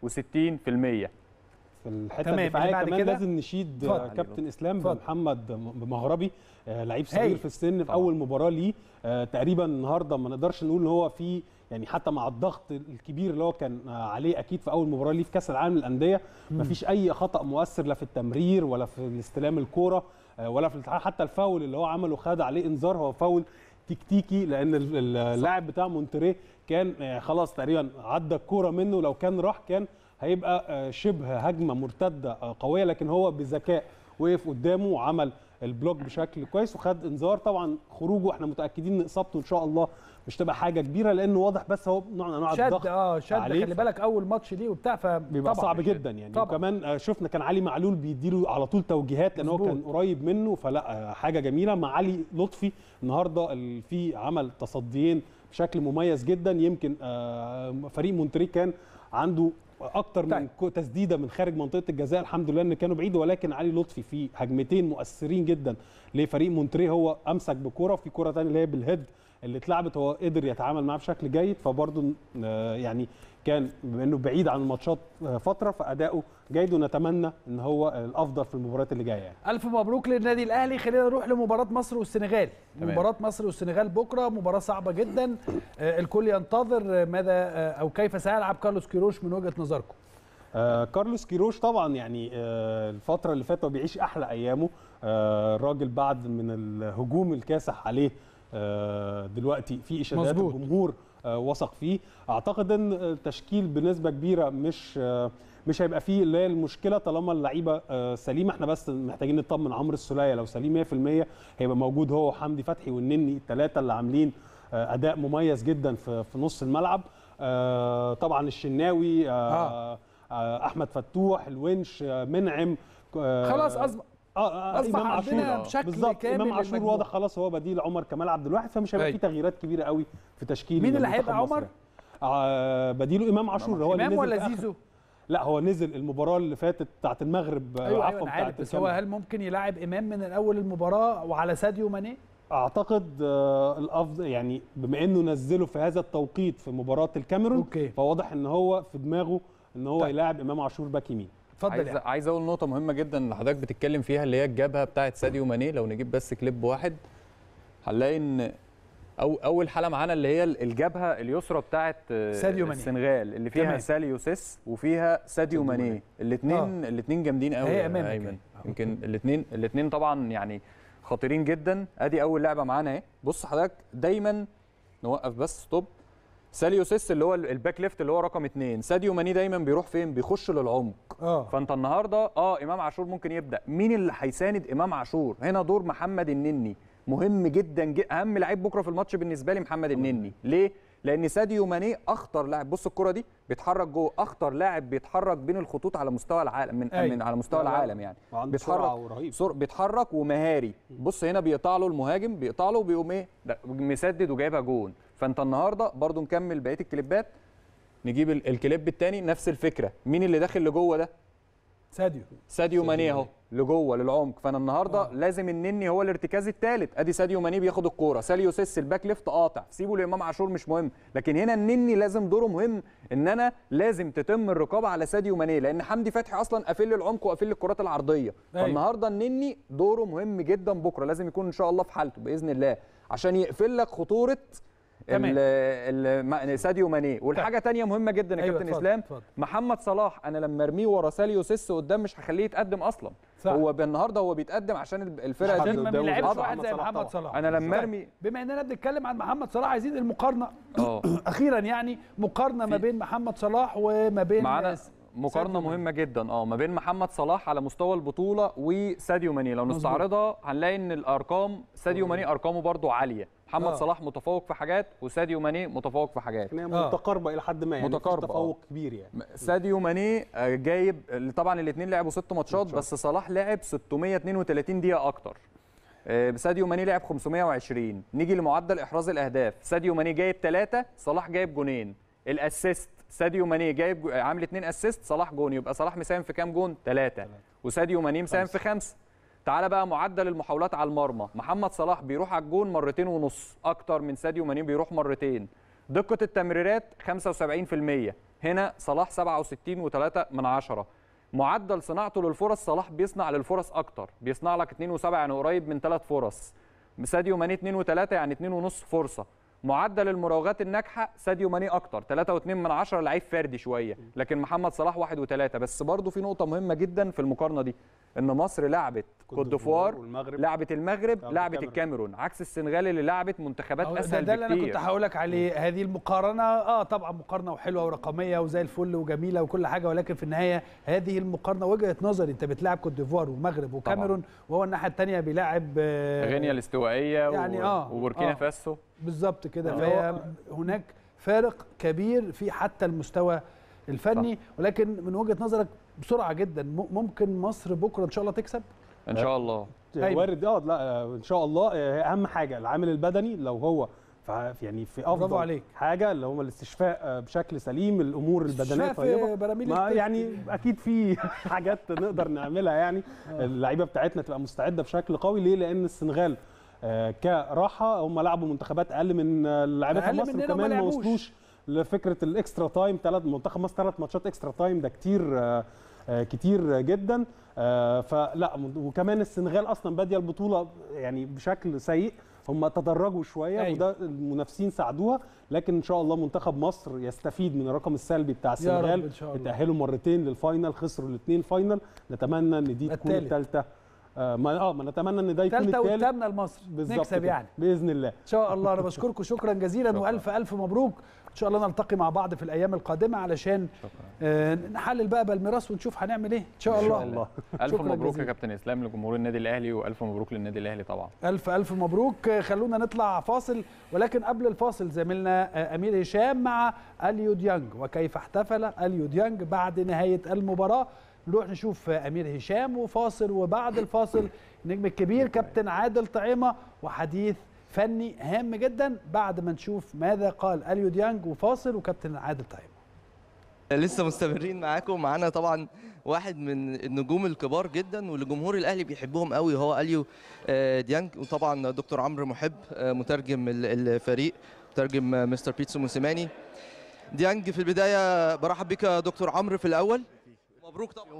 M: في الحته
A: تمام، اللي
M: الدفاعيه
A: بعد
M: كمان
A: كده؟
M: لازم نشيد
A: اتفضل.
M: آه، كابتن اسلام
A: اتفضل.
M: بمحمد م- مغربي آه، لعيب صغير
A: هايل.
M: في السن في اول مباراه ليه آه، تقريبا النهارده ما نقدرش نقول ان هو في يعني حتى مع الضغط الكبير اللي هو كان آه، عليه اكيد في اول مباراه ليه في كاس العالم للانديه
A: مم.
M: مفيش اي خطا مؤثر لا في التمرير ولا في استلام الكوره آه، ولا في الالتحام حتى الفاول اللي هو عمله خد عليه انذار هو فاول تكتيكي لان ال- ال- اللاعب بتاع مونتريه كان آه، خلاص تقريبا عدى الكوره منه لو كان راح كان هيبقى آه، شبه هجمه مرتده آه، قويه لكن هو بذكاء وقف قدامه وعمل البلوك بشكل كويس وخد انذار طبعا خروجه احنا متاكدين ان اصابته ان شاء الله مش تبقى حاجه كبيره لانه واضح بس هو نوع من انواع الضغط
A: شد اه شد
M: عليه.
A: خلي بالك اول ماتش ليه وبتاع ف
M: بيبقى
A: طبعاً
M: صعب
A: شد.
M: جدا يعني
A: طبعاً.
M: وكمان آه، شفنا كان علي معلول بيديله على طول توجيهات لان هو
A: مظبوط.
M: كان قريب منه فلا آه، حاجه جميله مع علي لطفي النهارده ال- في عمل تصديين بشكل مميز جدا يمكن آه، فريق مونتري كان عنده اكتر من كو- تسديده من خارج منطقه الجزاء الحمد لله ان كانوا بعيد ولكن علي لطفي في هجمتين مؤثرين جدا لفريق مونتري هو امسك بكوره وفي كوره ثانيه اللي هي بالهيد اللي اتلعبت هو قدر يتعامل معاه بشكل جيد فبرضه آه، يعني كان بما انه بعيد عن الماتشات آه، فتره فاداؤه جيد ونتمنى ان هو الافضل في المباريات اللي جايه يعني.
A: الف مبروك للنادي الاهلي خلينا نروح لمباراه مصر والسنغال
M: تمام.
A: مباراه مصر والسنغال بكره مباراه صعبه جدا آه، الكل ينتظر آه، ماذا آه، او كيف سيلعب كارلوس كيروش من وجهه نظركم
M: آه كارلوس كيروش طبعا يعني آه الفترة اللي فاتت هو بيعيش أحلى أيامه آه الراجل بعد من الهجوم الكاسح عليه آه دلوقتي في إشادات
A: مظبوط.
M: الجمهور آه وثق فيه أعتقد أن التشكيل بنسبة كبيرة مش آه مش هيبقى فيه اللي هي المشكلة طالما اللعيبة آه سليمة احنا بس محتاجين نطمن عمرو السولية لو سليم 100% هيبقى موجود هو وحمدي فتحي والنني الثلاثة اللي عاملين آه أداء مميز جدا في, في نص الملعب آه طبعا الشناوي آه آه احمد فتوح الونش آه منعم آه
A: خلاص أصبح-
M: اه اه
A: أصبح
M: امام
A: عندنا
M: عاشور
A: بشكل
M: بالظبط
A: كامل
M: امام عاشور
A: المجموعة.
M: واضح خلاص هو بديل عمر كمال عبد الواحد فمش هيبقى
A: أيوة.
M: في تغييرات كبيره قوي في تشكيل
A: مين اللي
M: منتخب
A: هيبقى
M: مصر
A: عمر؟
M: يعني. آه بديله امام عاشور هو اللي
A: امام
M: نزل
A: ولا
M: في آخر-
A: زيزو
M: لا هو نزل المباراه اللي فاتت بتاعت المغرب آه،
A: ايوه
M: عفوا
A: ايوه انا
M: بتاعت
A: عارف بس هو
M: الكاميرون.
A: هل ممكن يلاعب امام من الاول المباراه وعلى ساديو ماني
M: اعتقد آه، الافضل يعني بما انه نزله في هذا التوقيت في مباراه الكاميرون
A: أوكي.
M: فواضح ان هو في دماغه ان هو يلاعب امام عاشور باك يمين
L: عايز, عايز اقول نقطه مهمه جدا اللي حضرتك بتتكلم فيها اللي هي الجبهه بتاعه ساديو ماني لو نجيب بس كليب واحد هنلاقي ان أو اول حاله معانا اللي هي الجبهه اليسرى بتاعه
A: ساديو ماني.
L: السنغال اللي فيها
A: تمام.
L: ساليو سيس وفيها ساديو ماني الاثنين الاثنين جامدين قوي
A: هي
L: يا
A: أمامك
L: ايمن
A: أهي.
L: يمكن الاثنين الاثنين طبعا يعني خطيرين جدا ادي اول لعبه معانا اهي بص حضرتك دايما نوقف بس ستوب ساليو سيس اللي هو الباك ليفت اللي هو رقم اثنين ساديو ماني دايما بيروح فين بيخش للعمق
A: اه
L: فانت النهارده اه امام عاشور ممكن يبدا مين اللي هيساند امام عاشور هنا دور محمد النني مهم جدا, جدا اهم لعيب بكره في الماتش بالنسبه لي محمد النني ليه لان ساديو ماني اخطر لاعب بص الكره دي بيتحرك جوه اخطر لاعب بيتحرك بين الخطوط على مستوى العالم من,
M: أيوة.
L: من على مستوى
M: لا، لا.
L: العالم يعني
M: وعنده سرعة ورهيب.
L: سر... بيتحرك ومهاري بص هنا بيقطع له المهاجم بيقطع له وبيقوم ايه لا مسدد وجايبها جون فانت النهارده برضو نكمل بقيه الكليبات نجيب ال- الكليب الثاني نفس الفكره مين اللي داخل لجوه ده
A: ساديو
L: ساديو ماني اهو لجوه للعمق فانا النهارده آه. لازم النني هو الارتكاز الثالث ادي ساديو ماني بياخد الكوره ساليو سيس الباك ليفت قاطع سيبه لامام عاشور مش مهم لكن هنا النني لازم دوره مهم ان انا لازم تتم الرقابه على ساديو ماني لان حمدي فتحي اصلا قافل لي العمق وقافل لي الكرات العرضيه
A: أيوة.
L: فالنهارده النني دوره مهم جدا بكره لازم يكون ان شاء الله في حالته باذن الله عشان يقفل لك خطوره
A: تمام.
L: ال- ال- ما- ساديو ماني والحاجه تانية مهمه جدا يا
A: أيوة،
L: كابتن
A: اتفضل،
L: اسلام
A: اتفضل.
L: محمد صلاح انا لما ارميه ورا ساليو سيس قدام مش هخليه يتقدم اصلا
A: صح.
L: هو النهارده هو بيتقدم عشان الب- الفرقه
A: عشان
L: دي
A: ما بيلعبش
L: أضعف.
A: واحد زي محمد صلاح
L: انا لما
A: طيب،
L: ارمي
A: بما اننا بنتكلم عن محمد صلاح عايزين المقارنه
L: اه
A: اخيرا يعني مقارنه ما بين محمد صلاح وما بين
L: معانا
A: س-
L: مقارنه
A: ساديو
L: مهمه جدا اه ما بين محمد صلاح على مستوى البطوله وساديو ماني لو
A: مظبوط.
L: نستعرضها هنلاقي ان الارقام ساديو ماني ارقامه برضو عاليه محمد
M: آه.
L: صلاح متفوق في حاجات وساديو ماني متفوق في حاجات
M: يعني متقاربه الى حد ما يعني مفيش
L: متقاربة،
M: تفوق
L: آه.
M: كبير يعني
L: ساديو ماني آه، جايب طبعا الاثنين لعبوا ست ماتشات بس صلاح لعب 632 دقيقه اكتر آه، ساديو ماني لعب 520 نيجي لمعدل احراز الاهداف ساديو ماني جايب ثلاثة صلاح جايب جونين الاسيست ساديو ماني جايب جو- عامل اثنين اسيست صلاح جون يبقى صلاح مساهم في كام جون ثلاثة وساديو ماني مساهم في خمسة تعالى بقى معدل المحاولات على المرمى محمد صلاح بيروح على الجون مرتين ونص اكتر من ساديو ماني بيروح مرتين دقة التمريرات 75% هنا صلاح 67 و3 من عشرة معدل صناعته للفرص صلاح بيصنع للفرص اكتر بيصنع لك 2 و7 يعني قريب من 3 فرص ساديو ماني 2 و3 يعني 2 ونص فرصه معدل المراوغات الناجحه ساديو ماني اكتر 3 و2 من 10 لعيب فردي شويه لكن محمد صلاح 1 و3 بس برضه في نقطه مهمه جدا في المقارنه دي ان مصر لعبت كوت ديفوار
M: والمغرب.
L: لعبت المغرب
M: لعبت
L: لعبت
M: الكاميرون.
L: الكاميرون عكس السنغال اللي لعبت منتخبات
A: أهو ده,
L: اسهل
A: ده اللي انا
L: بكتير
A: كنت هقول لك عليه هذه المقارنه اه طبعا مقارنه وحلوه ورقميه وزي الفل وجميله وكل حاجه ولكن في النهايه هذه المقارنه وجهه نظري انت بتلاعب كوت ديفوار والمغرب وكاميرون وهو الناحيه الثانيه بيلاعب آه،
L: غينيا الاستوائيه
A: يعني
L: و...
A: آه،
L: وبوركينا
A: آه.
L: فاسو
A: بالظبط كده
L: آه.
A: فهي هناك فارق كبير في حتى المستوى الفني ولكن من وجهه نظرك بسرعه جدا م- ممكن مصر بكره ان شاء الله تكسب
L: ان شاء الله
A: أيوة.
M: وارد اه لا آه، ان شاء الله آه، اهم حاجه العامل البدني لو هو في يعني في افضل
A: برافو عليك.
M: حاجه اللي هو الاستشفاء آه، بشكل سليم الامور البدنيه
A: استشفاء في
M: طيبه
A: براميل
M: ما
A: التست.
M: يعني اكيد في حاجات نقدر نعملها يعني اللعيبه بتاعتنا تبقى مستعده بشكل قوي ليه لان السنغال آه، كراحه هم لعبوا منتخبات اقل من آه، لعيبتها
A: أقل
M: مصر
A: مننا وما
M: وكمان ما
A: لعبوش.
M: وصلوش لفكره الاكسترا تايم ثلاث منتخب مصر ثلاث ماتشات اكسترا تايم ده كتير آه، آه، كتير جدا آه، فلا وكمان السنغال اصلا باديه البطوله يعني بشكل سيء هم تدرجوا شويه
A: أيوة.
M: وده المنافسين ساعدوها لكن ان شاء الله منتخب مصر يستفيد من الرقم السلبي بتاع
A: يا رب
M: السنغال
A: إن شاء الله.
M: اتاهلوا مرتين للفاينل خسروا الاثنين فاينل نتمنى ان دي تكون
A: التالت.
M: الثالثه آه ما اه ما نتمنى ان ده يكون
A: ثالثه
M: الثالث
A: والثامنه لمصر
M: بالظبط
A: نكسب
M: كده.
A: يعني
M: باذن الله
A: ان شاء الله انا بشكركم شكرا جزيلا والف الف مبروك ان شاء الله نلتقي مع بعض في الايام القادمه علشان آه نحلل بقى بالميراث ونشوف هنعمل ايه ان شاء الله
N: الف
A: شكراً
N: مبروك يا
A: جزيلاً.
N: كابتن اسلام لجمهور النادي الاهلي والف مبروك للنادي الاهلي طبعا
A: الف الف مبروك آه، خلونا نطلع فاصل ولكن قبل الفاصل زميلنا آه، امير هشام مع اليو ديانج وكيف احتفل اليو ديانج بعد نهايه المباراه نروح نشوف آه، امير هشام وفاصل وبعد الفاصل النجم الكبير كابتن عادل طعيمه وحديث فني هام جدا بعد ما نشوف ماذا قال اليو ديانج وفاصل وكابتن عادل طعيمه
G: لسه مستمرين معاكم معانا طبعا واحد من النجوم الكبار جدا واللي جمهور الاهلي بيحبهم قوي هو اليو آه، ديانج وطبعا دكتور عمرو محب آه، مترجم ال- الفريق مترجم آه، مستر بيتسو موسيماني ديانج في البدايه برحب بك يا دكتور عمرو في الاول مبروك طبعا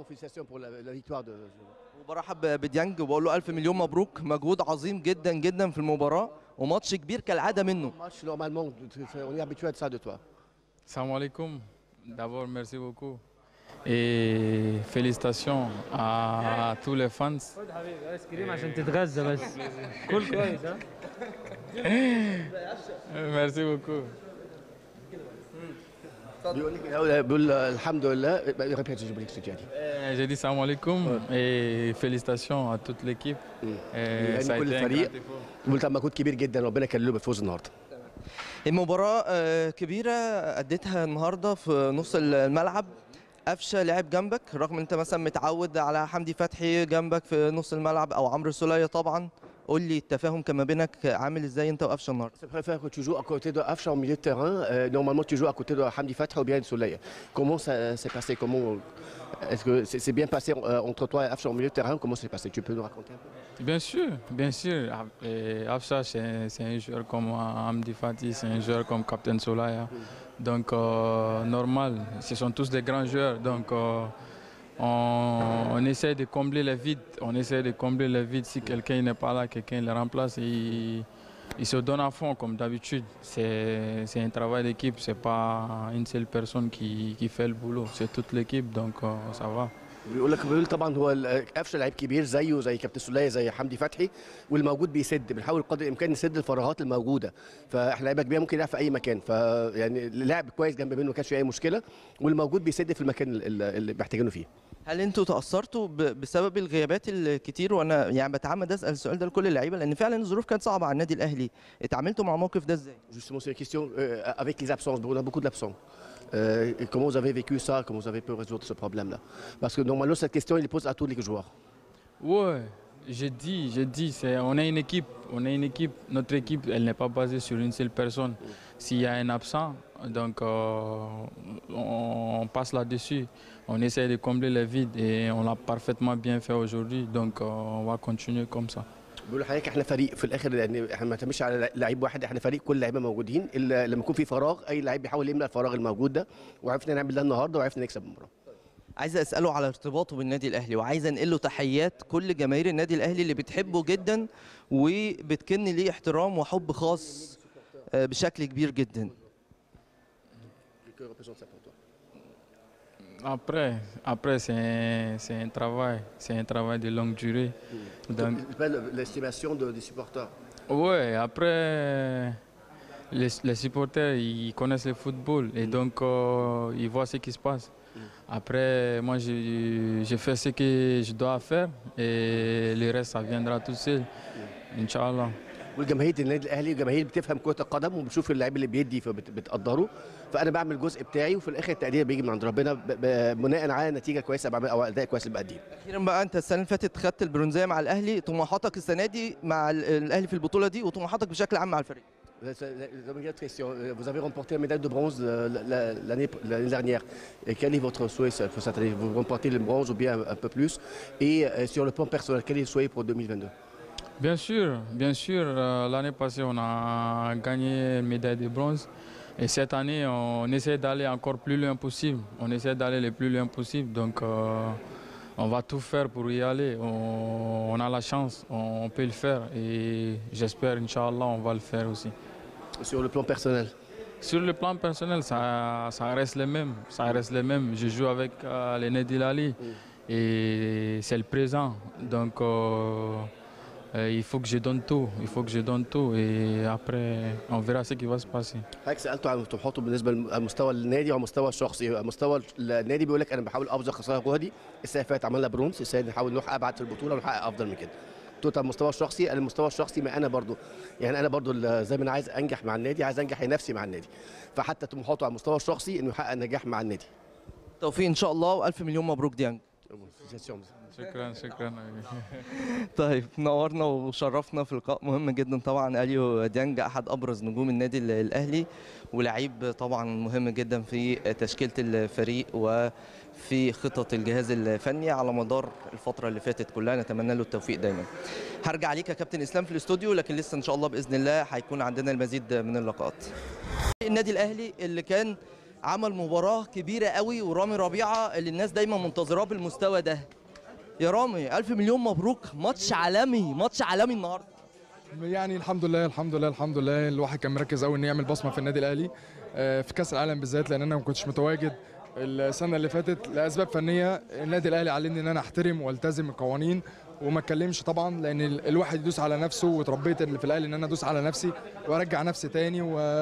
G: وبرحب بديانج وبقول له الف مليون مبروك مجهود عظيم جدا جدا في المباراه وماتش كبير كالعاده منه
O: match, normalement, on est habitué à ça de toi.
H: Salam alaikum. D'abord, merci beaucoup. Et félicitations à tous les fans.
J: ايس كريم عشان تتغذى بس كل كويس ها
H: Merci beaucoup.
O: بيقول لك بيقول الحمد لله ريبيت جيب لك سجادي
H: Euh, J'ai dit salam alaikum et félicitations à toute l'équipe. Et ça a
O: لان كل
H: été un
O: الفريق
H: grand effort.
O: بيقول كان مجهود كبير جدا ربنا يكلله بالفوز النهارده
G: المباراة آه، كبيرة أديتها النهاردة في نص الملعب قفشة لعب جنبك رغم ان انت مثلا متعود على حمدي فتحي جنبك في نص الملعب او عمرو السولية طبعا قول لي التفاهم كان ما بينك عامل ازاي انت وقفشه النهارده
O: Je préfère que tu joues à côté de Afsha en milieu de terrain. Euh, normalement, tu joues à côté de Hamdi Fatah ou bien de Soleil. Comment ça s'est passé Comment Est-ce que c'est c'est bien passé euh, entre toi et Afsha en milieu de terrain Comment c'est passé Tu peux nous raconter un peu
H: Bien sûr, bien sûr. Et Afsha, c'est c'est un joueur comme Amdi Fati, c'est un joueur comme Captain Solaya. Donc, euh, normal, ce sont tous des grands joueurs. Donc, euh, on, on essaie de combler les vides. On essaie de combler les vides. Si quelqu'un n'est pas là, quelqu'un le remplace. Il, il se donne à fond comme d'habitude. C'est c'est un travail d'équipe. C'est pas une seule personne qui, qui fait le boulot. C'est toute l'équipe. Donc, euh, ça va.
O: بيقول لك بيقول طبعا هو ال- قفشه لعيب كبير زيه زي كابتن سوليه زي حمدي فتحي والموجود بيسد بنحاول قدر الامكان نسد الفراغات الموجوده فاحنا لعيبه كبيره ممكن يلعب في اي مكان فيعني لعب كويس جنب منه ما كانش فيه اي مشكله والموجود بيسد في المكان ال- ال- اللي محتاجينه فيه
G: هل انتوا تاثرتوا ب- بسبب الغيابات الكتير وانا يعني بتعمد اسال السؤال ده لكل اللعيبه لان فعلا الظروف كانت صعبه على النادي الاهلي اتعاملتوا مع الموقف ده ازاي
O: Justement, c'est une question euh, avec les absences. On a beaucoup d'absents. Euh, et comment vous avez vécu ça Comment vous avez pu résoudre ce problème-là Parce que normalement, cette question, il les pose à tous les joueurs.
H: Ouais, j'ai dit, j'ai dit, c'est, on est une équipe, on est une équipe. Notre équipe, elle n'est pas basée sur une seule personne. S'il y a un absent, donc euh, on, on passe là-dessus. On essaie de combler les vides et on l'a parfaitement bien fait aujourd'hui. Donc euh, on va continuer comme ça.
O: بيقول لحضرتك احنا فريق في الاخر يعني احنا ما نعتمدش على لعيب واحد احنا فريق كل اللعيبه موجودين الا لما يكون في فراغ اي لعيب بيحاول يملى الفراغ الموجود ده وعرفنا نعمل ده النهارده وعرفنا نكسب المباراه
G: عايز اساله على ارتباطه بالنادي الاهلي وعايز انقل له تحيات كل جماهير النادي الاهلي اللي بتحبه جدا وبتكن ليه احترام وحب خاص آه، بشكل كبير جدا
H: Après, après c'est, un, c'est un travail, c'est un travail de longue durée. Donc,
O: l'estimation de- des supporters
H: Ouais, après, les, les supporters, ils connaissent le football et donc euh, ils voient ce qui se passe. Après, moi, je, je fais ce que je dois faire et le reste, ça viendra tout seul, Inch'Allah.
O: والجماهير النادي الاهلي جماهير بتفهم كره القدم وبتشوف اللعيب اللي بيدي فبتقدره فانا بعمل الجزء بتاعي وفي الاخر التقدير بيجي من عند ربنا ب- ب- بناء على نتيجه كويسه بعمل او اداء كويس اللي بقدمه
G: اخيرا بقى انت السنه اللي فاتت خدت البرونزيه مع الاهلي طموحاتك السنه دي مع ال- الاهلي في البطوله دي وطموحاتك بشكل عام مع الفريق
O: La première question, euh, Vous avez remporté la médaille de bronze euh, la- la- l'année l'année dernière. Et quel est votre souhait ça, pour cette année Vous remportez le bronze ou bien un, un peu plus Et euh, sur le plan personnel, quel est le souhait pour 2022
H: Bien sûr, bien sûr. euh, L'année passée, on a gagné une médaille de bronze. Et cette année, on essaie d'aller encore plus loin possible. On essaie d'aller le plus loin possible. Donc, euh, on va tout faire pour y aller. On, on a la chance, on peut le faire. Et j'espère, Inch'Allah, on va le faire aussi.
O: Sur le plan personnel
H: Sur le plan personnel, ça, ça reste le même. Ça reste le même. Je joue avec euh, les Nedi Lali et c'est le présent. Donc euh, euh, il faut que je donne tout. Il faut que je donne tout et après on verra ce qui va se passer.
O: حضرتك سالته عن طموحاته بالنسبه لمستوى النادي ومستوى الشخصي مستوى النادي بيقول لك انا بحاول ابذل قصارى جهدي السنه اللي فاتت عملنا برونز السنه دي نحاول نروح ابعد في البطوله ونحقق افضل من كده قلت له المستوى الشخصي أنا المستوى الشخصي ما انا برضو يعني انا برضو ال- زي ما انا عايز انجح مع النادي عايز انجح لنفسي مع النادي فحتى طموحاته على المستوى الشخصي انه يحقق نجاح مع النادي
G: توفيق ان شاء الله والف مليون مبروك ديانج
H: شكرا شكرا
G: طيب نورنا وشرفنا في لقاء مهم جدا طبعا اليو ديانج احد ابرز نجوم النادي ال- الاهلي ولعيب طبعا مهم جدا في تشكيله الفريق وفي خطط الجهاز الفني على مدار الفتره اللي فاتت كلها نتمنى له التوفيق دايما هرجع ليك يا كابتن اسلام في الاستوديو لكن لسه ان شاء الله باذن الله هيكون عندنا المزيد من اللقاءات النادي الاهلي اللي كان عمل مباراه كبيره قوي ورامي ربيعه اللي الناس دايما منتظراه بالمستوى ده يا رامي ألف مليون مبروك ماتش عالمي ماتش عالمي النهارده
P: يعني الحمد لله الحمد لله الحمد لله الواحد كان مركز قوي انه يعمل بصمه في النادي الاهلي آه، في كاس العالم بالذات لان انا ما كنتش متواجد السنه اللي فاتت لاسباب فنيه النادي الاهلي علمني ان انا احترم والتزم القوانين وما اتكلمش طبعا لان ال- الواحد يدوس على نفسه وتربيت اللي في الاهلي ان انا ادوس على نفسي وارجع نفسي تاني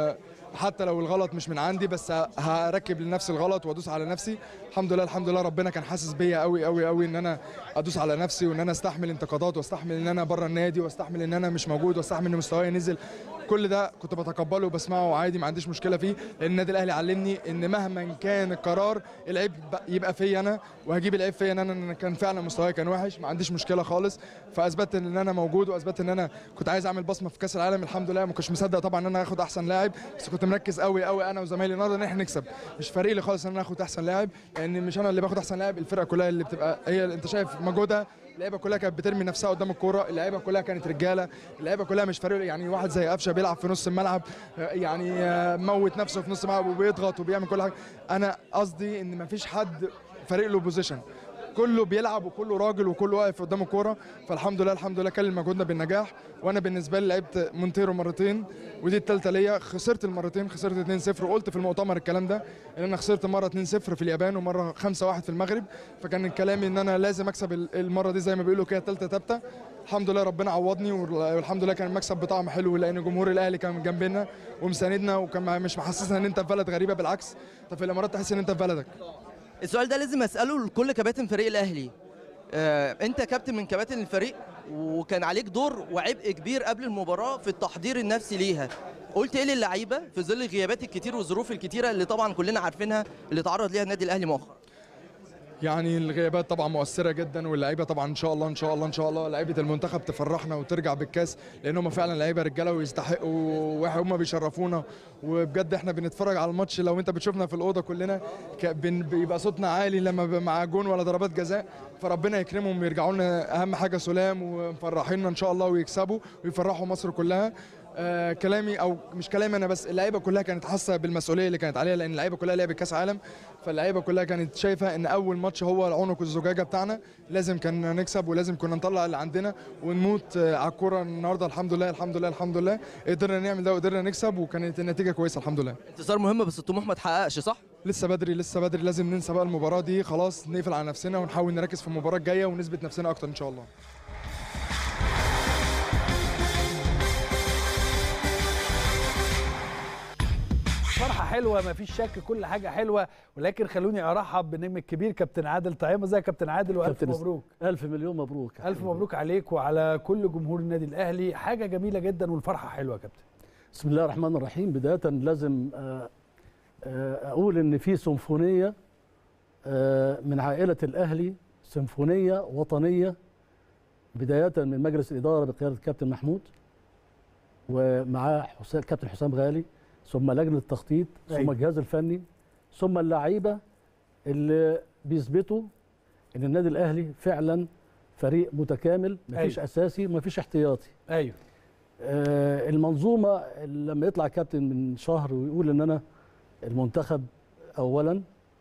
P: وحتى لو الغلط مش من عندي بس ه- هركب لنفسي الغلط وادوس على نفسي الحمد لله الحمد لله ربنا كان حاسس بيا قوي قوي قوي ان انا ادوس على نفسي وان انا استحمل انتقادات واستحمل ان انا بره النادي واستحمل ان انا مش موجود واستحمل ان مستواي نزل كل ده كنت بتقبله وبسمعه عادي ما عنديش مشكله فيه لان النادي الاهلي علمني ان مهما كان القرار العيب ب- يبقى فيا انا وهجيب العيب فيا انا ان انا كان فعلا مستواي كان وحش ما عنديش مشكله خالص فاثبت ان انا موجود واثبت ان انا كنت عايز اعمل بصمه في كاس العالم الحمد لله ما كنتش مصدق طبعا ان انا اخد احسن لاعب بس كنت مركز قوي قوي انا وزمايلي النهارده ان احنا نكسب مش فارق لي خالص ان انا اخد احسن لاعب لان مش انا اللي باخد احسن لاعب الفرقه كلها اللي بتبقى هي انت شايف مجهودها اللعيبه كلها كانت بترمي نفسها قدام الكوره اللعيبه كلها كانت رجاله اللعيبه كلها مش فارق يعني واحد زي قفشه بيلعب في نص الملعب آه، يعني آه، موت نفسه في نص الملعب وبيضغط وبيعمل كل حاجه انا قصدي ان مفيش حد فارق له بوزيشن كله بيلعب وكله راجل وكله واقف قدام الكوره فالحمد لله الحمد لله كلم مجهودنا بالنجاح وانا بالنسبه لي لعبت مونتيرو مرتين ودي الثالثه ليا خسرت المرتين خسرت 2-0 وقلت في المؤتمر الكلام ده ان انا خسرت مره 2-0 في اليابان ومره 5-1 في المغرب فكان كلامي ان انا لازم اكسب ال- المره دي زي ما بيقولوا كده ثالثه ثابته الحمد لله ربنا عوضني والحمد لله كان المكسب بطعم حلو لان جمهور الاهلي كان جنبنا ومساندنا وكان مش محسسنا ان انت في بلد غريبه بالعكس انت في الامارات تحس ان انت في بلدك
G: السؤال ده لازم اساله لكل كباتن فريق الاهلي آه، انت كابتن من كباتن الفريق وكان عليك دور وعبء كبير قبل المباراه في التحضير النفسي ليها قلت ايه للعيبه في ظل الغيابات الكتير والظروف الكتيره اللي طبعا كلنا عارفينها اللي تعرض ليها النادي الاهلي مؤخرا
P: يعني الغيابات طبعا مؤثره جدا واللعيبه طبعا ان شاء الله ان شاء الله ان شاء الله لعيبه المنتخب تفرحنا وترجع بالكاس لان هم فعلا لعيبه رجاله ويستحقوا وهم بيشرفونا وبجد احنا بنتفرج على الماتش لو انت بتشوفنا في الاوضه كلنا ك- بن- بيبقى صوتنا عالي لما بيبقى مع جون ولا ضربات جزاء فربنا يكرمهم ويرجعوا لنا اهم حاجه سلام ومفرحيننا ان شاء الله ويكسبوا ويفرحوا مصر كلها آه كلامي او مش كلامي انا بس اللعيبه كلها كانت حاسه بالمسؤوليه اللي كانت عليها لان اللعيبه كلها لعبت كاس عالم فاللعيبه كلها كانت شايفه ان اول ماتش هو العنق الزجاجه بتاعنا لازم كنا نكسب ولازم كنا نطلع اللي عندنا ونموت آه على الكوره النهارده الحمد لله الحمد لله الحمد لله قدرنا نعمل ده وقدرنا نكسب وكانت النتيجه كويسه الحمد لله
G: انتصار مهم بس الطموح ما اتحققش صح
P: لسه بدري لسه بدري لازم ننسى بقى المباراه دي خلاص نقفل على نفسنا ونحاول نركز في المباراه الجايه ونثبت نفسنا اكتر ان شاء الله
A: فرحه حلوه ما فيش شك كل حاجه حلوه ولكن خلوني ارحب بنجم الكبير كابتن عادل طعيمه ازيك يا كابتن عادل والف
Q: كابتن
A: مبروك
Q: الف مليون مبروك
A: الف مبروك عليك وعلى كل جمهور النادي الاهلي حاجه جميله جدا والفرحه حلوه يا كابتن
Q: بسم الله الرحمن الرحيم بدايه لازم آه، آه، اقول ان في سيمفونيه آه، من عائله الاهلي سيمفونيه وطنيه بدايه من مجلس الاداره بقياده الكابتن محمود ومعاه حسام كابتن حسام غالي ثم لجنه التخطيط ثم
A: أيوة.
Q: الجهاز الفني ثم اللعيبه اللي بيثبتوا ان النادي الاهلي فعلا فريق متكامل مفيش
A: أيوة.
Q: اساسي ومفيش احتياطي
A: ايوه
Q: آه المنظومه لما يطلع كابتن من شهر ويقول ان انا المنتخب اولا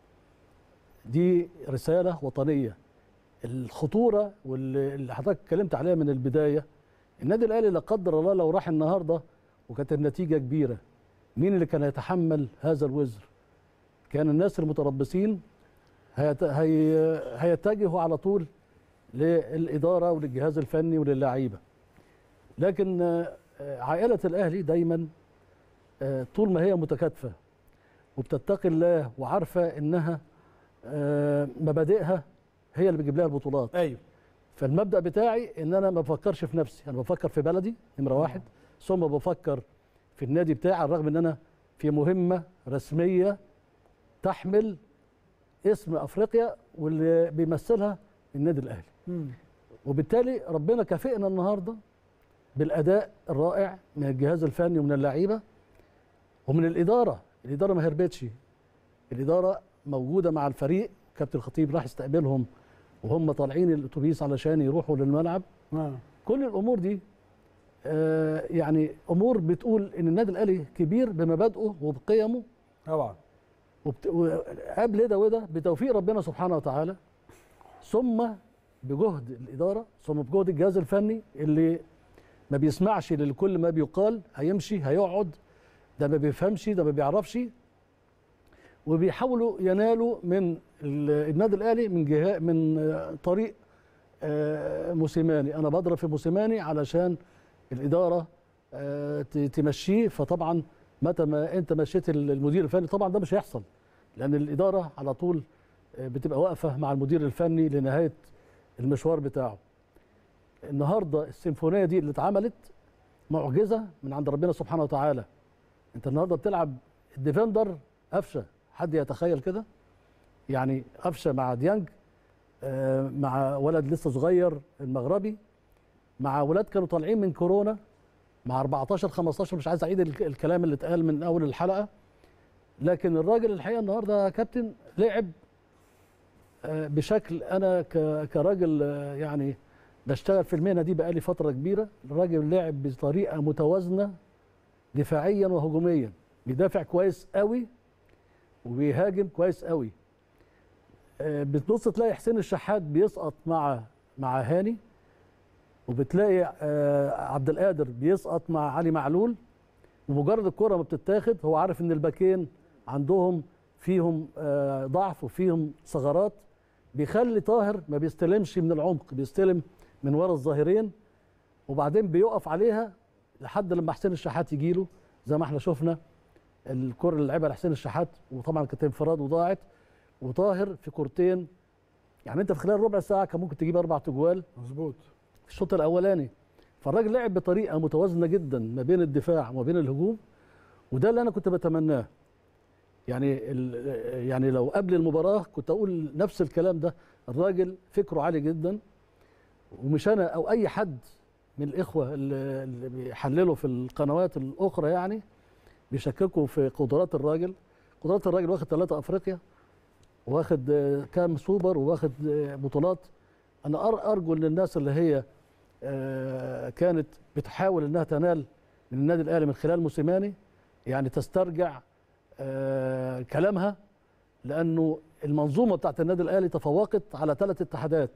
Q: دي رساله وطنيه الخطوره واللي اللي حضرتك اتكلمت عليها من البدايه النادي الاهلي لا قدر الله لو راح النهارده وكانت النتيجه كبيره مين اللي كان يتحمل هذا الوزر كان الناس المتربصين هيت... هي... هيتجهوا على طول للاداره وللجهاز الفني وللعيبه لكن آه، عائله الاهلي دايما آه، طول ما هي متكاتفه وبتتقي الله وعارفه انها آه، مبادئها هي اللي بتجيب لها البطولات
A: ايوه
Q: فالمبدا بتاعي ان انا ما بفكرش في نفسي انا بفكر في بلدي نمره واحد ثم بفكر في النادي بتاعي على الرغم ان انا في مهمه رسميه تحمل اسم افريقيا واللي بيمثلها النادي الاهلي
A: مم.
Q: وبالتالي ربنا كافئنا النهارده بالاداء الرائع من الجهاز الفني ومن اللعيبه ومن الاداره الاداره ما هربتش الاداره موجوده مع الفريق كابتن الخطيب راح يستقبلهم وهم طالعين الاتوبيس علشان يروحوا للملعب
A: آه.
Q: كل الامور دي آه يعني امور بتقول ان النادي الاهلي كبير بمبادئه وبقيمه
A: طبعا
Q: وبت... وقبل ده وده بتوفيق ربنا سبحانه وتعالى ثم بجهد الاداره ثم بجهد الجهاز الفني اللي ما بيسمعش لكل ما بيقال هيمشي هيقعد ده ما بيفهمش ده ما بيعرفش وبيحاولوا ينالوا من ال- النادي الاهلي من جهه من آه، طريق آه، موسيماني انا بضرب في موسيماني علشان الاداره آه، ت- تمشيه فطبعا متى ما انت مشيت المدير الفني طبعا ده مش هيحصل لان الاداره على طول آه، بتبقى واقفه مع المدير الفني لنهايه المشوار بتاعه النهارده السيمفونيه دي اللي اتعملت معجزه من عند ربنا سبحانه وتعالى انت النهارده بتلعب الديفندر قفشه حد يتخيل كده يعني قفشه مع ديانج آه، مع ولد لسه صغير المغربي مع ولاد كانوا طالعين من كورونا مع 14 15 مش عايز اعيد الك- الكلام اللي اتقال من اول الحلقه لكن الراجل الحقيقه النهارده يا كابتن لعب آه، بشكل انا ك- كراجل آه، يعني بشتغل في المهنه دي بقالي فتره كبيره الراجل لعب بطريقه متوازنه دفاعيا وهجوميا بيدافع كويس قوي وبيهاجم كويس قوي آه، بتبص تلاقي حسين الشحات بيسقط مع مع هاني وبتلاقي آه، عبد القادر بيسقط مع علي معلول ومجرد الكره ما بتتاخد هو عارف ان الباكين عندهم فيهم آه، ضعف وفيهم ثغرات بيخلي طاهر ما بيستلمش من العمق بيستلم من ورا الظاهرين وبعدين بيقف عليها لحد لما حسين الشحات يجي له زي ما احنا شفنا الكره اللي لعبها لحسين الشحات وطبعا كانت انفراد وضاعت وطاهر في كورتين يعني انت في خلال ربع ساعه كان ممكن تجيب اربع تجوال
A: مظبوط
Q: في الشوط الاولاني فالراجل لعب بطريقه متوازنه جدا ما بين الدفاع وما بين الهجوم وده اللي انا كنت بتمناه يعني ال- يعني لو قبل المباراه كنت اقول نفس الكلام ده الراجل فكره عالي جدا ومش انا او اي حد من الاخوه اللي اللي بيحللوا في القنوات الاخرى يعني بيشككوا في قدرات الراجل قدرات الراجل واخد ثلاثة افريقيا واخد آه، كام سوبر وواخد آه، بطولات انا أر- ارجو ان الناس اللي هي آه، كانت بتحاول انها تنال من النادي الاهلي من خلال موسيماني يعني تسترجع آه، كلامها لانه المنظومه بتاعت النادي الاهلي تفوقت على ثلاث اتحادات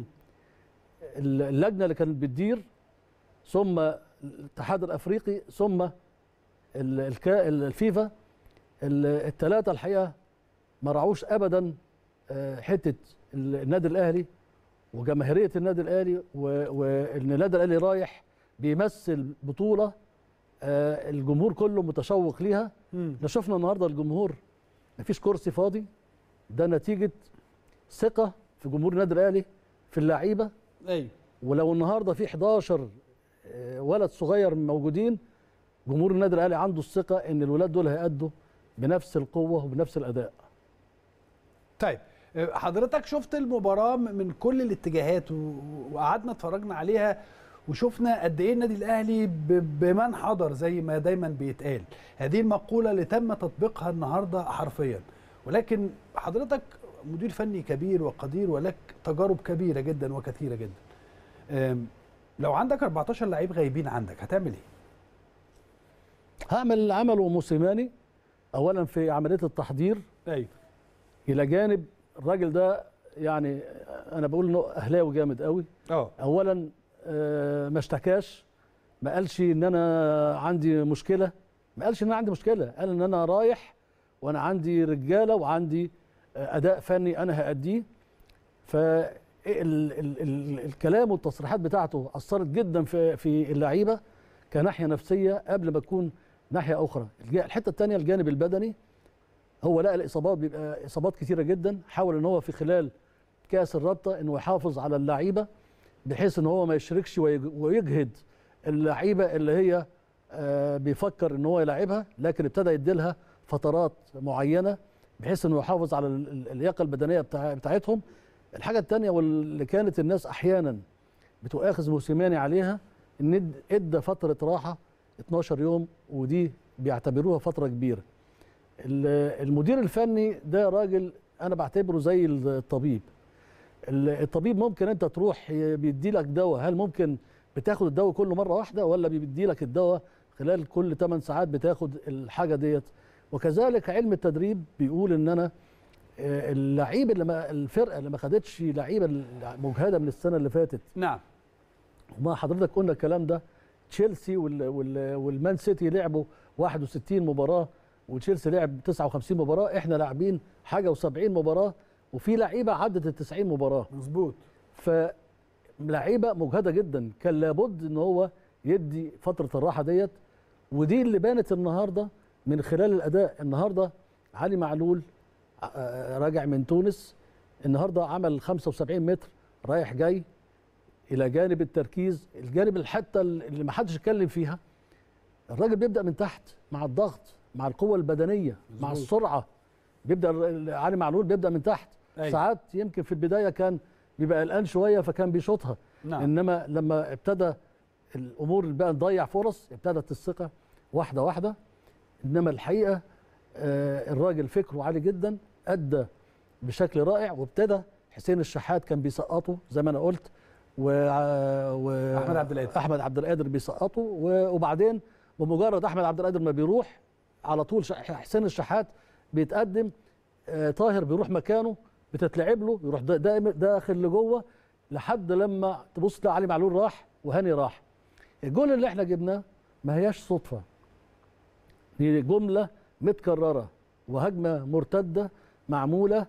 Q: اللجنه اللي كانت بتدير ثم الاتحاد الافريقي ثم ال- الكا- الفيفا الثلاثه الحقيقه ما راعوش ابدا آه، حته ال- النادي الاهلي وجماهيريه النادي الاهلي و- وان النادي الاهلي رايح بيمثل بطوله آه، الجمهور كله متشوق ليها احنا شفنا النهارده الجمهور مفيش كرسي فاضي ده نتيجه ثقه في جمهور النادي الاهلي في اللعيبه
A: ايوه
Q: ولو النهارده في 11 آه، ولد صغير موجودين جمهور النادي الاهلي عنده الثقه ان الولاد دول هيأدوا بنفس القوه وبنفس الاداء
A: طيب حضرتك شفت المباراة من كل الاتجاهات و- وقعدنا اتفرجنا عليها وشفنا قد ايه النادي الاهلي ب- بمن حضر زي ما دايما بيتقال هذه المقولة اللي تم تطبيقها النهاردة حرفيا ولكن حضرتك مدير فني كبير وقدير ولك تجارب كبيرة جدا وكثيرة جدا أم، لو عندك 14 لعيب غايبين عندك هتعمل ايه؟
Q: هعمل اللي عمله موسيماني اولا في عمليه التحضير
A: ايوه
Q: الى جانب الراجل ده يعني انا بقول انه اهلاوي جامد قوي
A: اه
Q: اولا آه، ما اشتكاش ما قالش ان انا عندي مشكله ما قالش ان انا عندي مشكله قال ان انا رايح وانا عندي رجاله وعندي آه، اداء فني انا هاديه ف ال- ال- ال- الكلام والتصريحات بتاعته اثرت جدا في في اللعيبه كناحيه نفسيه قبل ما تكون ناحيه اخرى الج- الحته الثانيه الجانب البدني هو لقى الاصابات بيبقى اصابات كثيره جدا حاول ان هو في خلال كاس الرابطه انه يحافظ على اللعيبه بحيث ان هو ما يشركش ويج- ويجهد اللعيبه اللي هي آه، بيفكر ان هو يلعبها لكن ابتدى يديلها فترات معينه بحيث انه يحافظ على ال- ال- اللياقه البدنيه بتاع بتاعتهم الحاجه الثانيه واللي كانت الناس احيانا بتؤاخذ موسيماني عليها ان اد- ادى فتره راحه 12 يوم ودي بيعتبروها فتره كبيره ال- المدير الفني ده راجل انا بعتبره زي الطبيب ال- الطبيب ممكن انت تروح ي- بيدي لك دواء هل ممكن بتاخد الدواء كله مره واحده ولا بيدي لك الدواء خلال كل 8 ساعات بتاخد الحاجه ديت وكذلك علم التدريب بيقول ان انا آه، اللعيب اللي ما الفرقه اللي ما خدتش لعيبه مجهده من السنه اللي فاتت
A: نعم
Q: وما حضرتك قلنا الكلام ده تشيلسي وال وال والمان سيتي لعبوا 61 مباراه وتشيلسي لعب 59 مباراه احنا لاعبين حاجه و70 مباراه وفي لعيبه عدت ال 90 مباراه
A: مظبوط
Q: فلعيبه مجهده جدا كان لابد ان هو يدي فتره الراحه ديت ودي اللي بانت النهارده من خلال الاداء النهارده علي معلول آه، راجع من تونس النهارده عمل 75 متر رايح جاي الى جانب التركيز الجانب الحته اللي ما حدش اتكلم فيها الراجل بيبدا من تحت مع الضغط مع القوه البدنيه مع
A: مظبوط.
Q: السرعه بيبدا ال- علي معلول بيبدا من تحت
A: أيوة.
Q: ساعات يمكن في البدايه كان بيبقى قلقان شويه فكان بيشوطها
A: نعم.
Q: انما لما ابتدى الامور اللي بقى نضيع فرص ابتدت الثقه واحده واحده انما الحقيقه آه، الراجل فكره عالي جدا ادى بشكل رائع وابتدى حسين الشحات كان بيسقطه زي ما انا قلت و... و...
A: أحمد عبد القادر.
Q: احمد عبد القادر بيسقطه و... وبعدين بمجرد احمد عبد القادر ما بيروح على طول ش... حسين الشحات بيتقدم آه، طاهر بيروح مكانه بتتلعب له يروح دا- دايما داخل لجوه لحد لما تبص تلاقي علي معلول راح وهاني راح الجول اللي احنا جبناه ما هياش صدفه دي جمله متكرره وهجمه مرتده معموله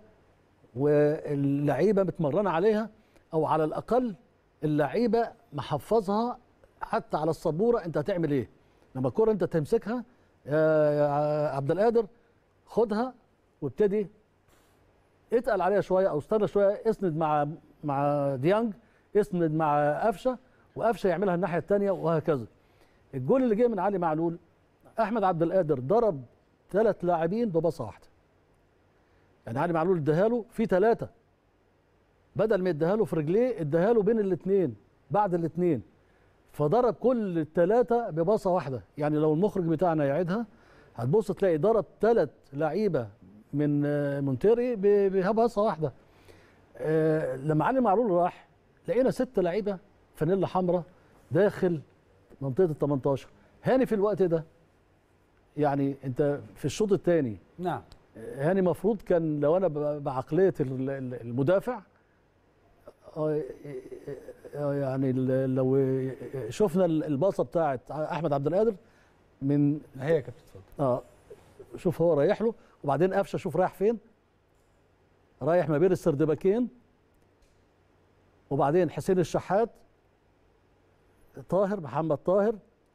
Q: واللعيبه متمرنه عليها او على الاقل اللعيبه محفظها حتى على السبوره انت هتعمل ايه لما الكره انت تمسكها يا يا عبد القادر خدها وابتدي اتقل عليها شويه او استنى شويه اسند مع مع ديانج اسند مع قفشه وقفشه يعملها الناحيه الثانيه وهكذا الجول اللي جه من علي معلول احمد عبد القادر ضرب ثلاث لاعبين بباصه واحده يعني علي معلول اداها له في ثلاثه بدل ما اداها له في رجليه اداها له بين الاثنين بعد الاثنين فضرب كل الثلاثه بباصه واحده يعني لو المخرج بتاعنا يعيدها هتبص تلاقي ضرب ثلاث لعيبه من آه، مونتيري ب- بباصه واحده آه، لما علي معلول راح لقينا ست لعيبه فانيلا حمراء داخل منطقه ال 18 هاني في الوقت ده يعني انت في الشوط الثاني
A: نعم
Q: هاني مفروض كان لو انا ب- بعقليه ال- ال- المدافع آه، آه، يعني ال- لو شفنا ال- الباصه بتاعت احمد عبد القادر من
A: هي يا كابتن اتفضل
Q: اه شوف هو رايح له وبعدين قفشه شوف رايح فين رايح ما بين السردباكين وبعدين حسين الشحات طاهر محمد طاهر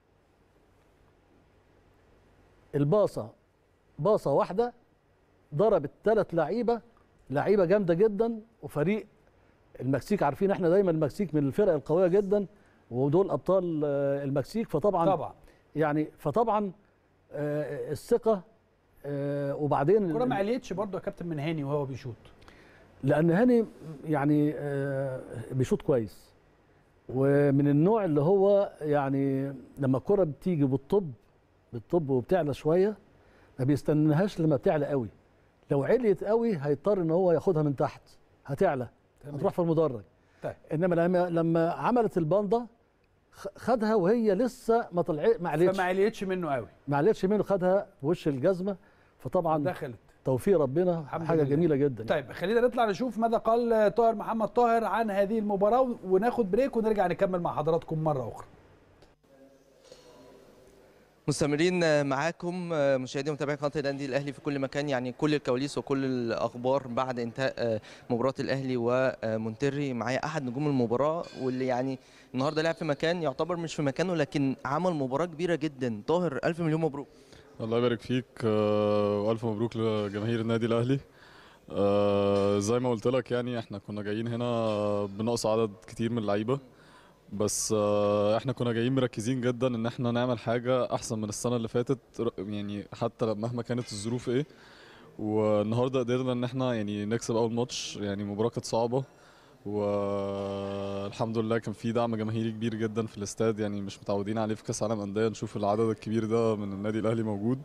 Q: الباصه باصه واحده ضربت ثلاث لعيبه لعيبه جامده جدا وفريق المكسيك عارفين احنا دايما المكسيك من الفرق القويه جدا ودول ابطال آه، المكسيك فطبعا
A: طبعا
Q: يعني فطبعا آه، الثقه آه، وبعدين
A: الكره ما عليتش برضه يا كابتن من هاني وهو بيشوط
Q: لان هاني يعني آه، بيشوط كويس ومن النوع اللي هو يعني لما الكره بتيجي بالطب بالطب وبتعلى شويه ما بيستناهاش لما بتعلى قوي لو عليت قوي هيضطر ان هو ياخدها من تحت هتعلى
A: تمام.
Q: هتروح في المدرج
A: طيب.
Q: انما لما لما عملت الباندا خ- خدها وهي لسه ما طلعت ما عليتش
A: فما عليتش منه قوي
Q: ما عليتش منه خدها بوش الجزمه فطبعا
A: دخلت
Q: توفيق ربنا
A: الحمد
Q: حاجه
A: لله.
Q: جميله جدا
A: طيب خلينا نطلع نشوف ماذا قال طاهر محمد طاهر عن هذه المباراه وناخد بريك ونرجع نكمل مع حضراتكم مره اخرى
G: مستمرين معاكم مشاهدي ومتابعي قناه الانديه الاهلي في كل مكان يعني كل الكواليس وكل الاخبار بعد انتهاء مباراه الاهلي ومونتري معايا احد نجوم المباراه واللي يعني النهارده لعب في مكان يعتبر مش في مكانه لكن عمل مباراه كبيره جدا طاهر الف مليون مبروك
R: الله يبارك فيك آه، والف مبروك لجماهير النادي الاهلي آه، زي ما قلت لك يعني احنا كنا جايين هنا بنقص عدد كتير من اللعيبه بس آه، احنا كنا جايين مركزين جدا ان احنا نعمل حاجه احسن من السنه اللي فاتت ر- يعني حتى مهما كانت الظروف ايه والنهارده قدرنا ان احنا يعني نكسب اول ماتش يعني مباراه كانت صعبه والحمد لله كان في دعم جماهيري كبير جدا في الاستاد يعني مش متعودين عليه في كاس عالم انديه نشوف العدد الكبير ده من النادي الاهلي موجود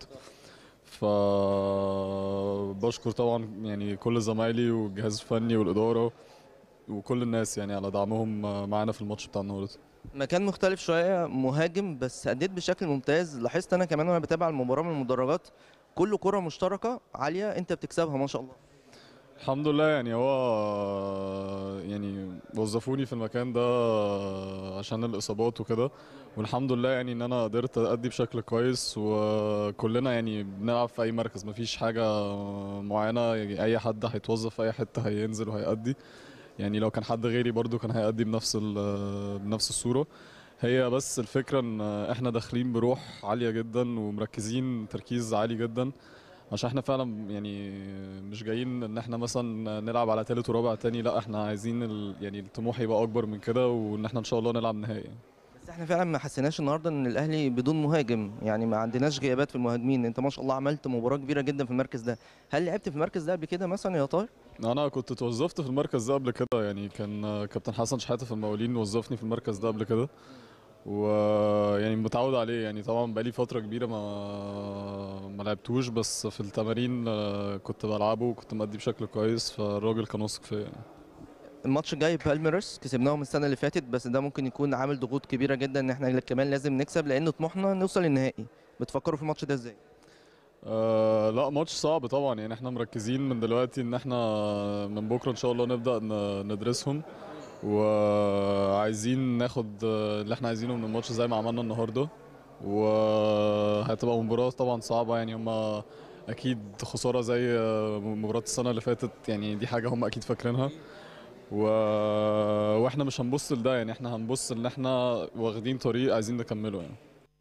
R: فبشكر طبعا يعني كل زمايلي والجهاز الفني والاداره وكل الناس يعني على دعمهم معانا في الماتش بتاع النهارده
G: مكان مختلف شويه مهاجم بس اديت بشكل ممتاز لاحظت انا كمان وانا بتابع المباراه من المدرجات كل كره مشتركه عاليه انت بتكسبها ما شاء الله
R: الحمد لله يعني هو يعني وظفوني في المكان ده عشان الإصابات وكده والحمد لله يعني إن أنا قدرت أدي بشكل كويس وكلنا يعني بنلعب في أي مركز مفيش حاجة معينة يعني أي حد هيتوظف في أي حتة هينزل وهيأدي يعني لو كان حد غيري برضو كان هيأدي بنفس ال- بنفس الصورة هي بس الفكرة إن إحنا داخلين بروح عالية جدا ومركزين تركيز عالي جدا عشان احنا فعلا يعني مش جايين ان احنا مثلا نلعب على تالت ورابع تاني لا احنا عايزين ال يعني الطموح يبقى اكبر من كده وان احنا ان شاء الله نلعب نهائي يعني.
G: بس احنا فعلا ما حسيناش النهارده ان الاهلي بدون مهاجم يعني ما عندناش غيابات في المهاجمين انت ما شاء الله عملت مباراه كبيره جدا في المركز ده هل لعبت في المركز ده قبل كده مثلا يا طاهر
R: انا كنت اتوظفت في المركز ده قبل كده يعني كان كابتن حسن شحاته في المقاولين وظفني في المركز ده قبل كده ويعني متعود عليه يعني طبعا بقالي فتره كبيره ما ما لعبتوش بس في التمارين آه، كنت بلعبه وكنت مادي بشكل كويس فالراجل كان واثق فيا يعني.
G: الماتش الجاي بالميرس كسبناهم السنه اللي فاتت بس ده ممكن يكون عامل ضغوط كبيره جدا ان احنا كمان لازم نكسب لان طموحنا نوصل للنهائي بتفكروا في الماتش ده ازاي
R: آه لا ماتش صعب طبعا يعني احنا مركزين من دلوقتي ان احنا من بكره ان شاء الله نبدا ن- ندرسهم وعايزين ناخد آه، اللي احنا عايزينه من الماتش زي ما عملنا النهارده وهتبقى مباراه طبعا صعبه يعني هما اكيد خساره زي آه، مباراه السنه اللي فاتت يعني دي حاجه هم اكيد فاكرينها و... واحنا مش هنبص لده يعني احنا هنبص ان احنا واخدين طريق عايزين نكمله يعني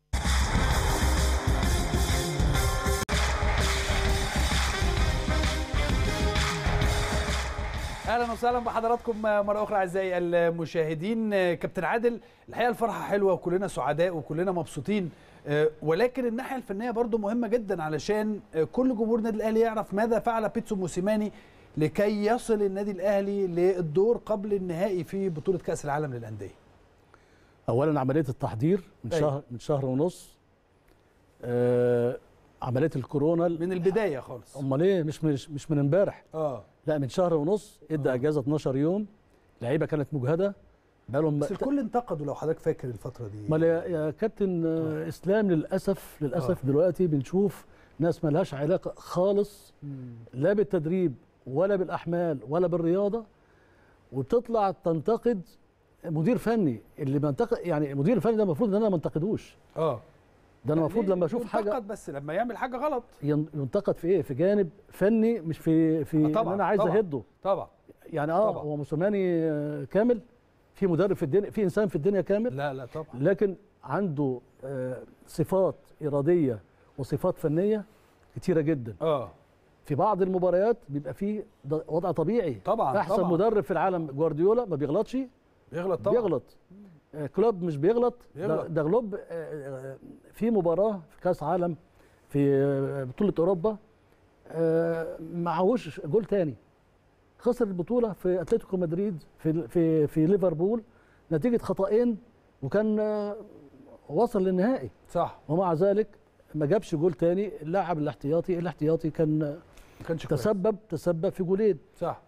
A: اهلا وسهلا بحضراتكم مره اخرى اعزائي المشاهدين كابتن عادل الحقيقه الفرحه حلوه وكلنا سعداء وكلنا مبسوطين آه، ولكن الناحيه الفنيه برضو مهمه جدا علشان آه، كل جمهور النادي الاهلي يعرف ماذا فعل بيتسو موسيماني لكي يصل النادي الاهلي للدور قبل النهائي في بطوله كاس العالم للانديه
Q: اولا عمليه التحضير من
A: أيوة.
Q: شهر من شهر ونص آه عمليه الكورونا
A: من البدايه خالص
Q: امال ايه مش مش مش من امبارح
A: اه
Q: لا من شهر ونص ادى اجازه 12 يوم اللعيبه كانت مجهده بقالهم
A: بس الكل انتقدوا لو حضرتك فاكر الفتره دي
Q: امال يا يا كابتن آه. اسلام للاسف للاسف
A: آه.
Q: دلوقتي بنشوف ناس ما لهاش علاقه خالص لا بالتدريب ولا بالاحمال ولا بالرياضه وبتطلع تنتقد مدير فني اللي بينتقد يعني المدير الفني ده المفروض ان انا ما انتقدوش
A: اه
Q: ده انا المفروض لما اشوف حاجه
A: ينتقد بس لما يعمل حاجه غلط
Q: ين- ينتقد في ايه في جانب فني مش في في
A: آه
Q: ان
A: طبعاً،
Q: انا عايز
A: طبعاً.
Q: اهده
A: طبعا
Q: يعني اه
A: طبعاً.
Q: هو موسوماني آه، كامل في مدرب في الدنيا في انسان في الدنيا كامل
A: لا لا طبعا
Q: لكن عنده آه، صفات اراديه وصفات فنيه كتيره جدا
A: اه
Q: في بعض المباريات بيبقى فيه ض- وضع طبيعي
A: طبعاً،
Q: احسن
A: طبعاً.
Q: مدرب في العالم جوارديولا ما بيغلطش
A: بيغلط طبعا
Q: بيغلط آه، كلوب مش بيغلط
A: بيغلط.
Q: ده, ده كلوب آه، آه، في مباراه في كاس عالم في آه، بطوله اوروبا آه، معهوش جول تاني خسر البطوله في اتلتيكو مدريد في في في ليفربول نتيجه خطأين وكان آه، وصل للنهائي
A: صح
Q: ومع ذلك ما جابش جول تاني اللاعب الاحتياطي الاحتياطي كان
A: ما كانش كويس.
Q: تسبب تسبب في جولين
A: صح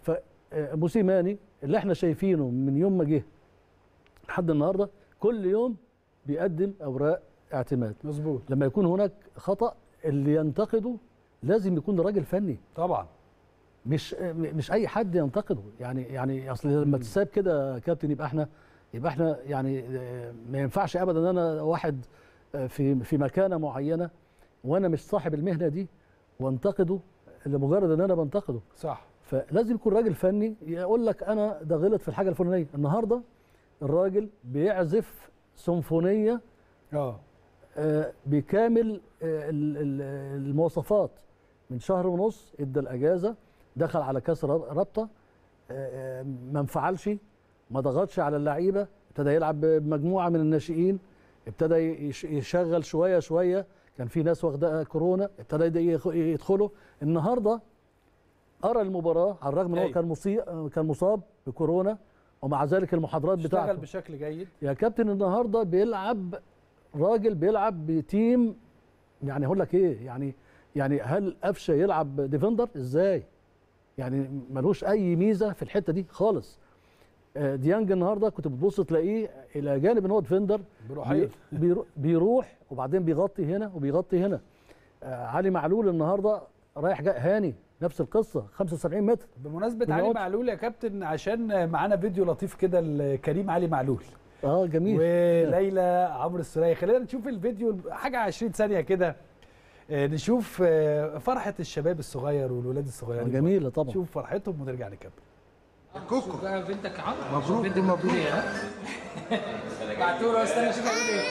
Q: آه، موسيماني اللي احنا شايفينه من يوم ما جه لحد النهارده كل يوم بيقدم اوراق اعتماد
A: مظبوط
Q: لما يكون هناك خطا اللي ينتقده لازم يكون راجل فني
A: طبعا
Q: مش مش اي حد ينتقده يعني يعني اصل لما تساب كده يا كابتن يبقى احنا يبقى احنا يعني آه، ما ينفعش ابدا ان انا واحد آه، في في مكانه معينه وانا مش صاحب المهنه دي وانتقده لمجرد ان انا بنتقده
A: صح
Q: فلازم يكون راجل فني يقول لك انا ده غلط في الحاجه الفلانيه النهارده الراجل بيعزف سيمفونيه
A: اه
Q: آه، بكامل آه، ال- ال- المواصفات من شهر ونص ادى الاجازه دخل على كاس راب- رابطه آه، آه، ما انفعلش ما ضغطش على اللعيبه ابتدى يلعب بمجموعه من الناشئين ابتدى يش- يشغل شويه شويه كان في ناس واخده كورونا ابتدى يخ- يدخلوا النهارده ارى المباراه على الرغم ان هو
A: أيوة.
Q: كان مصي... كان مصاب بكورونا ومع ذلك المحاضرات
A: اشتغل
Q: بتاعته
A: بشكل جيد
Q: يا كابتن النهارده بيلعب راجل بيلعب بتيم يعني هقول لك ايه يعني يعني هل قفشه يلعب ديفندر ازاي يعني ملوش اي ميزه في الحته دي خالص آه، ديانج النهارده كنت بتبص تلاقيه الى جانب ان هو ديفندر
A: بروحية.
Q: بي- بيرو- بيروح وبعدين بيغطي هنا وبيغطي هنا آه، علي معلول النهارده رايح جاي هاني نفس القصه 75 متر
A: بمناسبة
Q: ما
A: علي
Q: يقعدش.
A: معلول يا كابتن عشان معانا فيديو لطيف كده لكريم علي معلول
Q: اه جميل
A: وليلى عمرو السرية خلينا نشوف الفيديو حاجة 20 ثانية كده آه، نشوف آه، فرحة الشباب الصغير والولاد الصغيرين
Q: جميلة طبعا
A: نشوف فرحتهم ونرجع نكمل
J: كوكو بقى بنتك عمرو
A: مبروك
J: بنتك
A: ومبروك.
J: ايه ها بعتوا له استنى اشوف هيقول ايه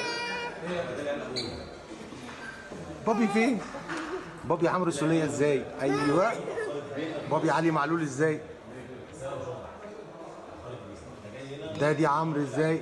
S: بابي فين؟ بابي عمرو السولية ازاي؟ ايوه بابي علي معلول ازاي؟ دادي عمرو ازاي؟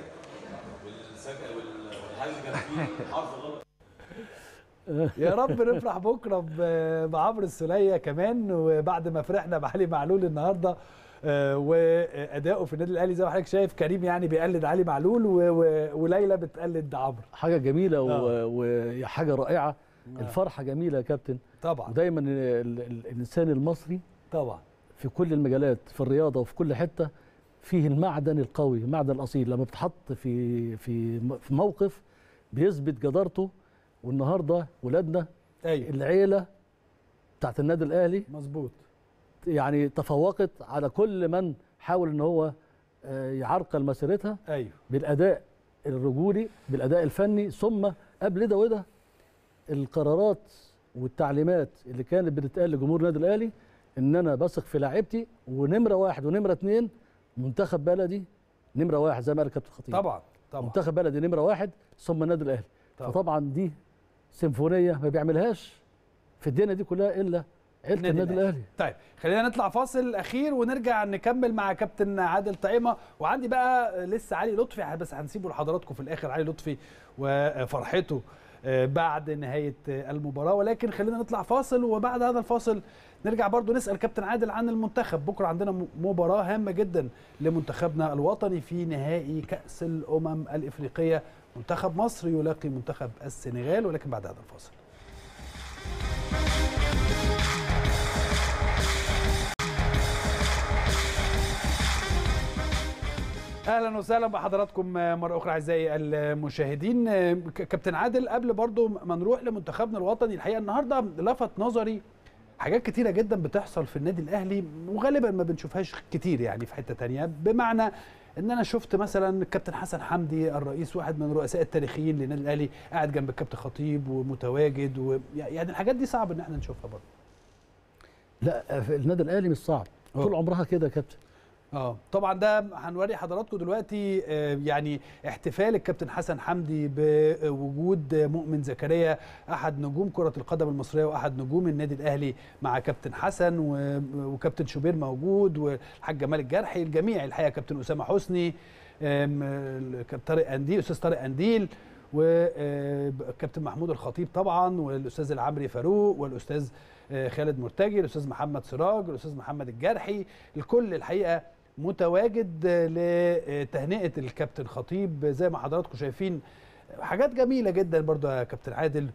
A: يا رب نفرح بكره ب- بعمرو السوليه كمان وبعد ما فرحنا بعلي معلول النهارده آه، واداؤه في النادي الاهلي زي ما حضرتك شايف كريم يعني بيقلد علي معلول و- و- وليلى بتقلد عمرو
Q: حاجه جميله
A: آه.
Q: و- وحاجه رائعه الفرحه جميله يا كابتن
A: طبعا
Q: ودايما ال- ال- الانسان المصري
A: طبعا
Q: في كل المجالات في الرياضه وفي كل حته فيه المعدن القوي المعدن الاصيل لما بتحط في في م- في موقف بيثبت جدارته والنهارده ولادنا
A: ايوه
Q: العيله بتاعت النادي الاهلي
A: مظبوط
Q: يعني تفوقت على كل من حاول ان هو آه، يعرقل مسيرتها
A: ايوه
Q: بالاداء الرجولي بالاداء الفني ثم قبل ده وده القرارات والتعليمات اللي كانت بتتقال لجمهور النادي الاهلي ان انا بثق في لاعيبتي ونمره واحد ونمره اثنين منتخب بلدي نمره واحد زي ما قال كابتن الخطيب
A: طبعا طبعا
Q: منتخب بلدي نمره واحد ثم النادي الاهلي
A: طبعا.
Q: فطبعا دي سيمفونيه ما بيعملهاش في الدنيا دي كلها الا عيله النادي الاهلي
A: طيب خلينا نطلع فاصل اخير ونرجع نكمل مع كابتن عادل طعيمه وعندي بقى لسه علي لطفي بس هنسيبه لحضراتكم في الاخر علي لطفي وفرحته آه، بعد نهايه آه، المباراه ولكن خلينا نطلع فاصل وبعد هذا الفاصل نرجع برضو نسال كابتن عادل عن المنتخب بكره عندنا م- مباراه هامه جدا لمنتخبنا الوطني في نهائي كاس الامم الافريقيه منتخب مصر يلاقي منتخب السنغال ولكن بعد هذا الفاصل اهلا وسهلا بحضراتكم مره اخرى اعزائي المشاهدين ك- كابتن عادل قبل برضو ما نروح لمنتخبنا الوطني الحقيقه النهارده لفت نظري حاجات كتيره جدا بتحصل في النادي الاهلي وغالبا ما بنشوفهاش كتير يعني في حته تانية بمعنى ان انا شفت مثلا الكابتن حسن حمدي الرئيس واحد من الرؤساء التاريخيين للنادي الاهلي قاعد جنب الكابتن خطيب ومتواجد و... يعني الحاجات دي صعب ان احنا نشوفها برضه
Q: لا في النادي الاهلي مش صعب طول عمرها كده يا كابتن
A: اه طبعا ده هنوري حضراتكم دلوقتي آه، يعني احتفال الكابتن حسن حمدي بوجود مؤمن زكريا احد نجوم كره القدم المصريه واحد نجوم النادي الاهلي مع كابتن حسن و- وكابتن شوبير موجود والحاج جمال الجرحي الجميع الحقيقه كابتن اسامه حسني آم، الكابتن طارق انديل استاذ طارق انديل وكابتن محمود الخطيب طبعا والاستاذ العمري فاروق والاستاذ آه، خالد مرتجي الاستاذ محمد سراج الاستاذ محمد الجرحي الكل الحقيقه متواجد لتهنئه الكابتن خطيب زي ما حضراتكم شايفين حاجات جميله جدا برضو يا كابتن عادل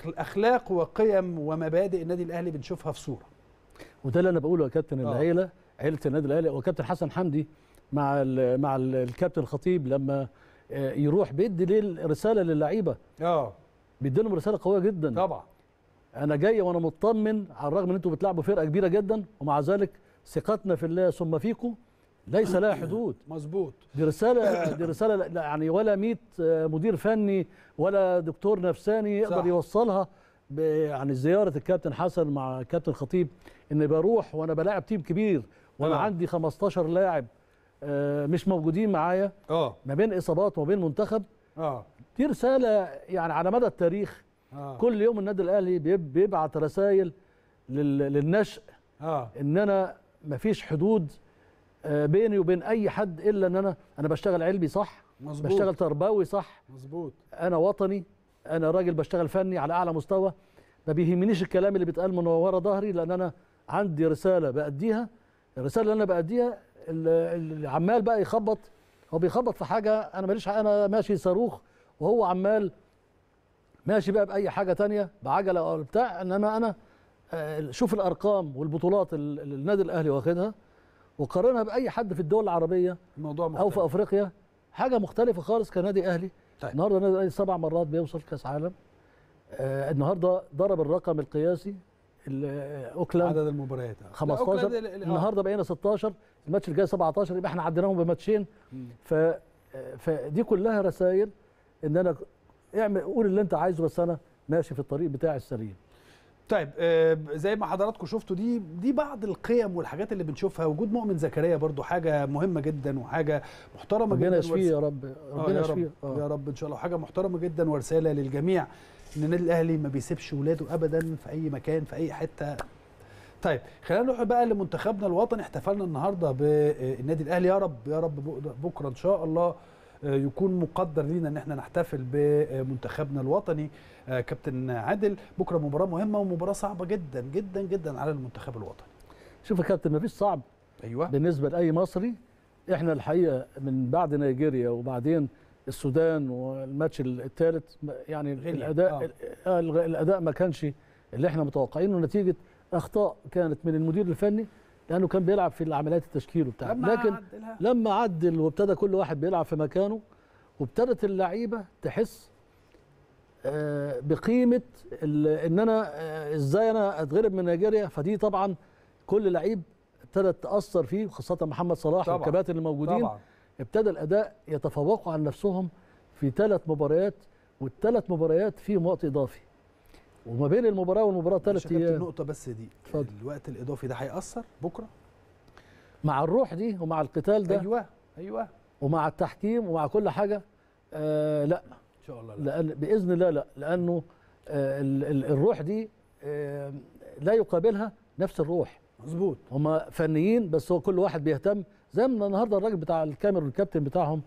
A: واخلاق وقيم ومبادئ النادي الاهلي بنشوفها في صوره
Q: وده اللي انا بقوله يا كابتن
A: آه.
Q: العيله عيله النادي الاهلي وكابتن حسن حمدي مع ال مع ال الكابتن الخطيب لما آه، يروح بيدي ليه رساله للعيبه
A: اه
Q: بيدي لهم رساله قويه جدا
A: طبعا
Q: انا جاي وانا مطمن على الرغم ان انتوا بتلعبوا فرقه كبيره جدا ومع ذلك ثقتنا في الله ثم فيكم ليس لها حدود
A: مظبوط
Q: دي رساله دي رساله لا- يعني ولا 100 مدير فني ولا دكتور نفساني يقدر
A: صح.
Q: يوصلها ب- يعني زياره الكابتن حسن مع الكابتن خطيب ان بروح وانا بلاعب تيم كبير وانا
A: آه.
Q: عندي 15 لاعب آه، مش موجودين معايا
A: اه
Q: ما بين اصابات وما بين منتخب
A: اه
Q: دي رساله يعني على مدى التاريخ
A: آه.
Q: كل يوم النادي الاهلي بيب- بيبعت رسائل للنشء
A: اه
Q: ان انا مفيش حدود آه، بيني وبين اي حد الا ان انا انا بشتغل علمي صح
A: مظبوط.
Q: بشتغل تربوي صح
A: مظبوط
Q: انا وطني انا راجل بشتغل فني على اعلى مستوى ما بيهمنيش الكلام اللي بيتقال من ورا ظهري لان انا عندي رساله باديها الرساله اللي انا باديها اللي اللي عمال بقى يخبط هو بيخبط في حاجه انا ماليش حق- انا ماشي صاروخ وهو عمال ماشي بقى باي حاجه تانية بعجله او بتاع انما انا آه، شوف الارقام والبطولات اللي النادي الاهلي واخدها وقارنها باي حد في الدول العربيه
A: الموضوع
Q: او في افريقيا حاجه مختلفه خالص كنادي اهلي
A: طيب.
Q: النهارده النادي الاهلي سبع مرات بيوصل كاس عالم آه النهارده ضرب الرقم القياسي ال- آه، اوكلاند
A: عدد المباريات آه. لا،
Q: 15
A: أوكلاند ال- ال- آه.
Q: النهارده بقينا 16 الماتش الجاي 17 يبقى احنا عديناهم بماتشين ف آه، فدي كلها رسائل ان انا اعمل قول اللي انت عايزه بس انا ماشي في الطريق بتاعي السليم
A: طيب آه، زي ما حضراتكم شفتوا دي دي بعض القيم والحاجات اللي بنشوفها وجود مؤمن زكريا برضو حاجه مهمه جدا وحاجه محترمه جدا
Q: ربنا يشفيه
A: ورس-
Q: يا رب
A: آه
Q: ربنا
A: يا
Q: يشفيه
A: رب يا رب ان شاء الله حاجه محترمه جدا ورساله للجميع ان النادي الاهلي ما بيسيبش ولاده ابدا في اي مكان في اي حته طيب خلينا نروح بقى لمنتخبنا الوطني احتفلنا النهارده بالنادي الاهلي يا رب يا رب بق- بكره ان شاء الله آه، يكون مقدر لينا ان احنا نحتفل بمنتخبنا الوطني آه، كابتن عادل بكره مباراه مهمه ومباراه صعبه جدا جدا جدا على المنتخب الوطني
Q: شوف يا كابتن مفيش صعب
A: ايوه
Q: بالنسبه لاي مصري احنا الحقيقه من بعد نيجيريا وبعدين السودان والماتش الثالث يعني الاداء آه. الاداء ما كانش اللي احنا متوقعينه نتيجه اخطاء كانت من المدير الفني لانه كان بيلعب في العمليات التشكيل وبتاع
A: لما
Q: لكن
A: عدلها.
Q: لما عدل وابتدى كل واحد بيلعب في مكانه وابتدت اللعيبه تحس آه، بقيمه ال- ان انا آه، ازاي انا اتغلب من نيجيريا فدي طبعا كل لعيب ابتدت تاثر فيه خاصه محمد صلاح
A: طبعاً.
Q: والكباتن الموجودين
A: طبعاً.
Q: ابتدى الاداء يتفوقوا عن نفسهم في ثلاث مباريات والثلاث مباريات فيهم وقت اضافي وما بين المباراه والمباراه
A: معلش
Q: ثلاث
A: يا كابتن
Q: ايام
A: نقطه بس دي
Q: اتفضل.
A: الوقت الاضافي ده هياثر بكره
Q: مع الروح دي ومع القتال ده
A: ايوه ايوه
Q: ومع التحكيم ومع كل حاجه آه لا
A: ان شاء الله لا.
Q: لأن باذن الله لا لانه آه ال- ال- الروح دي آه لا يقابلها نفس الروح
A: مظبوط
Q: هم فنيين بس هو كل واحد بيهتم زي ما النهارده الراجل بتاع الكاميرون الكابتن بتاعهم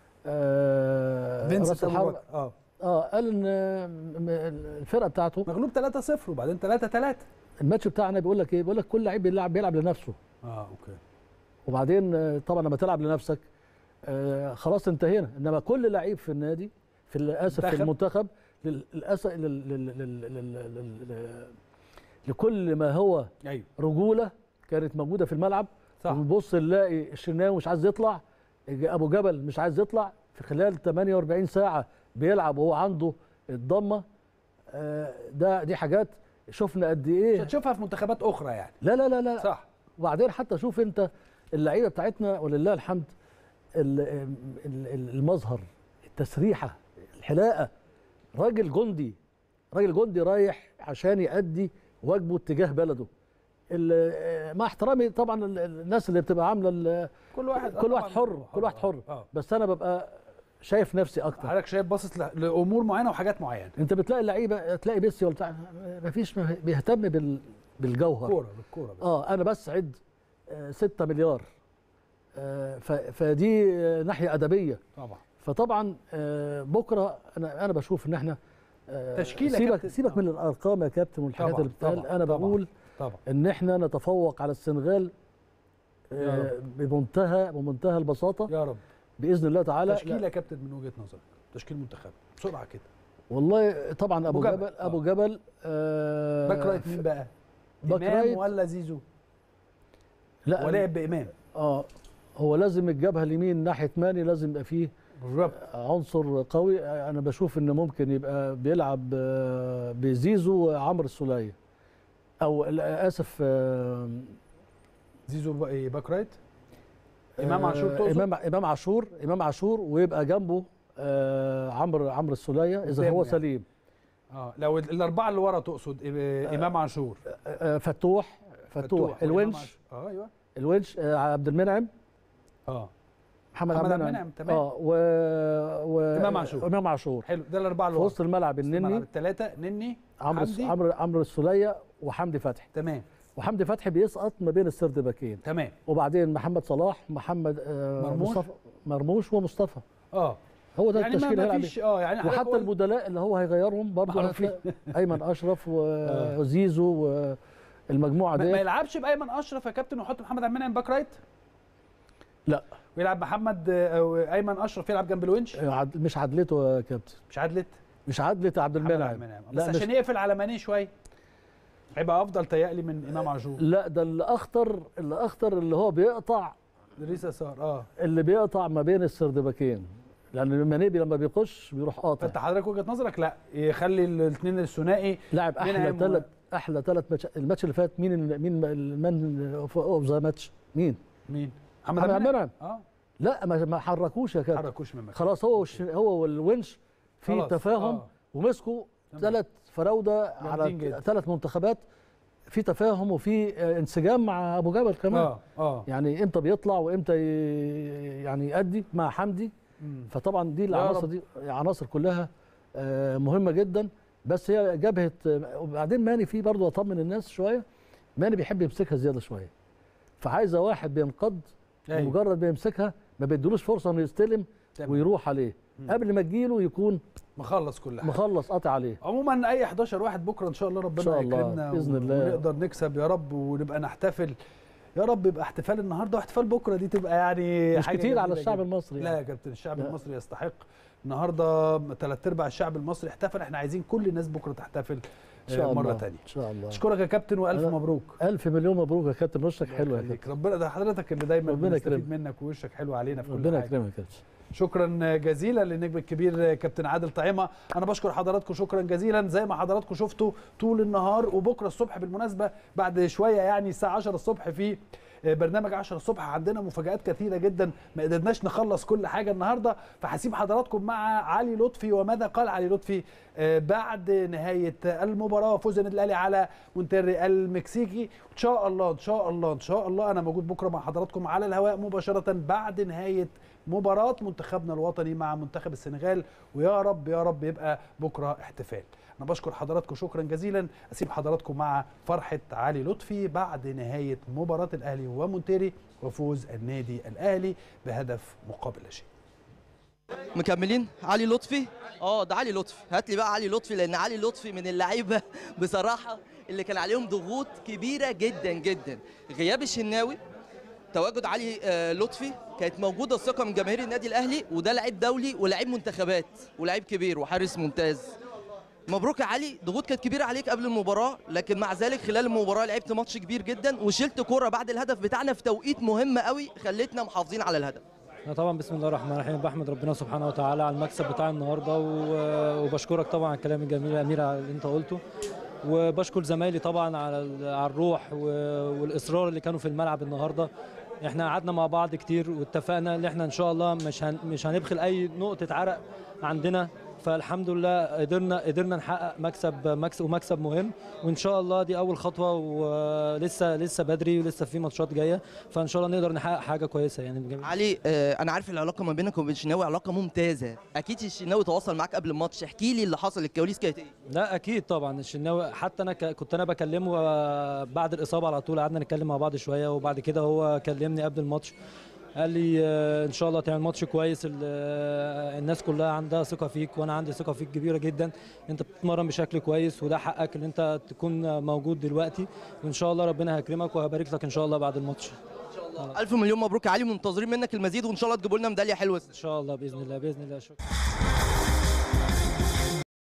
Q: آه
A: فينس
Q: راس
A: أبو
Q: الحرب
A: بكر. اه
Q: اه قال ان آه، م- الفرقه بتاعته
A: مغلوب 3-0 وبعدين 3-3
Q: الماتش بتاعنا بيقول لك ايه بيقول لك كل لعيب بيلعب بيلعب لنفسه
A: اه اوكي
Q: وبعدين آه، طبعا لما تلعب لنفسك آه، خلاص انتهينا انما كل لعيب في النادي في اسف في
A: منتخب.
Q: المنتخب للاسف لل- لل- لل- لل- لل- لل- لكل ما هو
A: ايوه
Q: رجوله كانت موجوده في الملعب
A: صح.
Q: ونبص نلاقي الشناوي مش عايز يطلع ابو جبل مش عايز يطلع في خلال 48 ساعه بيلعب وهو عنده الضمه آه، ده دي حاجات شفنا قد
A: مش
Q: ايه
A: هتشوفها في منتخبات اخرى يعني
Q: لا لا لا لا
A: صح
Q: وبعدين حتى شوف انت اللعيبه بتاعتنا ولله الحمد ال- ال- ال- المظهر التسريحه الحلاقه راجل جندي راجل جندي رايح عشان يأدي واجبه اتجاه بلده ال- مع احترامي طبعا ال- الناس اللي بتبقى عامله ال-
A: كل واحد
Q: كل واحد
A: طبعاً
Q: حر كل واحد حر
A: آه.
Q: بس انا ببقى شايف نفسي اكتر
A: حضرتك شايف باصص ل- لامور معينه وحاجات معينه
Q: انت بتلاقي اللعيبه تلاقي ميسي ولا بتاع مفيش ما بيهتم بال بالجوهر
A: بالكوره بالكوره بس.
Q: اه انا بس عد 6 مليار آه، ف- فدي آه، ناحيه ادبيه
A: طبعا
Q: فطبعا آه، بكره انا انا بشوف ان احنا آه،
A: تشكيلة يا
Q: سيبك
A: كابتن.
Q: سيبك من الارقام يا كابتن والحاجات
A: طبعاً،
Q: اللي بتتقال
A: طبعاً،
Q: انا
A: طبعاً،
Q: بقول
A: طبعا
Q: ان احنا نتفوق على السنغال
A: يا
Q: آه، بمنتهى بمنتهى البساطه
A: يا رب
Q: باذن الله تعالى
A: تشكيله يا كابتن من وجهه نظرك تشكيل منتخب بسرعه كده
Q: والله طبعا ابو
A: أبو جبل.
Q: جبل ابو جبل آه،
A: باك رايت مين بقى؟
Q: باك
A: إمام
Q: رايت
A: ولا زيزو؟
Q: لا
A: ولعب بامام
Q: اه هو لازم الجبهه اليمين ناحيه ماني لازم يبقى فيه عنصر قوي انا بشوف ان ممكن يبقى بيلعب آه، بزيزو وعمرو السوليه او لا، اسف آه،
A: زيزو بقى إيه، باك رايت امام عاشور
Q: آه،
A: تقصد
Q: امام امام عاشور امام عاشور ويبقى جنبه آه، عمرو عمرو السوليه اذا
A: قدامه
Q: هو
A: يعني.
Q: سليم
A: اه لو الاربعه اللي ورا تقصد إيه، امام عاشور
Q: آه، فتوح فتوح
A: وإمام
Q: الونش
A: عاشور. اه ايوه
Q: الونش آه، عبد المنعم
A: اه
Q: محمد,
A: محمد
Q: عبد
A: عبد
Q: المنعم
A: المنعم، تمام.
Q: اه و... و...
A: امام عاشور
Q: امام عاشور
A: حلو ده الاربعه اللي
Q: في
A: ورا
Q: وسط الملعب النني
A: الثلاثه نني
Q: عمرو
A: حمدي.
Q: عمرو عمرو السوليه وحمدي فتحي
A: تمام
Q: وحمدي فتحي بيسقط ما بين السرد باكين
A: تمام
Q: وبعدين محمد صلاح محمد آه
A: مرموش.
Q: مصطفى مرموش ومصطفى
A: اه
Q: هو ده
A: يعني ما-
Q: التشكيل
A: ما
Q: هيلعب
A: فيش-
Q: بيه.
A: اه يعني حضرتك
Q: وحتى
A: قلت-
Q: البدلاء اللي هو هيغيرهم برضه
A: معروفين.
Q: هتلاقي ايمن اشرف و- وزيزو والمجموعه
A: ما,
Q: دي
A: ما يلعبش بايمن اشرف يا كابتن ويحط محمد عبد المنعم باك رايت
Q: لا
A: ويلعب محمد آه، أو ايمن اشرف يلعب جنب الونش
Q: عد... مش عدلته يا كابتن
A: مش عدلت
Q: مش عدلة عبد
A: محمد
Q: المنعم
A: عبد المنعم. بس
Q: لا
A: عشان
Q: مش...
A: يقفل على ماني شويه هيبقى افضل تهيألي من امام عاشور
Q: لا ده اللي اخطر اللي اخطر اللي هو بيقطع
A: ريسا صار اه
Q: اللي بيقطع ما بين السردباكين لان المنيبي لما بيخش بيروح قاطع
A: فانت حضرتك وجهه نظرك لا يخلي الاثنين الثنائي
Q: لاعب احلى
A: منعم و-
Q: ثلاث احلى ثلاث ماتش الماتش اللي فات مين ال- مين المن اوف ذا ماتش مين
A: مين
Q: محمد عبد المنعم
A: اه
Q: لا ما ما حركوش يا كابتن
A: حركوش من مكانه.
Q: خلاص هو والش- هو والونش في
A: خلاص،
Q: تفاهم
A: آه.
Q: ومسكوا ثلاث فراوده
A: جامدين
Q: على
A: جدا.
Q: ثلاث منتخبات في تفاهم وفي آه، انسجام مع ابو جبل كمان
A: اه اه
Q: يعني امتى بيطلع وامتى ي- يعني يأدي مع حمدي
A: مم.
Q: فطبعا دي
A: يا
Q: العناصر
A: رب.
Q: دي عناصر كلها آه، مهمه جدا بس هي جبهه وبعدين ماني فيه برضه اطمن الناس شويه ماني بيحب يمسكها زياده شويه فعايزه واحد بينقض
A: أيوة.
Q: مجرد ما يمسكها ما بيدلوش فرصه انه يستلم
A: تمام.
Q: ويروح عليه قبل ما تجيله يكون
A: مخلص كل حاجه
Q: مخلص قاطع عليه
A: عموما اي 11 واحد بكره ان شاء الله ربنا
Q: شاء الله،
A: يكرمنا
Q: بإذن
A: و-
Q: الله.
A: ونقدر نكسب يا رب ونبقى نحتفل يا رب يبقى احتفال النهارده واحتفال بكره دي تبقى يعني
Q: مش
A: حاجة
Q: كتير على
A: جميلة
Q: الشعب
A: جداً.
Q: المصري
A: لا
Q: يعني.
A: يا كابتن الشعب
Q: لا.
A: المصري يستحق النهارده ثلاث ارباع الشعب المصري احتفل احنا عايزين كل الناس بكره تحتفل
Q: ان شاء
A: آه،
Q: الله
A: مره ثانيه
Q: ان شاء الله
A: اشكرك يا كابتن والف
Q: أنا-
A: مبروك
Q: الف مليون مبروك يا كابتن وشك حلو يا
A: يخليك.
Q: كابتن
A: ربنا ده حضرتك اللي دايما
Q: ربنا
A: بنستفيد
Q: يكرمك.
A: منك ووشك حلو علينا في كل
Q: ربنا
A: حاجه
Q: يكرمك يا كابتن
A: شكرا جزيلا للنجم الكبير كابتن عادل طعيمه انا بشكر حضراتكم شكرا جزيلا زي ما حضراتكم شفتوا طول النهار وبكره الصبح بالمناسبه بعد شويه يعني الساعه 10 الصبح في برنامج 10 الصبح عندنا مفاجآت كثيرة جدا ما قدرناش نخلص كل حاجة النهاردة فهسيب حضراتكم مع علي لطفي وماذا قال علي لطفي آه، بعد نهاية المباراة وفوز النادي الأهلي على مونتري المكسيكي إن شاء الله إن شاء الله إن شاء الله أنا موجود بكرة مع حضراتكم على الهواء مباشرة بعد نهاية مباراة منتخبنا الوطني مع منتخب السنغال ويا رب يا رب يبقى بكرة احتفال أنا بشكر حضراتكم شكرا جزيلا أسيب حضراتكم مع فرحة علي لطفي بعد نهاية مباراة الأهلي ومونتيري وفوز النادي الأهلي بهدف مقابل لا شيء
G: مكملين علي لطفي اه ده علي لطفي هات لي بقى علي لطفي لان علي لطفي من اللعيبه بصراحه اللي كان عليهم ضغوط كبيره جدا جدا غياب الشناوي تواجد علي آه، لطفي كانت موجوده الثقه من جماهير النادي الاهلي وده لعيب دولي ولاعيب منتخبات ولاعيب كبير وحارس ممتاز مبروك يا علي ضغوط كانت كبيره عليك قبل المباراه لكن مع ذلك خلال المباراه لعبت ماتش كبير جدا وشلت كوره بعد الهدف بتاعنا في توقيت مهم قوي خلتنا محافظين على الهدف
T: أنا طبعا بسم الله الرحمن الرحيم بحمد ربنا سبحانه وتعالى على المكسب بتاع النهارده و- وبشكرك طبعا على الكلام الجميل يا امير على اللي انت قلته وبشكر زمايلي طبعا على ال- على الروح و- والاصرار اللي كانوا في الملعب النهارده احنا قعدنا مع بعض كتير واتفقنا ان احنا ان شاء الله مش هن مش هنبخل اي نقطه عرق عندنا فالحمد لله قدرنا قدرنا نحقق مكسب مكسب ومكسب مهم وان شاء الله دي اول خطوه ولسه لسه بدري ولسه في ماتشات جايه فان شاء الله نقدر نحقق حاجه كويسه يعني بجميع
G: علي آه، انا عارف العلاقه ما بينك وبين الشناوي علاقه ممتازه اكيد الشناوي تواصل معاك قبل الماتش احكي لي اللي حصل الكواليس كانت ايه
T: لا اكيد طبعا الشناوي حتى انا ك- كنت انا بكلمه آه، بعد الاصابه على طول قعدنا نتكلم مع بعض شويه وبعد كده هو كلمني قبل الماتش قال لي آه، ان شاء الله تعمل ماتش كويس ال- آه، الناس كلها عندها ثقه فيك وانا عندي ثقه فيك كبيره جدا انت بتتمرن بشكل كويس وده حقك ان انت تكون موجود دلوقتي وان شاء الله ربنا هيكرمك وهبارك لك ان شاء الله بعد الماتش
G: الف مليون مبروك يا علي منتظرين منك المزيد وان شاء الله تجيبوا لنا ميداليه حلوه
T: ان شاء الله باذن الله باذن الله شكرا